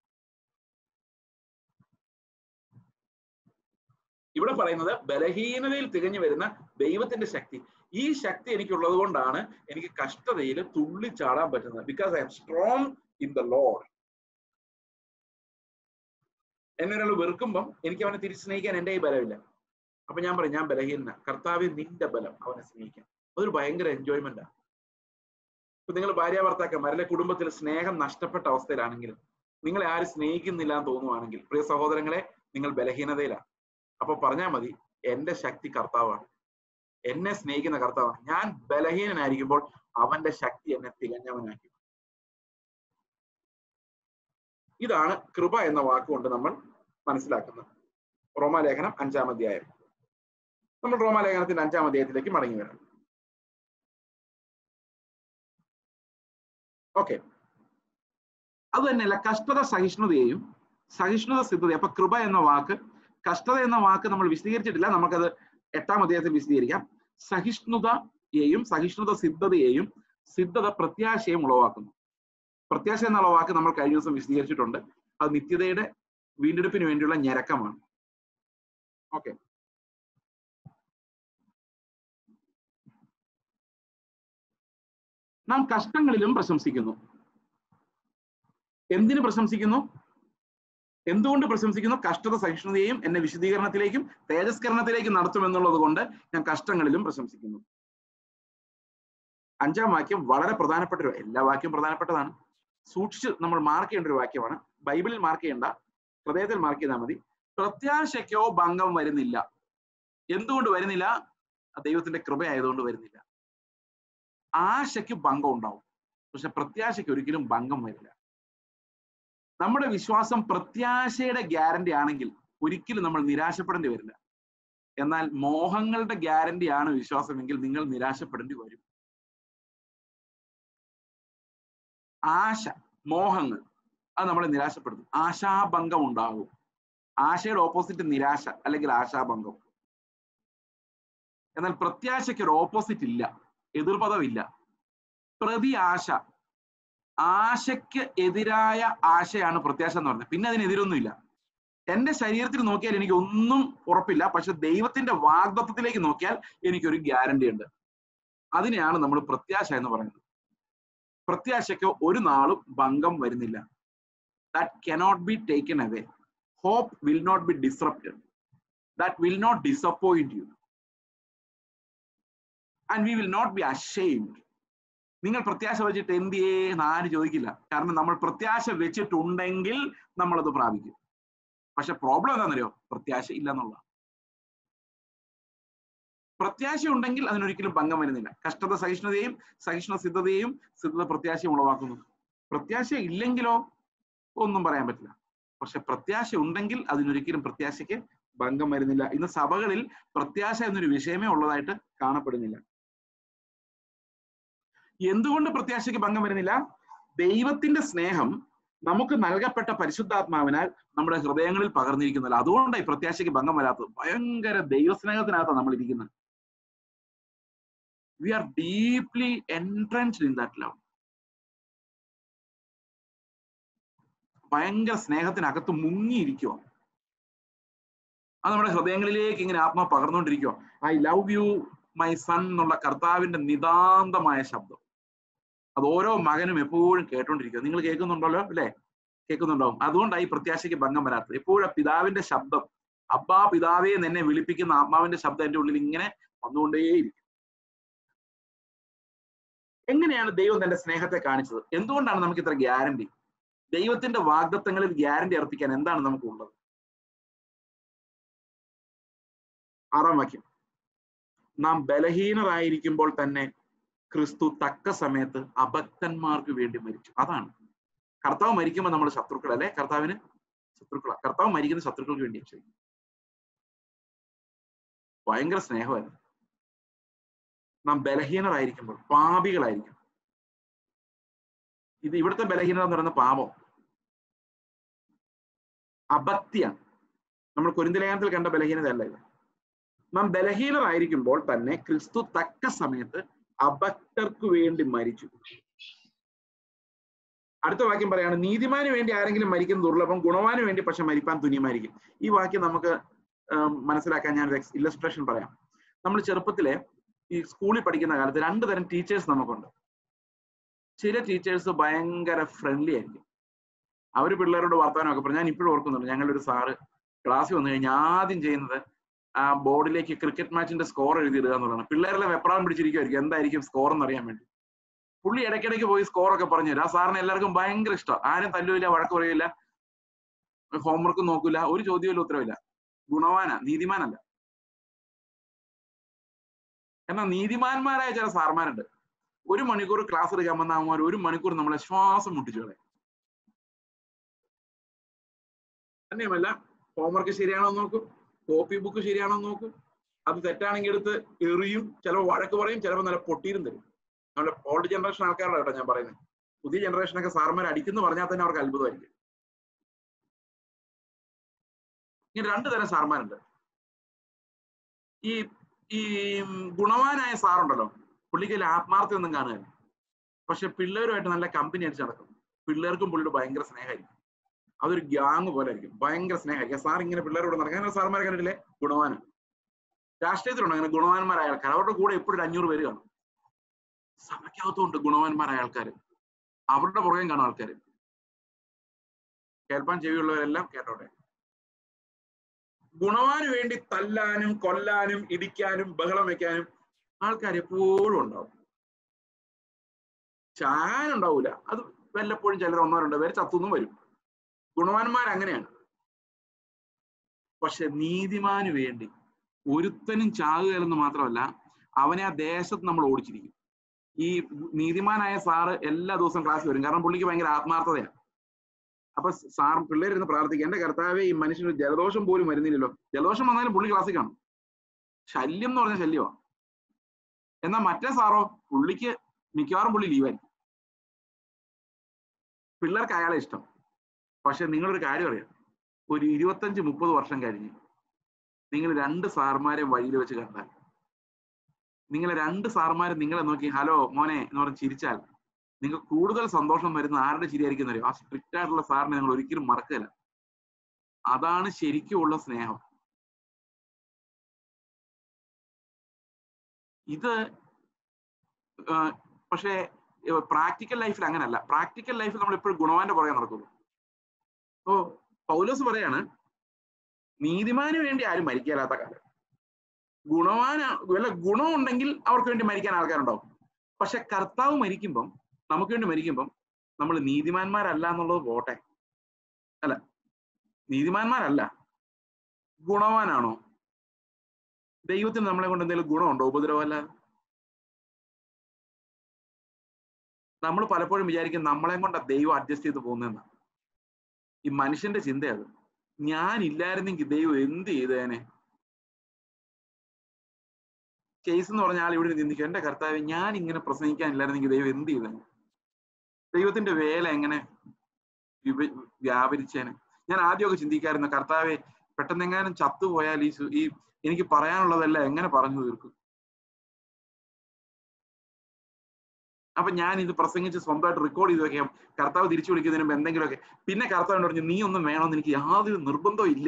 ഇവിടെ പറയുന്നത് ബലഹീനതയിൽ തികഞ്ഞു വരുന്ന ദൈവത്തിന്റെ ശക്തി ഈ ശക്തി എനിക്കുള്ളത് കൊണ്ടാണ് എനിക്ക് കഷ്ടതയിൽ തുള്ളിച്ചാടാൻ പറ്റുന്നത് because I'm strong in the Lord എന്നെ ഒരാൾ വെറുക്കുമ്പം എനിക്ക് അവനെ തിരിച്ചു സ്നേഹിക്കാൻ എന്റെ കയ്യിൽ ബലമില്ല അപ്പൊ ഞാൻ പറയും ഞാൻ ബലഹീന കർത്താവ് നിന്റെ ബലം അവനെ സ്നേഹിക്കാൻ അതൊരു ഭയങ്കര എൻജോയ്മെന്റാണ് ഇപ്പൊ നിങ്ങൾ ഭാര്യ ഭർത്താക്കന്മാർ അല്ലെ കുടുംബത്തിൽ സ്നേഹം നഷ്ടപ്പെട്ട അവസ്ഥയിലാണെങ്കിലും നിങ്ങളെ ആരും സ്നേഹിക്കുന്നില്ല എന്ന് തോന്നുവാണെങ്കിൽ പ്രിയ സഹോദരങ്ങളെ നിങ്ങൾ ബലഹീനതയിലാണ് അപ്പൊ പറഞ്ഞാൽ മതി എന്റെ ശക്തി കർത്താവാണ് എന്നെ സ്നേഹിക്കുന്ന കർത്താവാണ് ഞാൻ ബലഹീനനായിരിക്കുമ്പോൾ അവന്റെ ശക്തി എന്നെ തികഞ്ഞവനാക്കി ഇതാണ് കൃപ എന്ന വാക്കുകൊണ്ട് നമ്മൾ മനസ്സിലാക്കുന്നത് റോമാലേഖനം അഞ്ചാം അധ്യായം നമ്മൾ റോമാലേഖനത്തിന്റെ അഞ്ചാം അധ്യായത്തിലേക്ക് മടങ്ങി വരാം ഓക്കെ അത് തന്നെയല്ല കഷ്ടത സഹിഷ്ണുതയെയും സഹിഷ്ണുത സിദ്ധത അപ്പൊ കൃപ എന്ന വാക്ക് കഷ്ടത എന്ന വാക്ക് നമ്മൾ വിശദീകരിച്ചിട്ടില്ല നമുക്കത് എട്ടാം അധ്യായത്തിൽ വിശദീകരിക്കാം സഹിഷ്ണുതയെയും സഹിഷ്ണുത സിദ്ധതയെയും സിദ്ധത പ്രത്യാശയും ഉളവാക്കുന്നു പ്രത്യാശ എന്നുള്ള വാക്ക് നമ്മൾ കഴിഞ്ഞ ദിവസം വിശദീകരിച്ചിട്ടുണ്ട് അത് നിത്യതയുടെ വീണ്ടെടുപ്പിന് വേണ്ടിയുള്ള ഞരക്കമാണ് ഓക്കെ നാം കഷ്ടങ്ങളിലും പ്രശംസിക്കുന്നു എന്തിനു പ്രശംസിക്കുന്നു എന്തുകൊണ്ട് പ്രശംസിക്കുന്നു കഷ്ടത സഹിഷ്ണുതയെയും എന്നെ വിശദീകരണത്തിലേക്കും തേജസ്കരണത്തിലേക്കും നടത്തുമെന്നുള്ളത് കൊണ്ട് ഞാൻ കഷ്ടങ്ങളിലും പ്രശംസിക്കുന്നു അഞ്ചാം വാക്യം വളരെ പ്രധാനപ്പെട്ട ഒരു എല്ലാ വാക്യവും പ്രധാനപ്പെട്ടതാണ് സൂക്ഷിച്ച് നമ്മൾ മാർക്ക് ചെയ്യേണ്ട ഒരു വാക്യമാണ് ബൈബിളിൽ മാർക്ക് ചെയ്യേണ്ട ഹൃദയത്തിൽ മാർക്ക് ചെയ്താൽ മതി പ്രത്യാശയ്ക്കോ ഭംഗം വരുന്നില്ല എന്തുകൊണ്ട് വരുന്നില്ല ദൈവത്തിന്റെ കൃപയായതുകൊണ്ട് വരുന്നില്ല ആശയ്ക്ക് ഭംഗം ഉണ്ടാവും പക്ഷെ പ്രത്യാശയ്ക്ക് ഒരിക്കലും ഭംഗം വരില്ല നമ്മുടെ വിശ്വാസം പ്രത്യാശയുടെ ഗ്യാരണ്ടി ആണെങ്കിൽ ഒരിക്കലും നമ്മൾ നിരാശപ്പെടേണ്ടി വരില്ല എന്നാൽ മോഹങ്ങളുടെ ഗ്യാരണ്ടി ആണ് വിശ്വാസമെങ്കിൽ നിങ്ങൾ നിരാശപ്പെടേണ്ടി വരും ആശ മോഹങ്ങൾ അത് നമ്മളെ നിരാശപ്പെടുത്തും ആശാഭംഗം ഉണ്ടാകും ആശയുടെ ഓപ്പോസിറ്റ് നിരാശ അല്ലെങ്കിൽ ആശാഭംഗം എന്നാൽ പ്രത്യാശയ്ക്ക് ഒരു ഓപ്പോസിറ്റ് ഇല്ല എതിർപദം ഇല്ല പ്രതി ആശ ആശയ്ക്ക് എതിരായ ആശയാണ് പ്രത്യാശ എന്ന് പറയുന്നത് പിന്നെ അതിനെതിരൊന്നുമില്ല എന്റെ ശരീരത്തിൽ നോക്കിയാൽ എനിക്ക് ഒന്നും ഉറപ്പില്ല പക്ഷെ ദൈവത്തിന്റെ വാഗ്ദത്വത്തിലേക്ക് നോക്കിയാൽ എനിക്കൊരു ഗ്യാരണ്ടി ഉണ്ട് അതിനെയാണ് നമ്മൾ പ്രത്യാശ എന്ന് പറയുന്നത് പ്രത്യാശയ്ക്ക് ഒരു നാളും ഭംഗം വരുന്നില്ല that cannot be taken away hope will not be disrupted that will not disappoint you and we will not be ashamed നിങ്ങൾ പ്രത്യാശ വെച്ചിട്ട് എന്ത് എന്ന് ആരും ചോദിക്കില്ല കാരണം നമ്മൾ പ്രത്യാശ വെച്ചിട്ടുണ്ടെങ്കിൽ നമ്മളത് പ്രാപിക്കും പക്ഷെ പ്രോബ്ലം എന്താണെന്നറിയോ പ്രത്യാശ ഇല്ല എന്നുള്ളതാണ് പ്രത്യാശ ഉണ്ടെങ്കിൽ അതിനൊരിക്കലും ഭംഗം വരുന്നില്ല കഷ്ടത സഹിഷ്ണുതയും സഹിഷ്ണു സിദ്ധതയും സിദ്ധത പ്രത്യാശയും ഉളവാക്കുന്നു പ്രത്യാശ ഇല്ലെങ്കിലോ ഒന്നും പറയാൻ പറ്റില്ല പക്ഷെ പ്രത്യാശ ഉണ്ടെങ്കിൽ അതിനൊരിക്കലും പ്രത്യാശയ്ക്ക് ഭംഗം വരുന്നില്ല ഇന്ന് സഭകളിൽ പ്രത്യാശ എന്നൊരു വിഷയമേ ഉള്ളതായിട്ട് കാണപ്പെടുന്നില്ല എന്തുകൊണ്ട് പ്രത്യാശയ്ക്ക് ഭംഗം വരുന്നില്ല ദൈവത്തിന്റെ സ്നേഹം നമുക്ക് നൽകപ്പെട്ട പരിശുദ്ധാത്മാവിനാൽ നമ്മുടെ ഹൃദയങ്ങളിൽ പകർന്നിരിക്കുന്നില്ല അതുകൊണ്ടാണ് ഈ പ്രത്യാശയ്ക്ക് ഭംഗം വരാത്തത് ഭയങ്കര ദൈവസ്നേഹത്തിനകത്താണ് നമ്മൾ ഇരിക്കുന്നത് we are deeply entranced in that love ഭയങ്കര സ്നേഹത്തിനകത്ത് മുങ്ങിയിരിക്കുക അത് നമ്മുടെ ഹൃദയങ്ങളിലേക്ക് ഇങ്ങനെ ആത്മാ പകർന്നുകൊണ്ടിരിക്കുക I love you my son എന്നുള്ള കർത്താവിന്റെ നിതാന്തമായ ശബ്ദം അത് ഓരോ മകനും എപ്പോഴും കേട്ടോണ്ടിരിക്കുക നിങ്ങൾ കേൾക്കുന്നുണ്ടല്ലോ അല്ലേ കേൾക്കുന്നുണ്ടാവും അതുകൊണ്ടാണ് ഈ പ്രത്യാശയ്ക്ക് ഭംഗം വരാത്തത് എപ്പോഴും പിതാവിന്റെ ശബ്ദം അബ്ബാ പിതാവേ എന്ന് എന്നെ വിളിപ്പിക്കുന്ന ആത്മാവിന്റെ ശബ്ദം എന്റെ ഉള്ളിൽ ഇങ്ങനെ വന്നുകൊണ്ടേയിരിക്കും എങ്ങനെയാണ് ദൈവം തന്റെ സ്നേഹത്തെ കാണിച്ചത് എന്തുകൊണ്ടാണ് നമുക്ക് ഇത്ര ഗ്യാരണ്ടി ദൈവത്തിന്റെ വാഗ്ദത്തങ്ങളിൽ ഗ്യാരണ്ടി അർപ്പിക്കാൻ എന്താണ് നമുക്ക് ഉള്ളത് ആറാം വാക്യം നാം ബലഹീനരായിരിക്കുമ്പോൾ തന്നെ ക്രിസ്തു തക്ക സമയത്ത് അഭക്തന്മാർക്ക് വേണ്ടി മരിച്ചു അതാണ് കർത്താവ് മരിക്കുമ്പോൾ നമ്മൾ ശത്രുക്കളല്ലേ കർത്താവിന് ശത്രുക്കളാ കർത്താവ് മരിക്കുന്ന ശത്രുക്കൾക്ക് വേണ്ടി ശരി ഭയങ്കര സ്നേഹമായിരുന്നു നാം ബലഹീനരായിരിക്കുമ്പോൾ പാപികളായിരിക്കും ഇത് ഇവിടുത്തെ ബലഹീനത എന്ന് പറയുന്ന പാപം അഭക്തിയാണ് നമ്മൾ കുരിന്തലേഖനത്തിൽ കണ്ട ബലഹീനത അല്ല ഇത് നാം ബലഹീനരായിരിക്കുമ്പോൾ തന്നെ ക്രിസ്തു തക്ക സമയത്ത് അഭക്തർക്ക് വേണ്ടി മരിച്ചു അടുത്ത വാക്യം പറയാണ് നീതിമാന് വേണ്ടി ആരെങ്കിലും മരിക്കുന്ന ദുർലഭം ഗുണവാന് വേണ്ടി പക്ഷെ മരിപ്പാൻ തുനിയമായിരിക്കും ഈ വാക്യം നമുക്ക് മനസ്സിലാക്കാൻ ഞാൻ ഇല്ലസ്ട്രേഷൻ പറയാം നമ്മൾ ചെറുപ്പത്തിലെ ഈ സ്കൂളിൽ പഠിക്കുന്ന കാലത്ത് രണ്ട് തരം ടീച്ചേഴ്സ് നമുക്കുണ്ട് ചില ടീച്ചേഴ്സ് ഭയങ്കര ഫ്രണ്ട്ലി ആയിരിക്കും അവർ പിള്ളേരോട് വർത്തമാനമൊക്കെ പറഞ്ഞു ഞാൻ ഇപ്പോഴും ഓർക്കുന്നുണ്ട് ഞങ്ങളുടെ ഒരു സാറ് ക്ലാസ്സിൽ വന്നു കഴിഞ്ഞാൽ ആദ്യം ചെയ്യുന്നത് ആ ബോർഡിലേക്ക് ക്രിക്കറ്റ് മാച്ചിന്റെ സ്കോർ എഴുതിയിടുക എന്നുള്ളതാണ് പിള്ളേരെല്ലാം വെപ്രാളം പിടിച്ചിരിക്കുമായിരിക്കും എന്തായിരിക്കും സ്കോർ എന്ന് അറിയാൻ വേണ്ടി പുള്ളി ഇടയ്ക്കിടയ്ക്ക് പോയി സ്കോർ ഒക്കെ പറഞ്ഞു തരും ആ സാറിന് എല്ലാവർക്കും ഭയങ്കര ഇഷ്ടം ആരും തല്ലുമില്ല വഴക്ക് പറയില്ല ഹോംവർക്ക് നോക്കില്ല ഒരു ചോദ്യമില്ല ഉത്തരവില്ല ഗുണവാന നീതിമാനല്ല എന്നാൽ നീതിമാന്മാരായ ചില സാർമാരുണ്ട് ഒരു മണിക്കൂർ ക്ലാസ് എടുക്കാൻ വന്ന അവന്മാർ ഒരു മണിക്കൂർ നമ്മളെ ശ്വാസം മുട്ടിച്ചു കളയും തന്നെയുമല്ല ഹോംവർക്ക് ശരിയാണോ നോക്കും കോപ്പി ബുക്ക് ശരിയാണോ നോക്കും അത് തെറ്റാണെങ്കിൽ എടുത്ത് എറിയും ചിലപ്പോൾ വഴക്ക് പറയും ചിലപ്പോൾ നല്ല പൊട്ടിയും തരും നമ്മുടെ ഓൾഡ് ജനറേഷൻ ആൾക്കാരുടെ കേട്ടോ ഞാൻ പറയുന്നത് പുതിയ ജനറേഷനൊക്കെ സാർമാർ അടിക്കുന്നു പറഞ്ഞാൽ തന്നെ അവർക്ക് അത്ഭുതമായിരിക്കും ഇങ്ങനെ രണ്ടു തരം സാർമാരുണ്ട് ഈ ഈ ഗുണവാനായ സാറുണ്ടല്ലോ പുള്ളിക്ക് ആത്മാർത്ഥത ഒന്നും കാണുകയില്ല പക്ഷെ പിള്ളേരുമായിട്ട് നല്ല കമ്പനി അടിച്ച് നടക്കും പിള്ളേർക്കും പുള്ളിയുടെ ഭയങ്കര സ്നേഹമായിരിക്കും അതൊരു ഗ്യാങ് പോലെ ആയിരിക്കും ഭയങ്കര സ്നേഹമായിരിക്കും സാർ ഇങ്ങനെ പിള്ളേരോട് നടക്കാൻ അങ്ങനെ സാർമാരെ കണ്ടിട്ടില്ലേ ഗുണവാന് രാഷ്ട്രീയത്തിലുണ്ട് അങ്ങനെ ഗുണവാന്മാരായ ആൾക്കാർ അവരുടെ കൂടെ എപ്പോഴും ഒരു അഞ്ഞൂറ് പേര് കാണും സഭയ്ക്കകത്തുണ്ട് ഗുണവാന്മാരായ ആൾക്കാർ അവരുടെ പുറകെ കാണും ആൾക്കാർ കേൾപ്പാൻ ചെവിയുള്ളവരെല്ലാം കേട്ടോട്ടെ ഗുണവാന് വേണ്ടി തല്ലാനും കൊല്ലാനും ഇടിക്കാനും ബഹളം വെക്കാനും ആൾക്കാർ എപ്പോഴും ഉണ്ടാവും ചാനുണ്ടാവൂല അത് വല്ലപ്പോഴും ചിലർ ഒന്നോ രണ്ടോ പേര് ചത്തുനിന്നും വരും ഗുണവാന്മാർ അങ്ങനെയാണ് പക്ഷെ നീതിമാന് വേണ്ടി ഒരുത്തനും ചാകുകയല്ലെന്ന് മാത്രമല്ല അവനെ ആ ദേശത്ത് നമ്മൾ ഓടിച്ചിരിക്കും ഈ നീതിമാനായ സാറ് എല്ലാ ദിവസവും ക്ലാസ് വരും കാരണം പുള്ളിക്ക് ഭയങ്കര ആത്മാർത്ഥതയാണ് അപ്പൊ സാർ പിള്ളേരിരുന്ന് പ്രാർത്ഥിക്കുക എന്റെ കർത്താവെ ഈ മനുഷ്യന് ജലദോഷം പോലും വരുന്നില്ലല്ലോ ജലദോഷം വന്നാലും പുള്ളി ക്ലാസ്സിൽ കാണും ശല്യം എന്ന് പറഞ്ഞ ശല്യമാണ് എന്നാൽ മറ്റേ സാറോ പുള്ളിക്ക് മിക്കവാറും പുള്ളി ലീവായിരിക്കും പിള്ളേർക്ക് അയാളെ ഇഷ്ടം പക്ഷെ നിങ്ങളൊരു കാര്യം അറിയാം ഒരു ഇരുപത്തഞ്ച് മുപ്പത് വർഷം കഴിഞ്ഞ് നിങ്ങൾ രണ്ട് സാർമാരെ വഴിയിൽ വെച്ച് കണ്ടാൽ നിങ്ങൾ രണ്ട് സാർമാരെ നിങ്ങളെ നോക്കി ഹലോ മോനെ എന്ന് പറഞ്ഞ് ചിരിച്ചാൽ നിങ്ങൾക്ക് കൂടുതൽ സന്തോഷം വരുന്ന ആരുടെ ശരിയായിരിക്കും അറിയോ ആ സ്ട്രിക്റ്റ് ആയിട്ടുള്ള സാറിനെ നിങ്ങൾ ഒരിക്കലും മറക്കില്ല അതാണ് ശരിക്കുമുള്ള സ്നേഹം ഇത് പക്ഷേ പ്രാക്ടിക്കൽ ലൈഫിൽ അങ്ങനല്ല പ്രാക്ടിക്കൽ ലൈഫിൽ നമ്മൾ എപ്പോഴും ഗുണവാന്റെ പുറകെ നടക്കുന്നു ഓ പൗലോസ് പറയാണ് നീതിമാന് വേണ്ടി ആരും മരിക്കാത്ത കാലം ഗുണവാന വല്ല ഗുണമുണ്ടെങ്കിൽ അവർക്ക് വേണ്ടി മരിക്കാൻ ആൾക്കാരുണ്ടാവും പക്ഷെ കർത്താവ് മരിക്കുമ്പം നമുക്ക് വേണ്ടി മരിക്കുമ്പം നമ്മൾ നീതിമാന്മാരല്ല എന്നുള്ളത് പോട്ടെ അല്ല നീതിമാന്മാരല്ല ഗുണവാനാണോ ദൈവത്തിന് നമ്മളെ കൊണ്ട് എന്തെങ്കിലും ഗുണമുണ്ടോ ഉപദ്രവമല്ല നമ്മൾ പലപ്പോഴും വിചാരിക്കും നമ്മളെ കൊണ്ട് ദൈവം അഡ്ജസ്റ്റ് ചെയ്ത് പോകുന്നതെന്നാണ് ഈ മനുഷ്യന്റെ ചിന്ത അത് ഞാൻ ഇല്ലായിരുന്നെങ്കിൽ ദൈവം എന്ത് ചെയ്തേനെ കേസ് എന്ന് പറഞ്ഞ ആൾ ഇവിടെ ചിന്തിക്കും എന്റെ കർത്താവ് ഞാൻ ഇങ്ങനെ പ്രസംഗിക്കാനില്ലായിരുന്നെങ്കിൽ ദൈവം എന്ത് ചെയ്തേനെ ദൈവത്തിന്റെ വേല എങ്ങനെ വ്യാപരിച്ചേനെ ഞാൻ ആദ്യമൊക്കെ ചിന്തിക്കായിരുന്നു കർത്താവെ പെട്ടെന്നെങ്ങാനും ചത്തുപോയാൽ ഈ ഈ എനിക്ക് പറയാനുള്ളതെല്ലാം എങ്ങനെ പറഞ്ഞു തീർക്കും അപ്പൊ ഞാൻ ഇത് പ്രസംഗിച്ച് സ്വന്തമായിട്ട് റെക്കോർഡ് ചെയ്ത് വെക്കാം കർത്താവ് തിരിച്ചു വിളിക്കുന്നതിന് മുമ്പ് എന്തെങ്കിലുമൊക്കെ പിന്നെ കർത്താവ് പറഞ്ഞു നീ ഒന്നും വേണമെന്ന് എനിക്ക് യാതൊരു നിർബന്ധവും ഇല്ല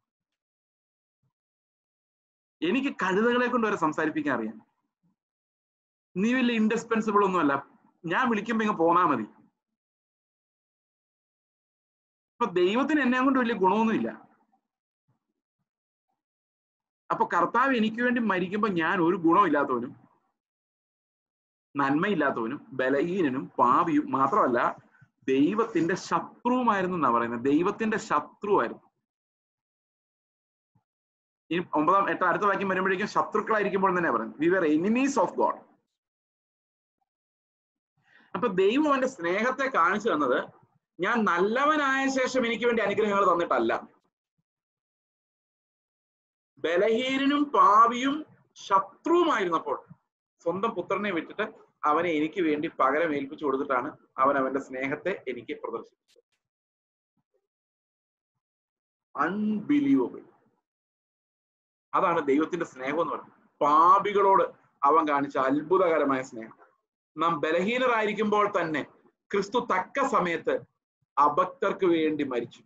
എനിക്ക് കഴുതകളെ കൊണ്ട് വരെ സംസാരിപ്പിക്കാൻ അറിയാം നീ വലിയ ഇൻഡിസ്പെൻസിബിൾ ഒന്നുമല്ല ഞാൻ വിളിക്കുമ്പോ ഇങ്ങ് പോന്നാ മതി അപ്പൊ ദൈവത്തിന് എന്നെ കൊണ്ട് വലിയ ഗുണമൊന്നുമില്ല അപ്പൊ കർത്താവ് എനിക്ക് വേണ്ടി മരിക്കുമ്പോ ഞാൻ ഒരു ഗുണമില്ലാത്തവനും നന്മയില്ലാത്തവനും ബലഹീനനും പാവിയും മാത്രമല്ല ദൈവത്തിന്റെ ശത്രുവുമായിരുന്നു എന്നാ പറയുന്നത് ദൈവത്തിന്റെ ശത്രുവായിരുന്നു ഇനി ഒമ്പതാം എട്ടാം അടുത്ത വാക്യം വരുമ്പോഴേക്കും ശത്രുക്കളായിരിക്കുമ്പോൾ തന്നെ പറയുന്നത് we were enemies of God അപ്പൊ ദൈവം അവന്റെ സ്നേഹത്തെ കാണിച്ചു തന്നത് ഞാൻ നല്ലവനായ ശേഷം എനിക്ക് വേണ്ടി അനുഗ്രഹങ്ങൾ തന്നിട്ടല്ല ബലഹീനനും പാവിയും ശത്രുവുമായിരുന്നപ്പോൾ സ്വന്തം പുത്രനെ വിട്ടിട്ട് അവനെ എനിക്ക് വേണ്ടി പകരം ഏൽപ്പിച്ചു കൊടുത്തിട്ടാണ് അവൻ അവന്റെ സ്നേഹത്തെ എനിക്ക് പ്രദർശിപ്പിച്ചത് അൺബിലീവബിൾ അതാണ് ദൈവത്തിന്റെ സ്നേഹം എന്ന് പറയുന്നത് പാപികളോട് അവൻ കാണിച്ച അത്ഭുതകരമായ സ്നേഹം നാം ബലഹീനരായിരിക്കുമ്പോൾ തന്നെ ക്രിസ്തു തക്ക സമയത്ത് അഭക്തർക്ക് വേണ്ടി മരിച്ചു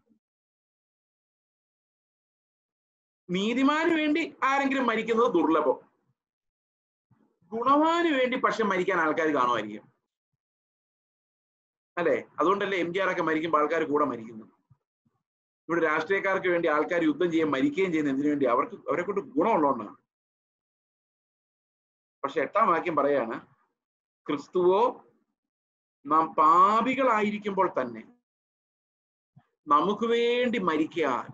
നീതിമാന് വേണ്ടി ആരെങ്കിലും മരിക്കുന്നത് ദുർലഭം ഗുണവാന് വേണ്ടി പക്ഷെ മരിക്കാൻ ആൾക്കാർ കാണുമായിരിക്കും അല്ലെ അതുകൊണ്ടല്ലേ എം ജി ആർ ഒക്കെ മരിക്കുമ്പോൾ ആൾക്കാർ കൂടെ മരിക്കുന്നു ഇവിടെ രാഷ്ട്രീയക്കാർക്ക് വേണ്ടി ആൾക്കാർ യുദ്ധം ചെയ്യാൻ മരിക്കുകയും ചെയ്യുന്ന എന്തിനു വേണ്ടി അവർക്ക് അവരെ കൊണ്ട് ഗുണമുള്ളതുകൊണ്ടാണ് പക്ഷെ എട്ടാം വാക്യം പറയാണ് ക്രിസ്തുവോ നാം പാപികളായിരിക്കുമ്പോൾ തന്നെ നമുക്ക് വേണ്ടി മരിക്കാൻ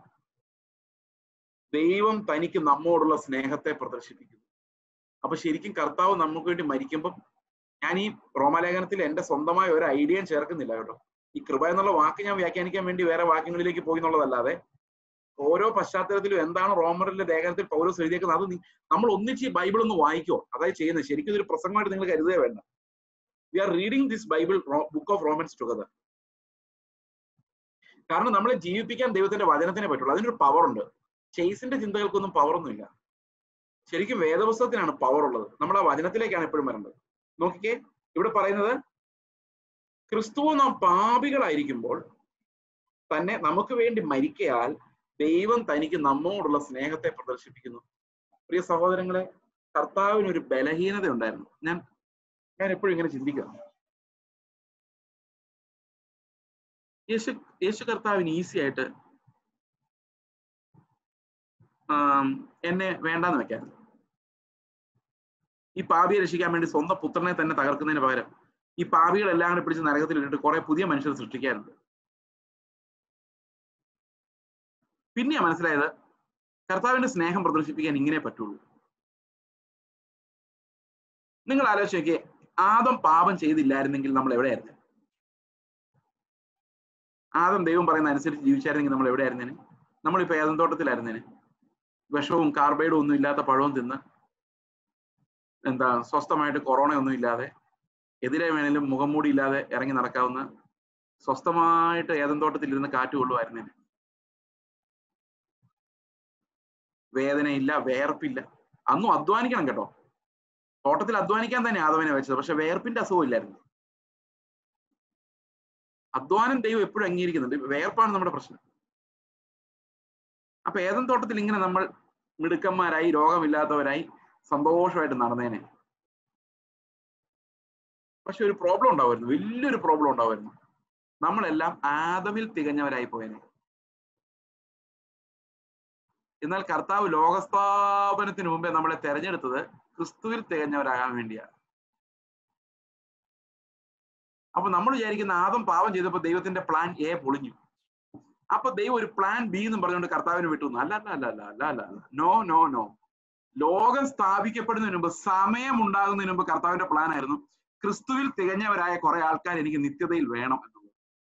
ദൈവം തനിക്ക് നമ്മോടുള്ള സ്നേഹത്തെ പ്രദർശിപ്പിക്കുന്നു അപ്പൊ ശരിക്കും കർത്താവ് നമുക്ക് വേണ്ടി മരിക്കുമ്പോൾ ഞാൻ ഈ റോമാലേഖനത്തിൽ എന്റെ സ്വന്തമായ ഒരു ഐഡിയയും ചേർക്കുന്നില്ല കേട്ടോ ഈ കൃപ എന്നുള്ള വാക്ക് ഞാൻ വ്യാഖ്യാനിക്കാൻ വേണ്ടി വേറെ വാക്യങ്ങളിലേക്ക് പോയി എന്നുള്ളതല്ലാതെ ഓരോ പശ്ചാത്തലത്തിലും എന്താണ് റോമറിന്റെ ലേഖനത്തിൽ പൗലോസ് എഴുതിയേക്കുന്നത് അത് നമ്മൾ ഒന്നിച്ച് ഈ ബൈബിൾ ഒന്ന് വായിക്കോ അതായത് ചെയ്യുന്നത് ശരിക്കും ഇതൊരു പ്രസംഗമായിട്ട് നിങ്ങൾ കരുതേ വേണ്ട we are reading this Bible book of Romans together കാരണം നമ്മളെ ജീവിപ്പിക്കാൻ ദൈവത്തിന്റെ വചനത്തിനെ പറ്റുള്ളൂ അതിനൊരു പവർ ഉണ്ട് ചേസിന്റെ ചിന്തകൾക്കൊന്നും പവർ ഒന്നുമില്ല ശരിക്കും വേദപുസ്തകത്തിനാണ് പവർ ഉള്ളത് നമ്മൾ ആ വചനത്തിലേക്കാണ് എപ്പോഴും വരേണ്ടത് നോക്കിക്കേ ഇവിടെ പറയുന്നത് ക്രിസ്തുവോ നാം പാപികളായിരിക്കുമ്പോൾ തന്നെ നമുക്ക് വേണ്ടി മരിക്കയാൽ ദൈവം തനിക്ക് നമ്മോടുള്ള സ്നേഹത്തെ പ്രദർശിപ്പിക്കുന്നു പ്രിയ സഹോദരങ്ങളെ കർത്താവിന് ഒരു ബലഹീനത ഉണ്ടായിരുന്നു ഞാൻ ഞാൻ എപ്പോഴും ഇങ്ങനെ ചിന്തിക്കുക യേശു യേശു കർത്താവിന് ഈസി ആയിട്ട് എന്നെ വേണ്ടാന്ന് വെക്കാൻ ഈ പാപിയെ രക്ഷിക്കാൻ വേണ്ടി സ്വന്തം പുത്രനെ തന്നെ തകർക്കുന്നതിന് പകരം ഈ പാപികളെല്ലാം കൂടെ പിടിച്ച് നരകത്തിൽ ഇട്ടിട്ട് കുറെ പുതിയ മനുഷ്യർ സൃഷ്ടിക്കാറുണ്ട് പിന്നെയാ മനസ്സിലായത് കർത്താവിന്റെ സ്നേഹം പ്രദർശിപ്പിക്കാൻ ഇങ്ങനെ പറ്റുള്ളൂ നിങ്ങൾ ആലോചിച്ച് നോക്കിയേ ആദം പാപം ചെയ്തില്ലായിരുന്നെങ്കിൽ നമ്മൾ എവിടെയായിരുന്നു ആദം ദൈവം പറയുന്ന അനുസരിച്ച് ജീവിച്ചായിരുന്നെങ്കിൽ നമ്മൾ എവിടെയായിരുന്നേനെ നമ്മളിപ്പോ ഏതം തോട്ടത്തിലായിരുന്നേനെ വിഷവും കാർബൈഡും ഒന്നും ഇല്ലാത്ത പഴവും തിന്ന് എന്താ സ്വസ്ഥമായിട്ട് കൊറോണ ഒന്നും ഇല്ലാതെ എതിരെ വേണേലും മുഖം മൂടി ഇല്ലാതെ ഇറങ്ങി നടക്കാവുന്ന സ്വസ്ഥമായിട്ട് ഏതം തോട്ടത്തിൽ ഇരുന്ന് കാറ്റ് കൊള്ളുമായിരുന്നേനെ വേദനയില്ല വേർപ്പില്ല അന്നും അധ്വാനിക്കണം കേട്ടോ തോട്ടത്തിൽ അധ്വാനിക്കാൻ തന്നെ ആദവനെ വെച്ചത് പക്ഷെ വേർപ്പിന്റെ അസുഖം ഇല്ലായിരുന്നു അധ്വാനം ദൈവം എപ്പോഴും അംഗീകരിക്കുന്നുണ്ട് വേർപ്പാണ് നമ്മുടെ പ്രശ്നം അപ്പൊ ഏതൻ തോട്ടത്തിൽ ഇങ്ങനെ നമ്മൾ മിടുക്കന്മാരായി രോഗമില്ലാത്തവരായി സന്തോഷമായിട്ട് നടന്നേനെ പക്ഷെ ഒരു പ്രോബ്ലം ഉണ്ടാവുമായിരുന്നു വലിയൊരു പ്രോബ്ലം ഉണ്ടാവുമായിരുന്നു നമ്മളെല്ലാം ആദമിൽ തികഞ്ഞവരായി പോയേനെ എന്നാൽ കർത്താവ് ലോകസ്ഥാപനത്തിന് മുമ്പേ നമ്മളെ തെരഞ്ഞെടുത്തത് ക്രിസ്തുവിൽ തികഞ്ഞവരാകാൻ വേണ്ടിയാണ് അപ്പൊ നമ്മൾ വിചാരിക്കുന്ന ആദം പാപം ചെയ്തപ്പോൾ ദൈവത്തിന്റെ പ്ലാൻ എ പൊളിഞ്ഞു അപ്പൊ ദൈവം ഒരു പ്ലാൻ ബി എന്നും പറഞ്ഞുകൊണ്ട് കർത്താവിന് വിട്ടു അല്ല അല്ല അല്ല അല്ല അല്ല അല്ല അല്ല നോ നോ നോ ലോകം സ്ഥാപിക്കപ്പെടുന്നതിന് മുമ്പ് സമയം ഉണ്ടാകുന്നതിന് മുമ്പ് കർത്താവിന്റെ പ്ലാൻ ആയിരുന്നു ക്രിസ്തുവിൽ തികഞ്ഞവരായ കുറെ ആൾക്കാർ എനിക്ക് നിത്യതയിൽ വേണം എന്നുള്ളത്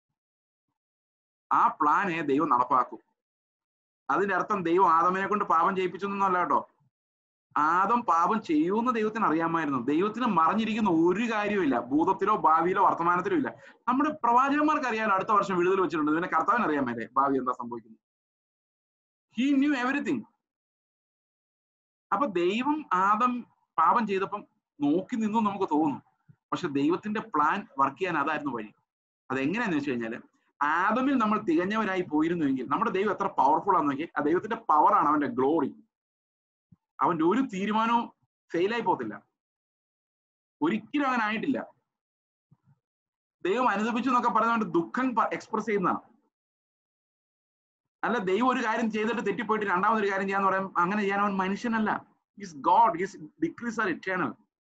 ആ പ്ലാനെ ദൈവം നടപ്പാക്കും അതിന്റെ അർത്ഥം ദൈവം ആദമിനെ കൊണ്ട് പാപം ചെയ്യിപ്പിച്ചൊന്നല്ല കേട്ടോ ആദം പാപം ചെയ്യുമെന്ന് ദൈവത്തിന് അറിയാമായിരുന്നു ദൈവത്തിന് മറിഞ്ഞിരിക്കുന്ന ഒരു കാര്യമില്ല ഭൂതത്തിലോ ഭാവിയിലോ വർത്തമാനത്തിലോ ഇല്ല നമ്മുടെ പ്രവാചകന്മാർക്ക് അറിയാലോ അടുത്ത വർഷം വിടുതൽ വെച്ചിട്ടുണ്ട് ഇതിനെ കർത്താവിന് അറിയാമല്ലേ ഭാവി എന്താ സംഭവിക്കുന്നത് ഹി ന്യൂ എവറിത്തിങ് അപ്പൊ ദൈവം ആദം പാപം ചെയ്തപ്പം നോക്കി നിന്നു നമുക്ക് തോന്നും പക്ഷെ ദൈവത്തിന്റെ പ്ലാൻ വർക്ക് ചെയ്യാൻ അതായിരുന്നു വഴി അതെങ്ങനെയാന്ന് വെച്ച് കഴിഞ്ഞാല് ആദമിൽ നമ്മൾ തികഞ്ഞവരായി പോയിരുന്നുവെങ്കിൽ നമ്മുടെ ദൈവം എത്ര പവർഫുൾ ആണെന്ന് നോക്കി ആ ദൈവത്തിന്റെ പവറാണ് അവന്റെ ഗ്ലോറി അവന്റെ ഒരു തീരുമാനവും ഫെയിലായി പോകത്തില്ല ഒരിക്കലും അങ്ങനെ ആയിട്ടില്ല ദൈവം അനുദപിച്ചു എന്നൊക്കെ പറഞ്ഞുകൊണ്ട് ദുഃഖം എക്സ്പ്രസ് ചെയ്യുന്നതാണ് അല്ല ദൈവം ഒരു കാര്യം ചെയ്തിട്ട് തെറ്റിപ്പോയിട്ട് രണ്ടാമതൊരു കാര്യം ചെയ്യാന്ന് പറയാൻ അങ്ങനെ ചെയ്യാൻ അവൻ മനുഷ്യനല്ല he's God his decrees are eternal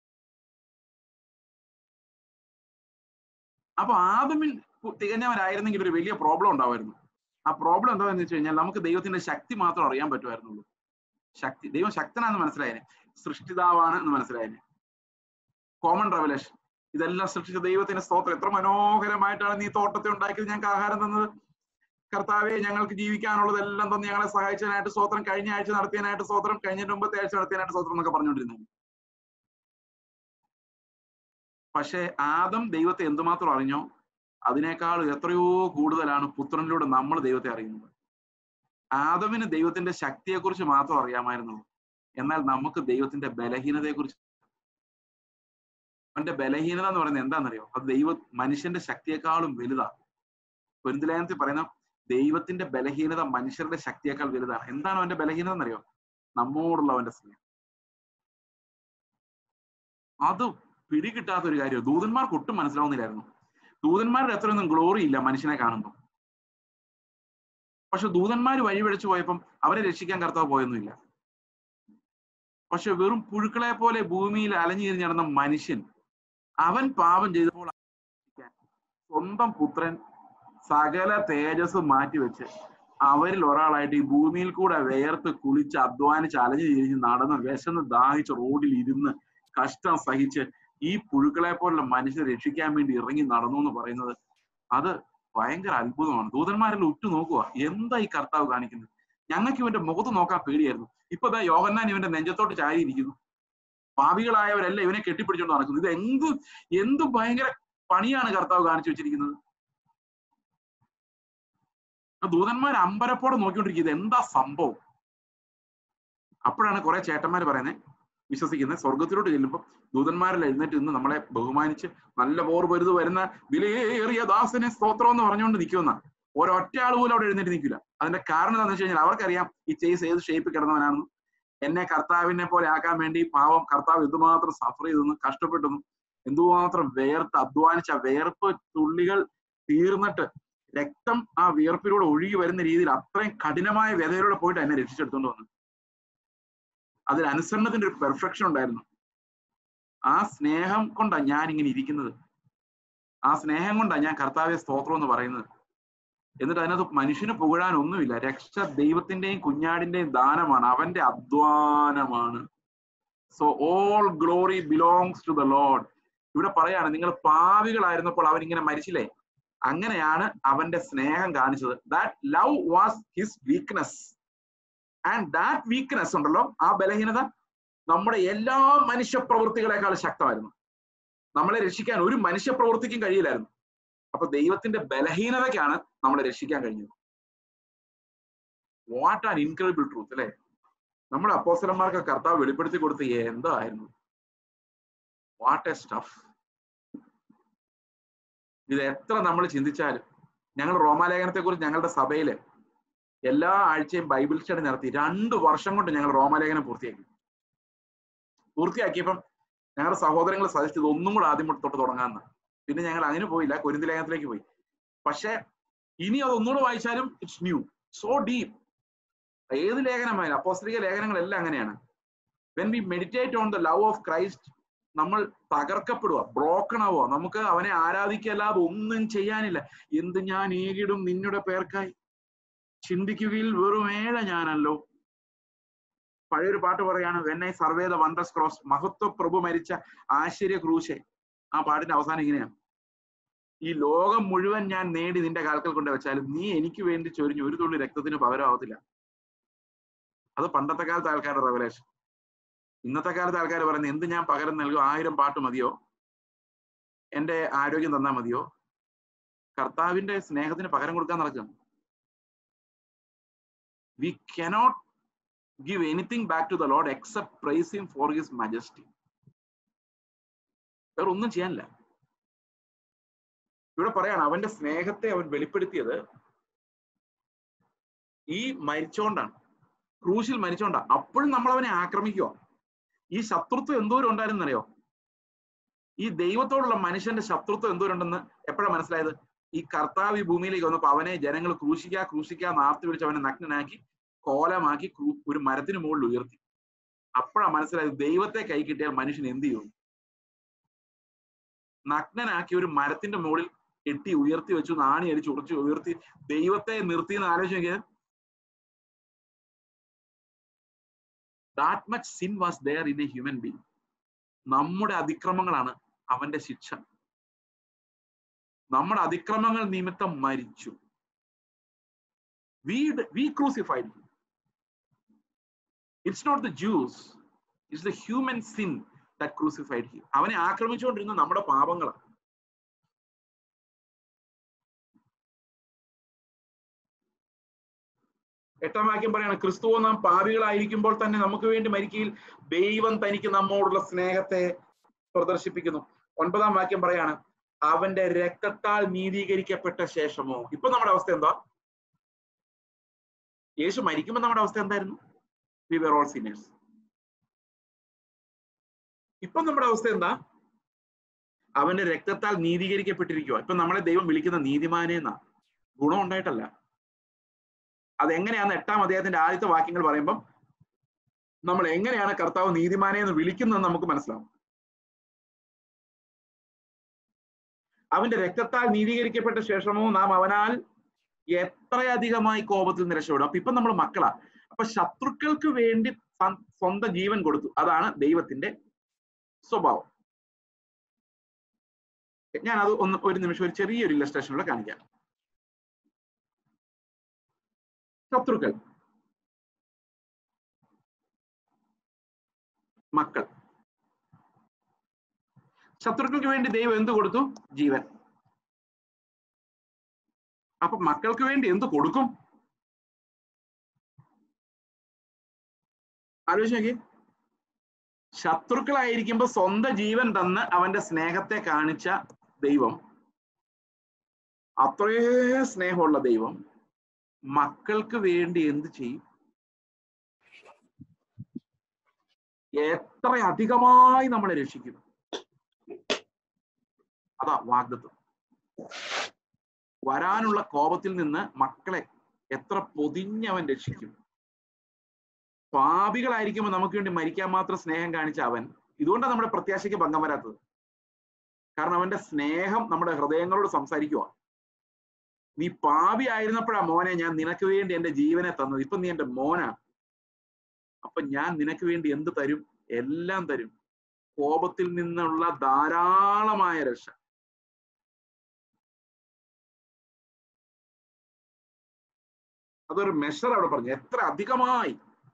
അപ്പൊ ആദമിൽ തികഞ്ഞവരായിരുന്നെങ്കിൽ ഒരു വലിയ പ്രോബ്ലം ഉണ്ടാവുമായിരുന്നു ആ പ്രോബ്ലം എന്താണെന്ന് വെച്ച് കഴിഞ്ഞാൽ നമുക്ക് ദൈവത്തിന്റെ ശക്തി മാത്രം അറിയാൻ പറ്റുമായിരുന്നുള്ളൂ ശക്തി ദൈവം ശക്തനാണെന്ന് മനസ്സിലായതിനെ സൃഷ്ടിതാവാണ് എന്ന് മനസ്സിലായതിനെ കോമൺ റെവലേഷൻ ഇതെല്ലാം സൃഷ്ടിച്ച ദൈവത്തിന്റെ സ്തോത്രം എത്ര മനോഹരമായിട്ടാണ് നീ തോട്ടത്തെ ഉണ്ടാക്കിയത് ഞങ്ങൾക്ക് ആഹാരം തന്നത് കർത്താവെ ഞങ്ങൾക്ക് ജീവിക്കാനുള്ളതെല്ലാം തന്ന് ഞങ്ങളെ സഹായിച്ചതിനായിട്ട് സ്തോത്രം കഴിഞ്ഞ ആഴ്ച നടത്തിയതിനായിട്ട് സ്തോത്രം കഴിഞ്ഞ മുമ്പത്തെ ആഴ്ച നടത്തിയതിനായിട്ട് സ്തോത്രം എന്നൊക്കെ പറഞ്ഞുകൊണ്ടിരുന്നത് പക്ഷെ ആദം ദൈവത്തെ എന്തുമാത്രം അറിഞ്ഞോ അതിനേക്കാൾ എത്രയോ കൂടുതലാണ് പുത്രനിലൂടെ നമ്മൾ ദൈവത്തെ അറിയുന്നത് ആദമിന് ദൈവത്തിന്റെ ശക്തിയെക്കുറിച്ച് മാത്രം അറിയാമായിരുന്നു എന്നാൽ നമുക്ക് ദൈവത്തിന്റെ ബലഹീനതയെക്കുറിച്ച് അവന്റെ ബലഹീനത എന്ന് പറയുന്നത് എന്താണെന്നറിയോ അത് ദൈവ മനുഷ്യന്റെ ശക്തിയെക്കാളും വലുതാണ് പൊരുന്തലേനത്തിൽ പറയുന്ന ദൈവത്തിന്റെ ബലഹീനത മനുഷ്യരുടെ ശക്തിയേക്കാൾ വലുതാണ് എന്താണ് അവന്റെ ബലഹീനത എന്നറിയോ നമ്മോടുള്ള അവന്റെ സ്നേഹം അത് പിടികിട്ടാത്ത ഒരു കാര്യം ദൂതന്മാർക്ക് ഒട്ടും മനസ്സിലാവുന്നില്ലായിരുന്നു ദൂതന്മാരുടെ അത്രയൊന്നും ഗ്ലോറി ഇല്ല മനുഷ്യനെ കാണുമ്പോൾ പക്ഷെ ദൂതന്മാർ വഴിപിഴച്ചു പോയപ്പം അവരെ രക്ഷിക്കാൻ കർത്താവ് പോയൊന്നുമില്ല പക്ഷെ വെറും പുഴുക്കളെ പോലെ ഭൂമിയിൽ അലഞ്ഞു തിരിഞ്ഞ് നടന്ന മനുഷ്യൻ അവൻ പാപം ചെയ്തപ്പോൾ സ്വന്തം പുത്രൻ സകല തേജസ് മാറ്റിവെച്ച് അവരിൽ ഒരാളായിട്ട് ഈ ഭൂമിയിൽ കൂടെ വേർത്ത് കുളിച്ച് അധ്വാനിച്ച് അലഞ്ഞു തിരിഞ്ഞ് നടന്ന് വിശന്ന് ദാഹിച്ച് റോഡിൽ ഇരുന്ന് കഷ്ടം സഹിച്ച് ഈ പുഴുക്കളെ പോലുള്ള മനുഷ്യരെ രക്ഷിക്കാൻ വേണ്ടി ഇറങ്ങി നടന്നു എന്ന് പറയുന്നത് അത് ഭയങ്കര അത്ഭുതമാണ് ദൂതന്മാരെല്ലാം ഉറ്റു നോക്കുക എന്താ ഈ കർത്താവ് കാണിക്കുന്നത് ഞങ്ങൾക്ക് ഇവന്റെ മുഖത്ത് നോക്കാൻ പേടിയായിരുന്നു ഇപ്പൊ ദാ യോഹന്നാൻ ഇവന്റെ നെഞ്ചത്തോട്ട് ചാരിയിരിക്കുന്നു പാപികളായവരെല്ലാം ഇവനെ കെട്ടിപ്പിടിച്ചോണ്ട് നടക്കുന്നു ഇത് എന്ത് എന്ത് ഭയങ്കര പണിയാണ് കർത്താവ് കാണിച്ചു വെച്ചിരിക്കുന്നത് ദൂതന്മാർ അമ്പരപ്പോടെ നോക്കിക്കൊണ്ടിരിക്കുക ഇത് എന്താ സംഭവം അപ്പോഴാണ് കുറെ ചേട്ടന്മാർ പറയുന്നത് വിശ്വസിക്കുന്നത് സ്വർഗത്തിലോട്ട് ചെല്ലുമ്പോൾ ദൂതന്മാരിൽ എഴുന്നേറ്റ് നിന്ന് നമ്മളെ ബഹുമാനിച്ച് നല്ല പോർ പരുത് വരുന്ന വിലയേറിയ ദാസനെ സ്തോത്രം എന്ന് പറഞ്ഞുകൊണ്ട് നിൽക്കുന്ന ഒരൊറ്റ ആൾ പോലും അവിടെ എഴുന്നേറ്റ് നിൽക്കില്ല അതിന്റെ കാരണം എന്താണെന്ന് വെച്ച് കഴിഞ്ഞാൽ അവർക്കറിയാം ഈ ചേസ് ഏത് ഷേപ്പിൽ കിടന്നവനാണെന്ന് എന്നെ കർത്താവിനെ പോലെ ആക്കാൻ വേണ്ടി പാവം കർത്താവ് എന്തുമാത്രം സഫർ ചെയ്തെന്ന് കഷ്ടപ്പെട്ടെന്നും എന്തുമാത്രം വേർത്ത് അധ്വാനിച്ച വേർപ്പ് തുള്ളികൾ തീർന്നിട്ട് രക്തം ആ വിയർപ്പിലൂടെ ഒഴുകി വരുന്ന രീതിയിൽ അത്രയും കഠിനമായ വ്യതയിലൂടെ പോയിട്ട് എന്നെ രക്ഷിച്ചെടുത്തോണ്ട് വന്നു അതിൽ അനുസരണത്തിന്റെ ഒരു പെർഫെക്ഷൻ ഉണ്ടായിരുന്നു ആ സ്നേഹം കൊണ്ടാ ഞാൻ ഇങ്ങനെ ഇരിക്കുന്നത് ആ സ്നേഹം കൊണ്ടാ ഞാൻ കർത്താവെ സ്തോത്രം എന്ന് പറയുന്നത് എന്നിട്ട് അതിനകത്ത് മനുഷ്യന് പുകഴാൻ ഒന്നുമില്ല രക്ഷ ദൈവത്തിന്റെയും കുഞ്ഞാടിന്റെയും ദാനമാണ് അവന്റെ അധ്വാനമാണ് so all glory belongs to the Lord ഇവിടെ പറയാണ് നിങ്ങൾ പാവികളായിരുന്നപ്പോൾ അവൻ ഇങ്ങനെ മരിച്ചില്ലേ അങ്ങനെയാണ് അവന്റെ സ്നേഹം കാണിച്ചത് that love was his weakness and that weakness ഉണ്ടല്ലോ ആ ബലഹീനത നമ്മുടെ എല്ലാ മനുഷ്യ പ്രവൃത്തികളെക്കാൾ ശക്തമായിരുന്നു നമ്മളെ രക്ഷിക്കാൻ ഒരു മനുഷ്യ പ്രവൃത്തിക്കും കഴിയില്ലായിരുന്നു അപ്പൊ ദൈവത്തിന്റെ ബലഹീനതയ്ക്കാണ് നമ്മളെ രക്ഷിക്കാൻ കഴിഞ്ഞത് വാട്ട് ആൻ ഇൻക്രെഡിബിൾ ട്രൂത്ത് അല്ലെ നമ്മുടെ അപ്പോസലന്മാർക്ക് കർത്താവ് വെളിപ്പെടുത്തി കൊടുത്ത എന്തായിരുന്നു വാട്ട് എ സ്റ്റഫ് ഇത് എത്ര നമ്മൾ ചിന്തിച്ചാലും ഞങ്ങൾ റോമാലേഖനത്തെ കുറിച്ച് ഞങ്ങളുടെ സഭയില് എല്ലാ ആഴ്ചയും ബൈബിൾ സ്റ്റഡി നടത്തി രണ്ട് വർഷം കൊണ്ട് ഞങ്ങൾ റോമാലേഖനം പൂർത്തിയാക്കി പൂർത്തിയാക്കിയപ്പം ഞങ്ങളുടെ സഹോദരങ്ങൾ സജസ്റ്റ് ചെയ്ത് ഒന്നും കൂടെ ആദ്യം തൊട്ട് തുടങ്ങാമെന്ന് പിന്നെ ഞങ്ങൾ അതിന് പോയില്ല കുരുന്തി ലേഖനത്തിലേക്ക് പോയി പക്ഷെ ഇനി അത് ഒന്നുകൂടെ വായിച്ചാലും ഇറ്റ്സ് ന്യൂ സോ ഡീപ് ഏത് ലേഖനമായാലും അപ്പോസ്ത്രിക ലേഖനങ്ങളെല്ലാം അങ്ങനെയാണ് when we meditate on the love of Christ നമ്മൾ തകർക്കപ്പെടുക ബ്രോക്കൺ ആവുക നമുക്ക് അവനെ ആരാധിക്കല്ലാതെ ഒന്നും ചെയ്യാനില്ല എന്ത് ഞാൻ ഏകിടും നിന്നുടെ പേർക്കായി ചിന്തിക്കുകയിൽ വെറും ഏഴ ഞാനല്ലോ പഴയൊരു പാട്ട് പറയാണ് when I survey the wonders cross മഹത്വ പ്രഭു മരിച്ച ആശ്ചര്യ ക്രൂശെ ആ പാട്ടിന്റെ അവസാനം ഇങ്ങനെയാണ് ഈ ലോകം മുഴുവൻ ഞാൻ നേടി നിന്റെ കാൽക്കൽ കൊണ്ട് വെച്ചാലും നീ എനിക്ക് വേണ്ടി ചൊരിഞ്ഞ് ഒരു തുള്ളി രക്തത്തിന് പകരമാവത്തില്ല അത് പണ്ടത്തെ കാലത്തെ ആൾക്കാരുടെ റെവലേഷൻ ഇന്നത്തെ കാലത്തെ ആൾക്കാർ പറയുന്നത് എന്ത് ഞാൻ പകരം നൽകും ആയിരം പാട്ട് മതിയോ എന്റെ ആരോഗ്യം തന്നാൽ മതിയോ കർത്താവിന്റെ സ്നേഹത്തിന് പകരം കൊടുക്കാൻ നടക്കുക we cannot give anything back to the Lord except praise Him for His majesty. വേറെ ഒന്നും ചെയ്യാനില്ല ഇവിടെ പറയാണ് അവന്റെ സ്നേഹത്തെ അവൻ വെളിപ്പെടുത്തിയത് ഈ മരിച്ചോണ്ടാണ് ക്രൂശിൽ മരിച്ചോണ്ടാണ് അപ്പോഴും നമ്മൾ അവനെ ആക്രമിക്കുക ഈ ശത്രുത്വം എന്തോരം ഉണ്ടായിരുന്നറിയോ ഈ ദൈവത്തോടുള്ള മനുഷ്യന്റെ ശത്രുത്വം എന്തോരുണ്ടെന്ന് എപ്പോഴാണ് മനസ്സിലായത് ഈ കർത്താവ് ഈ ഭൂമിയിലേക്ക് വന്നപ്പോ അവനെ ജനങ്ങൾ ക്രൂശിക്കാ ക്രൂശിക്കാ നാർത്തി വിളിച്ച് അവനെ നഗ്നനാക്കി കോലമാക്കി ഒരു മരത്തിന് മുകളിൽ ഉയർത്തി അപ്പോഴാണ് മനസ്സിലായത് ദൈവത്തെ കൈ കിട്ടിയാൽ മനുഷ്യൻ എന്ത് ചെയ്യും നഗ്നനാക്കി ഒരു മരത്തിന്റെ മുകളിൽ കെട്ടി ഉയർത്തി വെച്ചു നാണി അടിച്ച് ഉറച്ചു ഉയർത്തി ദൈവത്തെ നിർത്തി എന്ന് ആലോചിച്ച് നോക്കിയത് that much sin was there in a human being നമ്മുടെ അതിക്രമങ്ങളാണ് അവന്റെ ശിക്ഷ നമ്മുടെ അതിക്രമങ്ങൾ നിമിത്തം മരിച്ചു we we crucified him it's not the jews it's the human sin that crucified him അവനെ ആക്രമിച്ചുകൊണ്ടിരുന്ന നമ്മുടെ പാപങ്ങളാണ് എട്ടാം വാക്യം പറയാണ് ക്രിസ്തുവോ നാം പാപികളായിരിക്കുമ്പോൾ തന്നെ നമുക്ക് വേണ്ടി മരിക്കയിൽ ദൈവം തനിക്ക് നമ്മോടുള്ള സ്നേഹത്തെ പ്രദർശിപ്പിക്കുന്നു ഒൻപതാം വാക്യം പറയാണ് അവന്റെ രക്തത്താൽ നീതീകരിക്കപ്പെട്ട ശേഷമോ ഇപ്പൊ നമ്മുടെ അവസ്ഥ എന്താ യേശു മരിക്കുമ്പോൾ നമ്മുടെ അവസ്ഥ എന്തായിരുന്നു വി വെർ ഓൾ സീനിയേഴ്സ് ഇപ്പൊ നമ്മുടെ അവസ്ഥ എന്താ അവന്റെ രക്തത്താൽ നീതീകരിക്കപ്പെട്ടിരിക്കുക ഇപ്പൊ നമ്മളെ ദൈവം വിളിക്കുന്ന നീതിമാനെ എന്നാ ഗുണം ഉണ്ടായിട്ടല്ല അതെങ്ങനെയാന്ന് എട്ടാം അദ്ദേഹത്തിന്റെ ആദ്യത്തെ വാക്യങ്ങൾ പറയുമ്പം നമ്മൾ എങ്ങനെയാണ് കർത്താവ് നീതിമാനെ എന്ന് വിളിക്കുന്നതെന്ന് നമുക്ക് മനസ്സിലാവും അവന്റെ രക്തത്താൽ നീതീകരിക്കപ്പെട്ട ശേഷമോ നാം അവനാൽ എത്രയധികമായി കോപത്തിൽ നിന്ന് രക്ഷപ്പെടും അപ്പൊ ഇപ്പൊ നമ്മൾ മക്കളാ അപ്പൊ ശത്രുക്കൾക്ക് വേണ്ടി സ്വന്തം ജീവൻ കൊടുത്തു അതാണ് ദൈവത്തിന്റെ സ്വഭാവം ഞാൻ അത് ഒന്ന് ഒരു നിമിഷം ഒരു ചെറിയൊരു ഇല്ലസ്ട്രേഷനിലൂടെ കാണിക്കാം ശത്രുക്കൾ മക്കൾ ശത്രുക്കൾക്ക് വേണ്ടി ദൈവം എന്ത് കൊടുത്തു ജീവൻ അപ്പൊ മക്കൾക്ക് വേണ്ടി എന്ത് കൊടുക്കും ആലോചിച്ച് നോക്കി ശത്രുക്കളായിരിക്കുമ്പോ സ്വന്തം ജീവൻ തന്ന് അവന്റെ സ്നേഹത്തെ കാണിച്ച ദൈവം അത്രേ സ്നേഹമുള്ള ദൈവം മക്കൾക്ക് വേണ്ടി എന്ത് ചെയ്യും എത്ര അധികമായി നമ്മളെ രക്ഷിക്കും അതാ വാഗ്ദത്വം വരാനുള്ള കോപത്തിൽ നിന്ന് മക്കളെ എത്ര പൊതിഞ്ഞവൻ രക്ഷിക്കും പാപികളായിരിക്കുമ്പോൾ നമുക്ക് വേണ്ടി മരിക്കാൻ മാത്രം സ്നേഹം കാണിച്ച അവൻ ഇതുകൊണ്ടാണ് നമ്മുടെ പ്രത്യാശയ്ക്ക് ഭംഗം വരാത്തത് കാരണം അവന്റെ സ്നേഹം നമ്മുടെ ഹൃദയങ്ങളോട് സംസാരിക്കുക നീ പാപി ആയിരുന്നപ്പോഴാ മോനെ ഞാൻ നിനക്ക് വേണ്ടി എന്റെ ജീവനെ തന്നത് ഇപ്പൊ നീ എന്റെ മോനാ അപ്പൊ ഞാൻ നിനക്ക് വേണ്ടി എന്ത് തരും എല്ലാം തരും കോപത്തിൽ നിന്നുള്ള ധാരാളമായ രക്ഷ അതൊരു മെഷർ അവിടെ പറഞ്ഞു എത്ര അധികമായി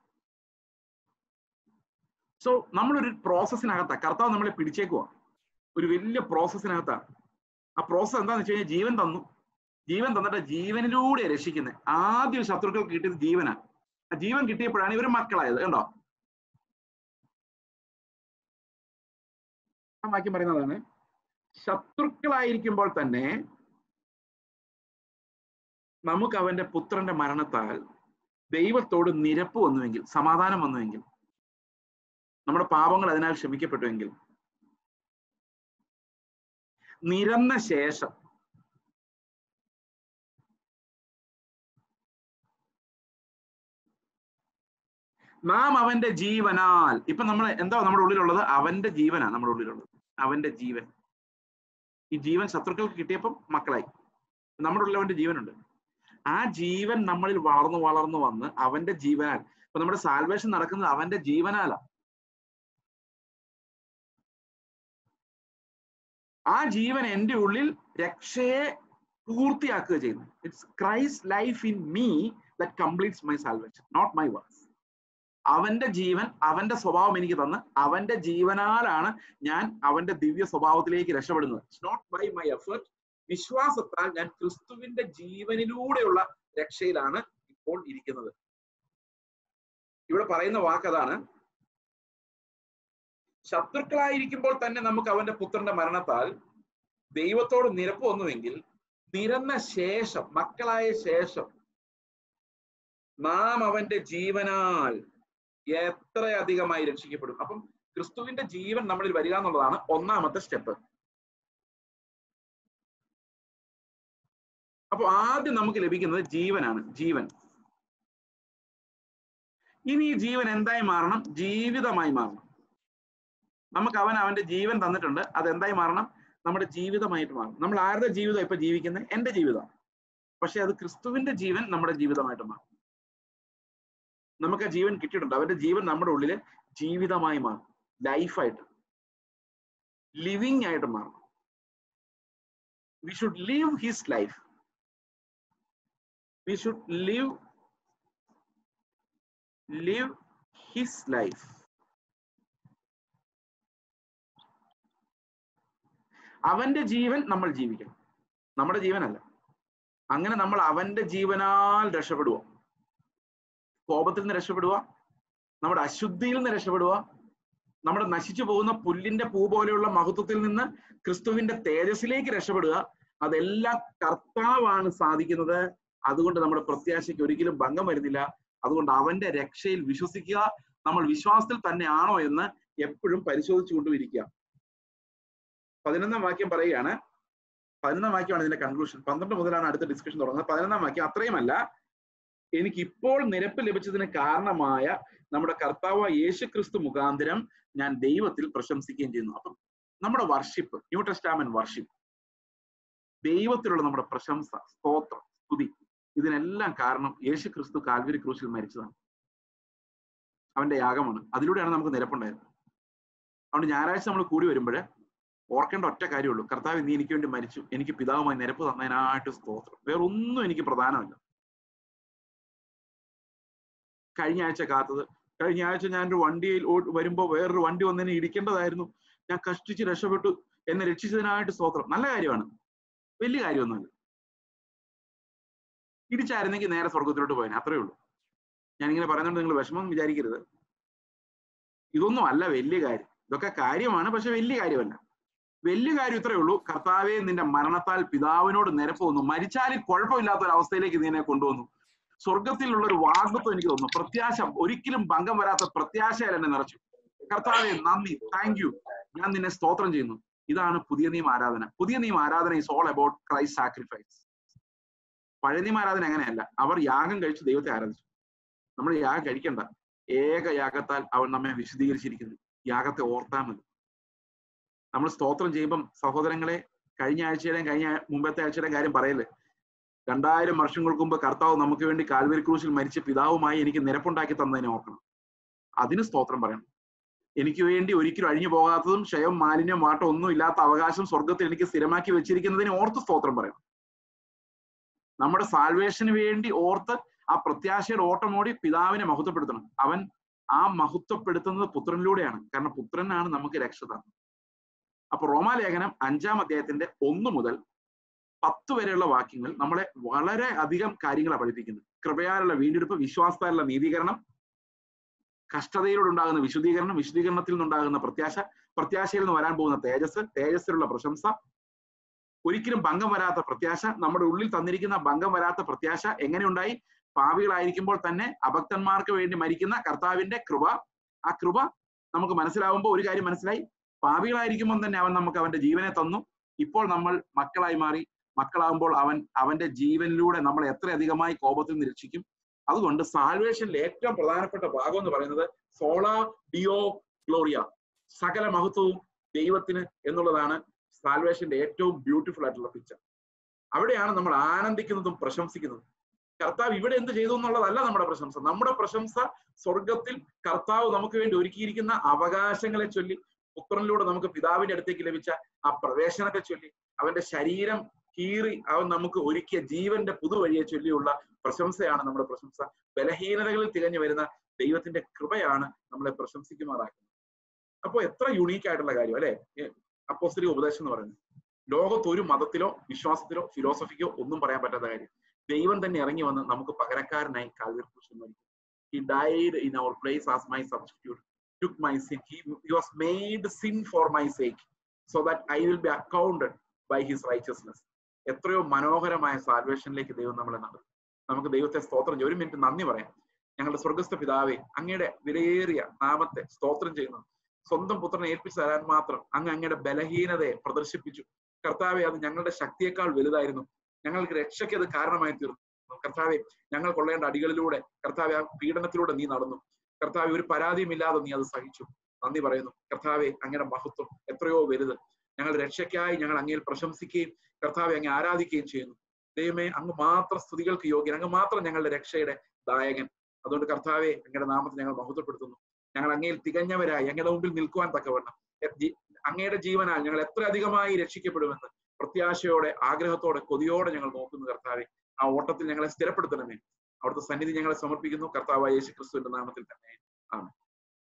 സോ നമ്മളൊരു പ്രോസസ്സിനകത്താ കർത്താവ് നമ്മളെ പിടിച്ചേക്കുക ഒരു വലിയ പ്രോസസ്സിനകത്താണ് ആ പ്രോസസ്സ് എന്താന്ന് വെച്ച് കഴിഞ്ഞാൽ ജീവൻ തന്നു ജീവൻ തന്നിട്ട് ജീവനിലൂടെ രക്ഷിക്കുന്നത് ആദ്യം ശത്രുക്കൾ കിട്ടിയത് ജീവനാ ആ ജീവൻ കിട്ടിയപ്പോഴാണ് ഇവർ മക്കളായത് കണ്ടോ ആ വാക്യം പറയുന്നതാണ് ശത്രുക്കളായിരിക്കുമ്പോൾ തന്നെ നമുക്ക് അവന്റെ പുത്രന്റെ മരണത്താൽ ദൈവത്തോട് നിരപ്പ് വന്നുവെങ്കിൽ സമാധാനം വന്നുവെങ്കിൽ നമ്മുടെ പാപങ്ങൾ അതിനാൽ ക്ഷമിക്കപ്പെട്ടുവെങ്കിൽ നിരന്ന ശേഷം നാം അവന്റെ ജീവനാൽ ഇപ്പൊ നമ്മൾ എന്താ നമ്മുടെ ഉള്ളിലുള്ളത് അവന്റെ ജീവനാ നമ്മുടെ ഉള്ളിലുള്ളത് അവന്റെ ജീവൻ ഈ ജീവൻ ശത്രുക്കൾക്ക് കിട്ടിയപ്പം മക്കളായി നമ്മുടെ ഉള്ളിൽ അവന്റെ ജീവനുണ്ട് ആ ജീവൻ നമ്മളിൽ വളർന്നു വളർന്നു വന്ന് അവന്റെ ജീവനാൽ ഇപ്പൊ നമ്മുടെ സാൽവേഷൻ നടക്കുന്നത് അവന്റെ ജീവനാലാ ആ ജീവൻ എൻ്റെ ഉള്ളിൽ രക്ഷയെ പൂർത്തിയാക്കുക ചെയ്യുന്നു it's Christ life in me that completes my salvation not my works അവന്റെ ജീവൻ അവന്റെ സ്വഭാവം എനിക്ക് തന്ന് അവന്റെ ജീവനാലാണ് ഞാൻ അവന്റെ ദിവ്യ സ്വഭാവത്തിലേക്ക് രക്ഷപ്പെടുന്നത് it's not by my effort വിശ്വാസത്താൽ ഞാൻ ക്രിസ്തുവിന്റെ ജീവനിലൂടെയുള്ള രക്ഷയിലാണ് ഇപ്പോൾ ഇരിക്കുന്നത് ഇവിടെ പറയുന്ന വാക്ക് അതാണ് ശത്രുക്കളായിരിക്കുമ്പോൾ തന്നെ നമുക്ക് അവന്റെ പുത്രന്റെ മരണത്താൽ ദൈവത്തോട് നിരപ്പ് വന്നുവെങ്കിൽ നിരന്ന ശേഷം മക്കളായ ശേഷം നാം അവന്റെ ജീവനാൽ എത്ര അധികമായി രക്ഷിക്കപ്പെടും അപ്പം ക്രിസ്തുവിന്റെ ജീവൻ നമ്മളിൽ വരിക എന്നുള്ളതാണ് ഒന്നാമത്തെ സ്റ്റെപ്പ് അപ്പൊ ആദ്യം നമുക്ക് ലഭിക്കുന്നത് ജീവനാണ് ജീവൻ ഇനി ഈ ജീവൻ എന്തായി മാറണം ജീവിതമായി മാറണം നമുക്ക് അവൻ അവന്റെ ജീവൻ തന്നിട്ടുണ്ട് അത് എന്തായി മാറണം നമ്മുടെ ജീവിതമായിട്ട് മാറും നമ്മൾ ആരുടെ ജീവിതം ഇപ്പൊ ജീവിക്കുന്നത് എന്റെ ജീവിതം പക്ഷെ അത് ക്രിസ്തുവിന്റെ ജീവൻ നമ്മുടെ ജീവിതമായിട്ട് മാറും നമുക്ക് ആ ജീവൻ കിട്ടിയിട്ടുണ്ട് അവന്റെ ജീവൻ നമ്മുടെ ഉള്ളില് ജീവിതമായി മാറും ലൈഫായിട്ട് ലിവിങ് ആയിട്ട് മാറും we should live his life we should live live his life അവന്റെ ജീവൻ നമ്മൾ ജീവിക്കണം നമ്മുടെ ജീവനല്ല അങ്ങനെ നമ്മൾ അവന്റെ ജീവനാൽ രക്ഷപ്പെടുക കോപത്തിൽ നിന്ന് രക്ഷപ്പെടുക നമ്മുടെ അശുദ്ധിയിൽ നിന്ന് രക്ഷപ്പെടുക നമ്മുടെ നശിച്ചു പോകുന്ന പുല്ലിന്റെ പൂ പോലെയുള്ള മഹത്വത്തിൽ നിന്ന് ക്രിസ്തുവിന്റെ തേജസ്സിലേക്ക് രക്ഷപ്പെടുക അതെല്ലാം കർത്താവാണ് സാധിക്കുന്നത് അതുകൊണ്ട് നമ്മുടെ പ്രത്യാശയ്ക്ക് ഒരിക്കലും ഭംഗം വരുന്നില്ല അതുകൊണ്ട് അവന്റെ രക്ഷയിൽ വിശ്വസിക്കുക നമ്മൾ വിശ്വാസത്തിൽ തന്നെയാണോ എന്ന് എപ്പോഴും പരിശോധിച്ചു കൊണ്ടുമിരിക്കുക പതിനൊന്നാം വാക്യം പറയുകയാണ് പതിനൊന്നാം വാക്യമാണ് ഇതിന്റെ കൺക്ലൂഷൻ പന്ത്രണ്ട് മുതലാണ് അടുത്ത ഡിസ്കഷൻ തുടങ്ങുന്നത് പതിനൊന്നാം വാക്യം അത്രയുമല്ല എനിക്ക് ഇപ്പോൾ നിരപ്പ് ലഭിച്ചതിന് കാരണമായ നമ്മുടെ കർത്താവ് യേശു ക്രിസ്തു മുഖാന്തരം ഞാൻ ദൈവത്തിൽ പ്രശംസിക്കുകയും ചെയ്യുന്നു അപ്പം നമ്മുടെ വർഷിപ്പ് ന്യൂ ടെസ്റ്റാമൻ വർഷിപ്പ് ദൈവത്തിലുള്ള നമ്മുടെ പ്രശംസ സ്തോത്രം സ്തുതി ഇതിനെല്ലാം കാരണം യേശു ക്രിസ്തു കാൽവരി ക്രൂശിൽ മരിച്ചതാണ് അവന്റെ യാഗമാണ് അതിലൂടെയാണ് നമുക്ക് നിരപ്പുണ്ടായത് അതുകൊണ്ട് ഞായറാഴ്ച നമ്മൾ കൂടി വരുമ്പോൾ ഓർക്കേണ്ട ഒറ്റ കാര്യമുള്ളൂ കർത്താവ് നീ എനിക്ക് വേണ്ടി മരിച്ചു എനിക്ക് പിതാവുമായി നിരപ്പ് തന്നതിനായിട്ട് സ്തോത്രം വേറൊന്നും എനിക്ക് പ്രധാനമല്ല കഴിഞ്ഞ ആഴ്ച കാത്തത് കഴിഞ്ഞ ആഴ്ച ഞാൻ ഒരു വണ്ടിയിൽ വരുമ്പോൾ വേറൊരു വണ്ടി വന്നതിനെ ഇടിക്കേണ്ടതായിരുന്നു ഞാൻ കഷ്ടിച്ച് രക്ഷപ്പെട്ടു എന്നെ രക്ഷിച്ചതിനായിട്ട് സ്തോത്രം നല്ല കാര്യമാണ് വലിയ കാര്യമൊന്നുമല്ല ഇടിച്ചായിരുന്നെങ്കിൽ നേരെ സ്വർഗത്തിലോട്ട് പോയേനെ അത്രേ ഉള്ളൂ ഞാനിങ്ങനെ പറയുന്നുണ്ട് നിങ്ങൾ വിഷമം വിചാരിക്കരുത് ഇതൊന്നും അല്ല വലിയ കാര്യം ഇതൊക്കെ കാര്യമാണ് പക്ഷെ വലിയ കാര്യമല്ല വലിയ കാര്യം ഇത്രയേ ഉള്ളൂ കർത്താവെ നിന്റെ മരണത്താൽ പിതാവിനോട് നിരപ്പ് വന്നു മരിച്ചാലും കുഴപ്പമില്ലാത്ത ഒരു അവസ്ഥയിലേക്ക് നീ എന്നെ കൊണ്ടുവന്നു സ്വർഗത്തിലുള്ള ഒരു വാഗ്ദത്വം എനിക്ക് തോന്നുന്നു പ്രത്യാശ ഒരിക്കലും ഭംഗം വരാത്ത പ്രത്യാശയാൽ എന്നെ നിറച്ചു കർത്താവെ നന്ദി താങ്ക് യു ഞാൻ നിന്നെ സ്തോത്രം ചെയ്യുന്നു ഇതാണ് പുതിയ നിയമ ആരാധന പുതിയ നിയമ ആരാധന is all about Christ sacrifice പഴയ നിയമ ആരാധന അങ്ങനെയല്ല അവർ യാഗം കഴിച്ച് ദൈവത്തെ ആരാധിച്ചു നമ്മൾ യാഗം കഴിക്കണ്ട ഏക യാഗത്താൽ അവൻ നമ്മെ വിശദീകരിച്ചിരിക്കുന്നു യാഗത്തെ ഓർത്താൽ മതി നമ്മൾ സ്തോത്രം ചെയ്യുമ്പം സഹോദരങ്ങളെ കഴിഞ്ഞ ആഴ്ചയുടെയും കഴിഞ്ഞ മുമ്പത്തെ ആഴ്ചയുടെയും കാര്യം പറയല്ലേ രണ്ടായിരം വർഷങ്ങൾക്ക് മുമ്പ് കർത്താവ് നമുക്ക് വേണ്ടി കാൽവരി ക്രൂശിൽ മരിച്ച പിതാവുമായി എനിക്ക് നിരപ്പുണ്ടാക്കി തന്നതിനെ ഓർക്കണം അതിന് സ്തോത്രം പറയണം എനിക്ക് വേണ്ടി ഒരിക്കലും അഴിഞ്ഞു പോകാത്തതും ക്ഷയം മാലിന്യം വാട്ടം ഒന്നും ഇല്ലാത്ത അവകാശം സ്വർഗത്തിൽ എനിക്ക് സ്ഥിരമാക്കി വെച്ചിരിക്കുന്നതിന് ഓർത്ത് സ്തോത്രം പറയണം നമ്മുടെ സാൽവേഷന് വേണ്ടി ഓർത്ത് ആ പ്രത്യാശയുടെ ഓട്ടമോടി പിതാവിനെ മഹത്വപ്പെടുത്തണം അവൻ ആ മഹത്വപ്പെടുത്തുന്നത് പുത്രനിലൂടെയാണ് കാരണം പുത്രനാണ് നമുക്ക് രക്ഷത അപ്പൊ റോമാലേഖനം അഞ്ചാം അധ്യായത്തിന്റെ ഒന്ന് മുതൽ പത്ത് വരെയുള്ള വാക്യങ്ങൾ നമ്മളെ വളരെ അധികം കാര്യങ്ങളാണ് പഠിപ്പിക്കുന്നത് കൃപയാലുള്ള വീണ്ടെടുപ്പ് വിശ്വാസത്താലുള്ള നീതീകരണം കഷ്ടതയിലൂടെ ഉണ്ടാകുന്ന വിശുദ്ധീകരണം വിശുദ്ധീകരണത്തിൽ നിന്നുണ്ടാകുന്ന പ്രത്യാശ പ്രത്യാശയിൽ നിന്ന് വരാൻ പോകുന്ന തേജസ് തേജസ്സിലുള്ള പ്രശംസ ഒരിക്കലും ഭംഗം വരാത്ത പ്രത്യാശ നമ്മുടെ ഉള്ളിൽ തന്നിരിക്കുന്ന ഭംഗം വരാത്ത പ്രത്യാശ എങ്ങനെയുണ്ടായി പാവികളായിരിക്കുമ്പോൾ തന്നെ അഭക്തന്മാർക്ക് വേണ്ടി മരിക്കുന്ന കർത്താവിന്റെ കൃപ ആ കൃപ നമുക്ക് മനസ്സിലാവുമ്പോൾ ഒരു കാര്യം മനസ്സിലായി പാവികളായിരിക്കുമ്പോൾ തന്നെ അവൻ നമുക്ക് അവന്റെ ജീവനെ തന്നു ഇപ്പോൾ നമ്മൾ മക്കളായി മാറി മക്കളാകുമ്പോൾ അവൻ അവന്റെ ജീവനിലൂടെ നമ്മൾ എത്ര അധികമായി കോപത്തിൽ നിന്ന് രക്ഷിക്കും അതുകൊണ്ട് സാൽവേഷനിലെ ഏറ്റവും പ്രധാനപ്പെട്ട ഭാഗം എന്ന് പറയുന്നത് സോളാ ഡിയോ ഗ്ലോറിയ സകല മഹത്വവും ദൈവത്തിന് എന്നുള്ളതാണ് സാൽവേഷന്റെ ഏറ്റവും ബ്യൂട്ടിഫുൾ ആയിട്ടുള്ള പിക്ചർ അവിടെയാണ് നമ്മൾ ആനന്ദിക്കുന്നതും പ്രശംസിക്കുന്നതും കർത്താവ് ഇവിടെ എന്ത് ചെയ്തു എന്നുള്ളതല്ല നമ്മുടെ പ്രശംസ നമ്മുടെ പ്രശംസ സ്വർഗത്തിൽ കർത്താവ് നമുക്ക് വേണ്ടി ഒരുക്കിയിരിക്കുന്ന അവകാശങ്ങളെ ചൊല്ലി പുത്രനിലൂടെ നമുക്ക് പിതാവിന്റെ അടുത്തേക്ക് ലഭിച്ച ആ പ്രവേശനത്തെ ചൊല്ലി അവന്റെ ശരീരം കീറി അവൻ നമുക്ക് ഒരുക്കിയ ജീവന്റെ പുതുവഴിയെ ചൊല്ലിയുള്ള പ്രശംസയാണ് നമ്മുടെ പ്രശംസ ബലഹീനതകളിൽ തികഞ്ഞു വരുന്ന ദൈവത്തിന്റെ കൃപയാണ് നമ്മളെ പ്രശംസിക്കുമാറാക്കുന്നത് അപ്പൊ എത്ര യുണീക്ക് ആയിട്ടുള്ള കാര്യം അല്ലെ അപ്പോസ്തലിക ഉപദേശം എന്ന് പറയുന്നത് ലോകത്ത് ഒരു മതത്തിലോ വിശ്വാസത്തിലോ ഫിലോസഫിക്കോ ഒന്നും പറയാൻ പറ്റാത്ത കാര്യം ദൈവം തന്നെ ഇറങ്ങി വന്ന് നമുക്ക് പകരക്കാരനായി കാൽവരി ക്രൂശിൽ മരിക്കും he died in our place as my substitute took my sin. He, he was made sin for my sake, so that I will be accounted by his righteousness. എത്രയോ മനോഹരമായ സാൽവേഷനിലേക്ക് ദൈവം നമ്മളെ നടത്തും നമുക്ക് ദൈവത്തെ സ്തോത്രം ചെയ്യും ഒരു മിനിറ്റ് നന്ദി പറയാം ഞങ്ങളുടെ സ്വർഗസ്ഥ പിതാവേ അങ്ങയുടെ വിലയേറിയ നാമത്തെ സ്തോത്രം ചെയ്യുന്നു സ്വന്തം പുത്രനെ ഏൽപ്പിച്ചു തരാൻ മാത്രം അങ്ങ് അങ്ങയുടെ ബലഹീനതയെ പ്രദർശിപ്പിച്ചു കർത്താവെ അത് ഞങ്ങളുടെ ശക്തിയേക്കാൾ വലുതായിരുന്നു ഞങ്ങൾക്ക് രക്ഷയ്ക്ക് അത് കാരണമായി തീർന്നു കർത്താവെ ഞങ്ങൾ കൊള്ളേണ്ട അടികളിലൂടെ കർത്താവെ ആ പീഡനത്തിലൂടെ നീ നടന്നു കർത്താവെ ഒരു പരാതിയുമില്ലാതെ നീ അത് സഹിച്ചു നന്ദി പറയുന്നു കർത്താവെ അങ്ങയുടെ മഹത്വം എത്രയോ വലുത് ഞങ്ങൾ രക്ഷയ്ക്കായി ഞങ്ങൾ അങ്ങയിൽ പ്രശംസിക്കുകയും കർത്താവെ അങ്ങ് ആരാധിക്കുകയും ചെയ്യുന്നു ദൈവമേ അങ്ങ് മാത്രം സ്തുതികൾക്ക് യോഗ്യൻ അങ്ങ് മാത്രം ഞങ്ങളുടെ രക്ഷയുടെ ദായകൻ അതുകൊണ്ട് കർത്താവെ അങ്ങയുടെ നാമത്തിൽ ഞങ്ങൾ മഹത്വപ്പെടുത്തുന്നു ഞങ്ങൾ അങ്ങയിൽ തികഞ്ഞവരായി അങ്ങയുടെ മുമ്പിൽ നിൽക്കുവാൻ തക്കവണ്ണം അങ്ങയുടെ ജീവനാൽ ഞങ്ങൾ എത്ര അധികമായി രക്ഷിക്കപ്പെടുമെന്ന് പ്രത്യാശയോടെ ആഗ്രഹത്തോടെ കൊതിയോടെ ഞങ്ങൾ നോക്കുന്നു കർത്താവെ ആ ഓട്ടത്തിൽ ഞങ്ങളെ സ്ഥിരപ്പെടുത്തണമേ അവിടുത്തെ സന്നിധി ഞങ്ങളെ സമർപ്പിക്കുന്നു കർത്താവായ യേശു ക്രിസ്തുവിന്റെ നാമത്തിൽ തന്നെ ആണ്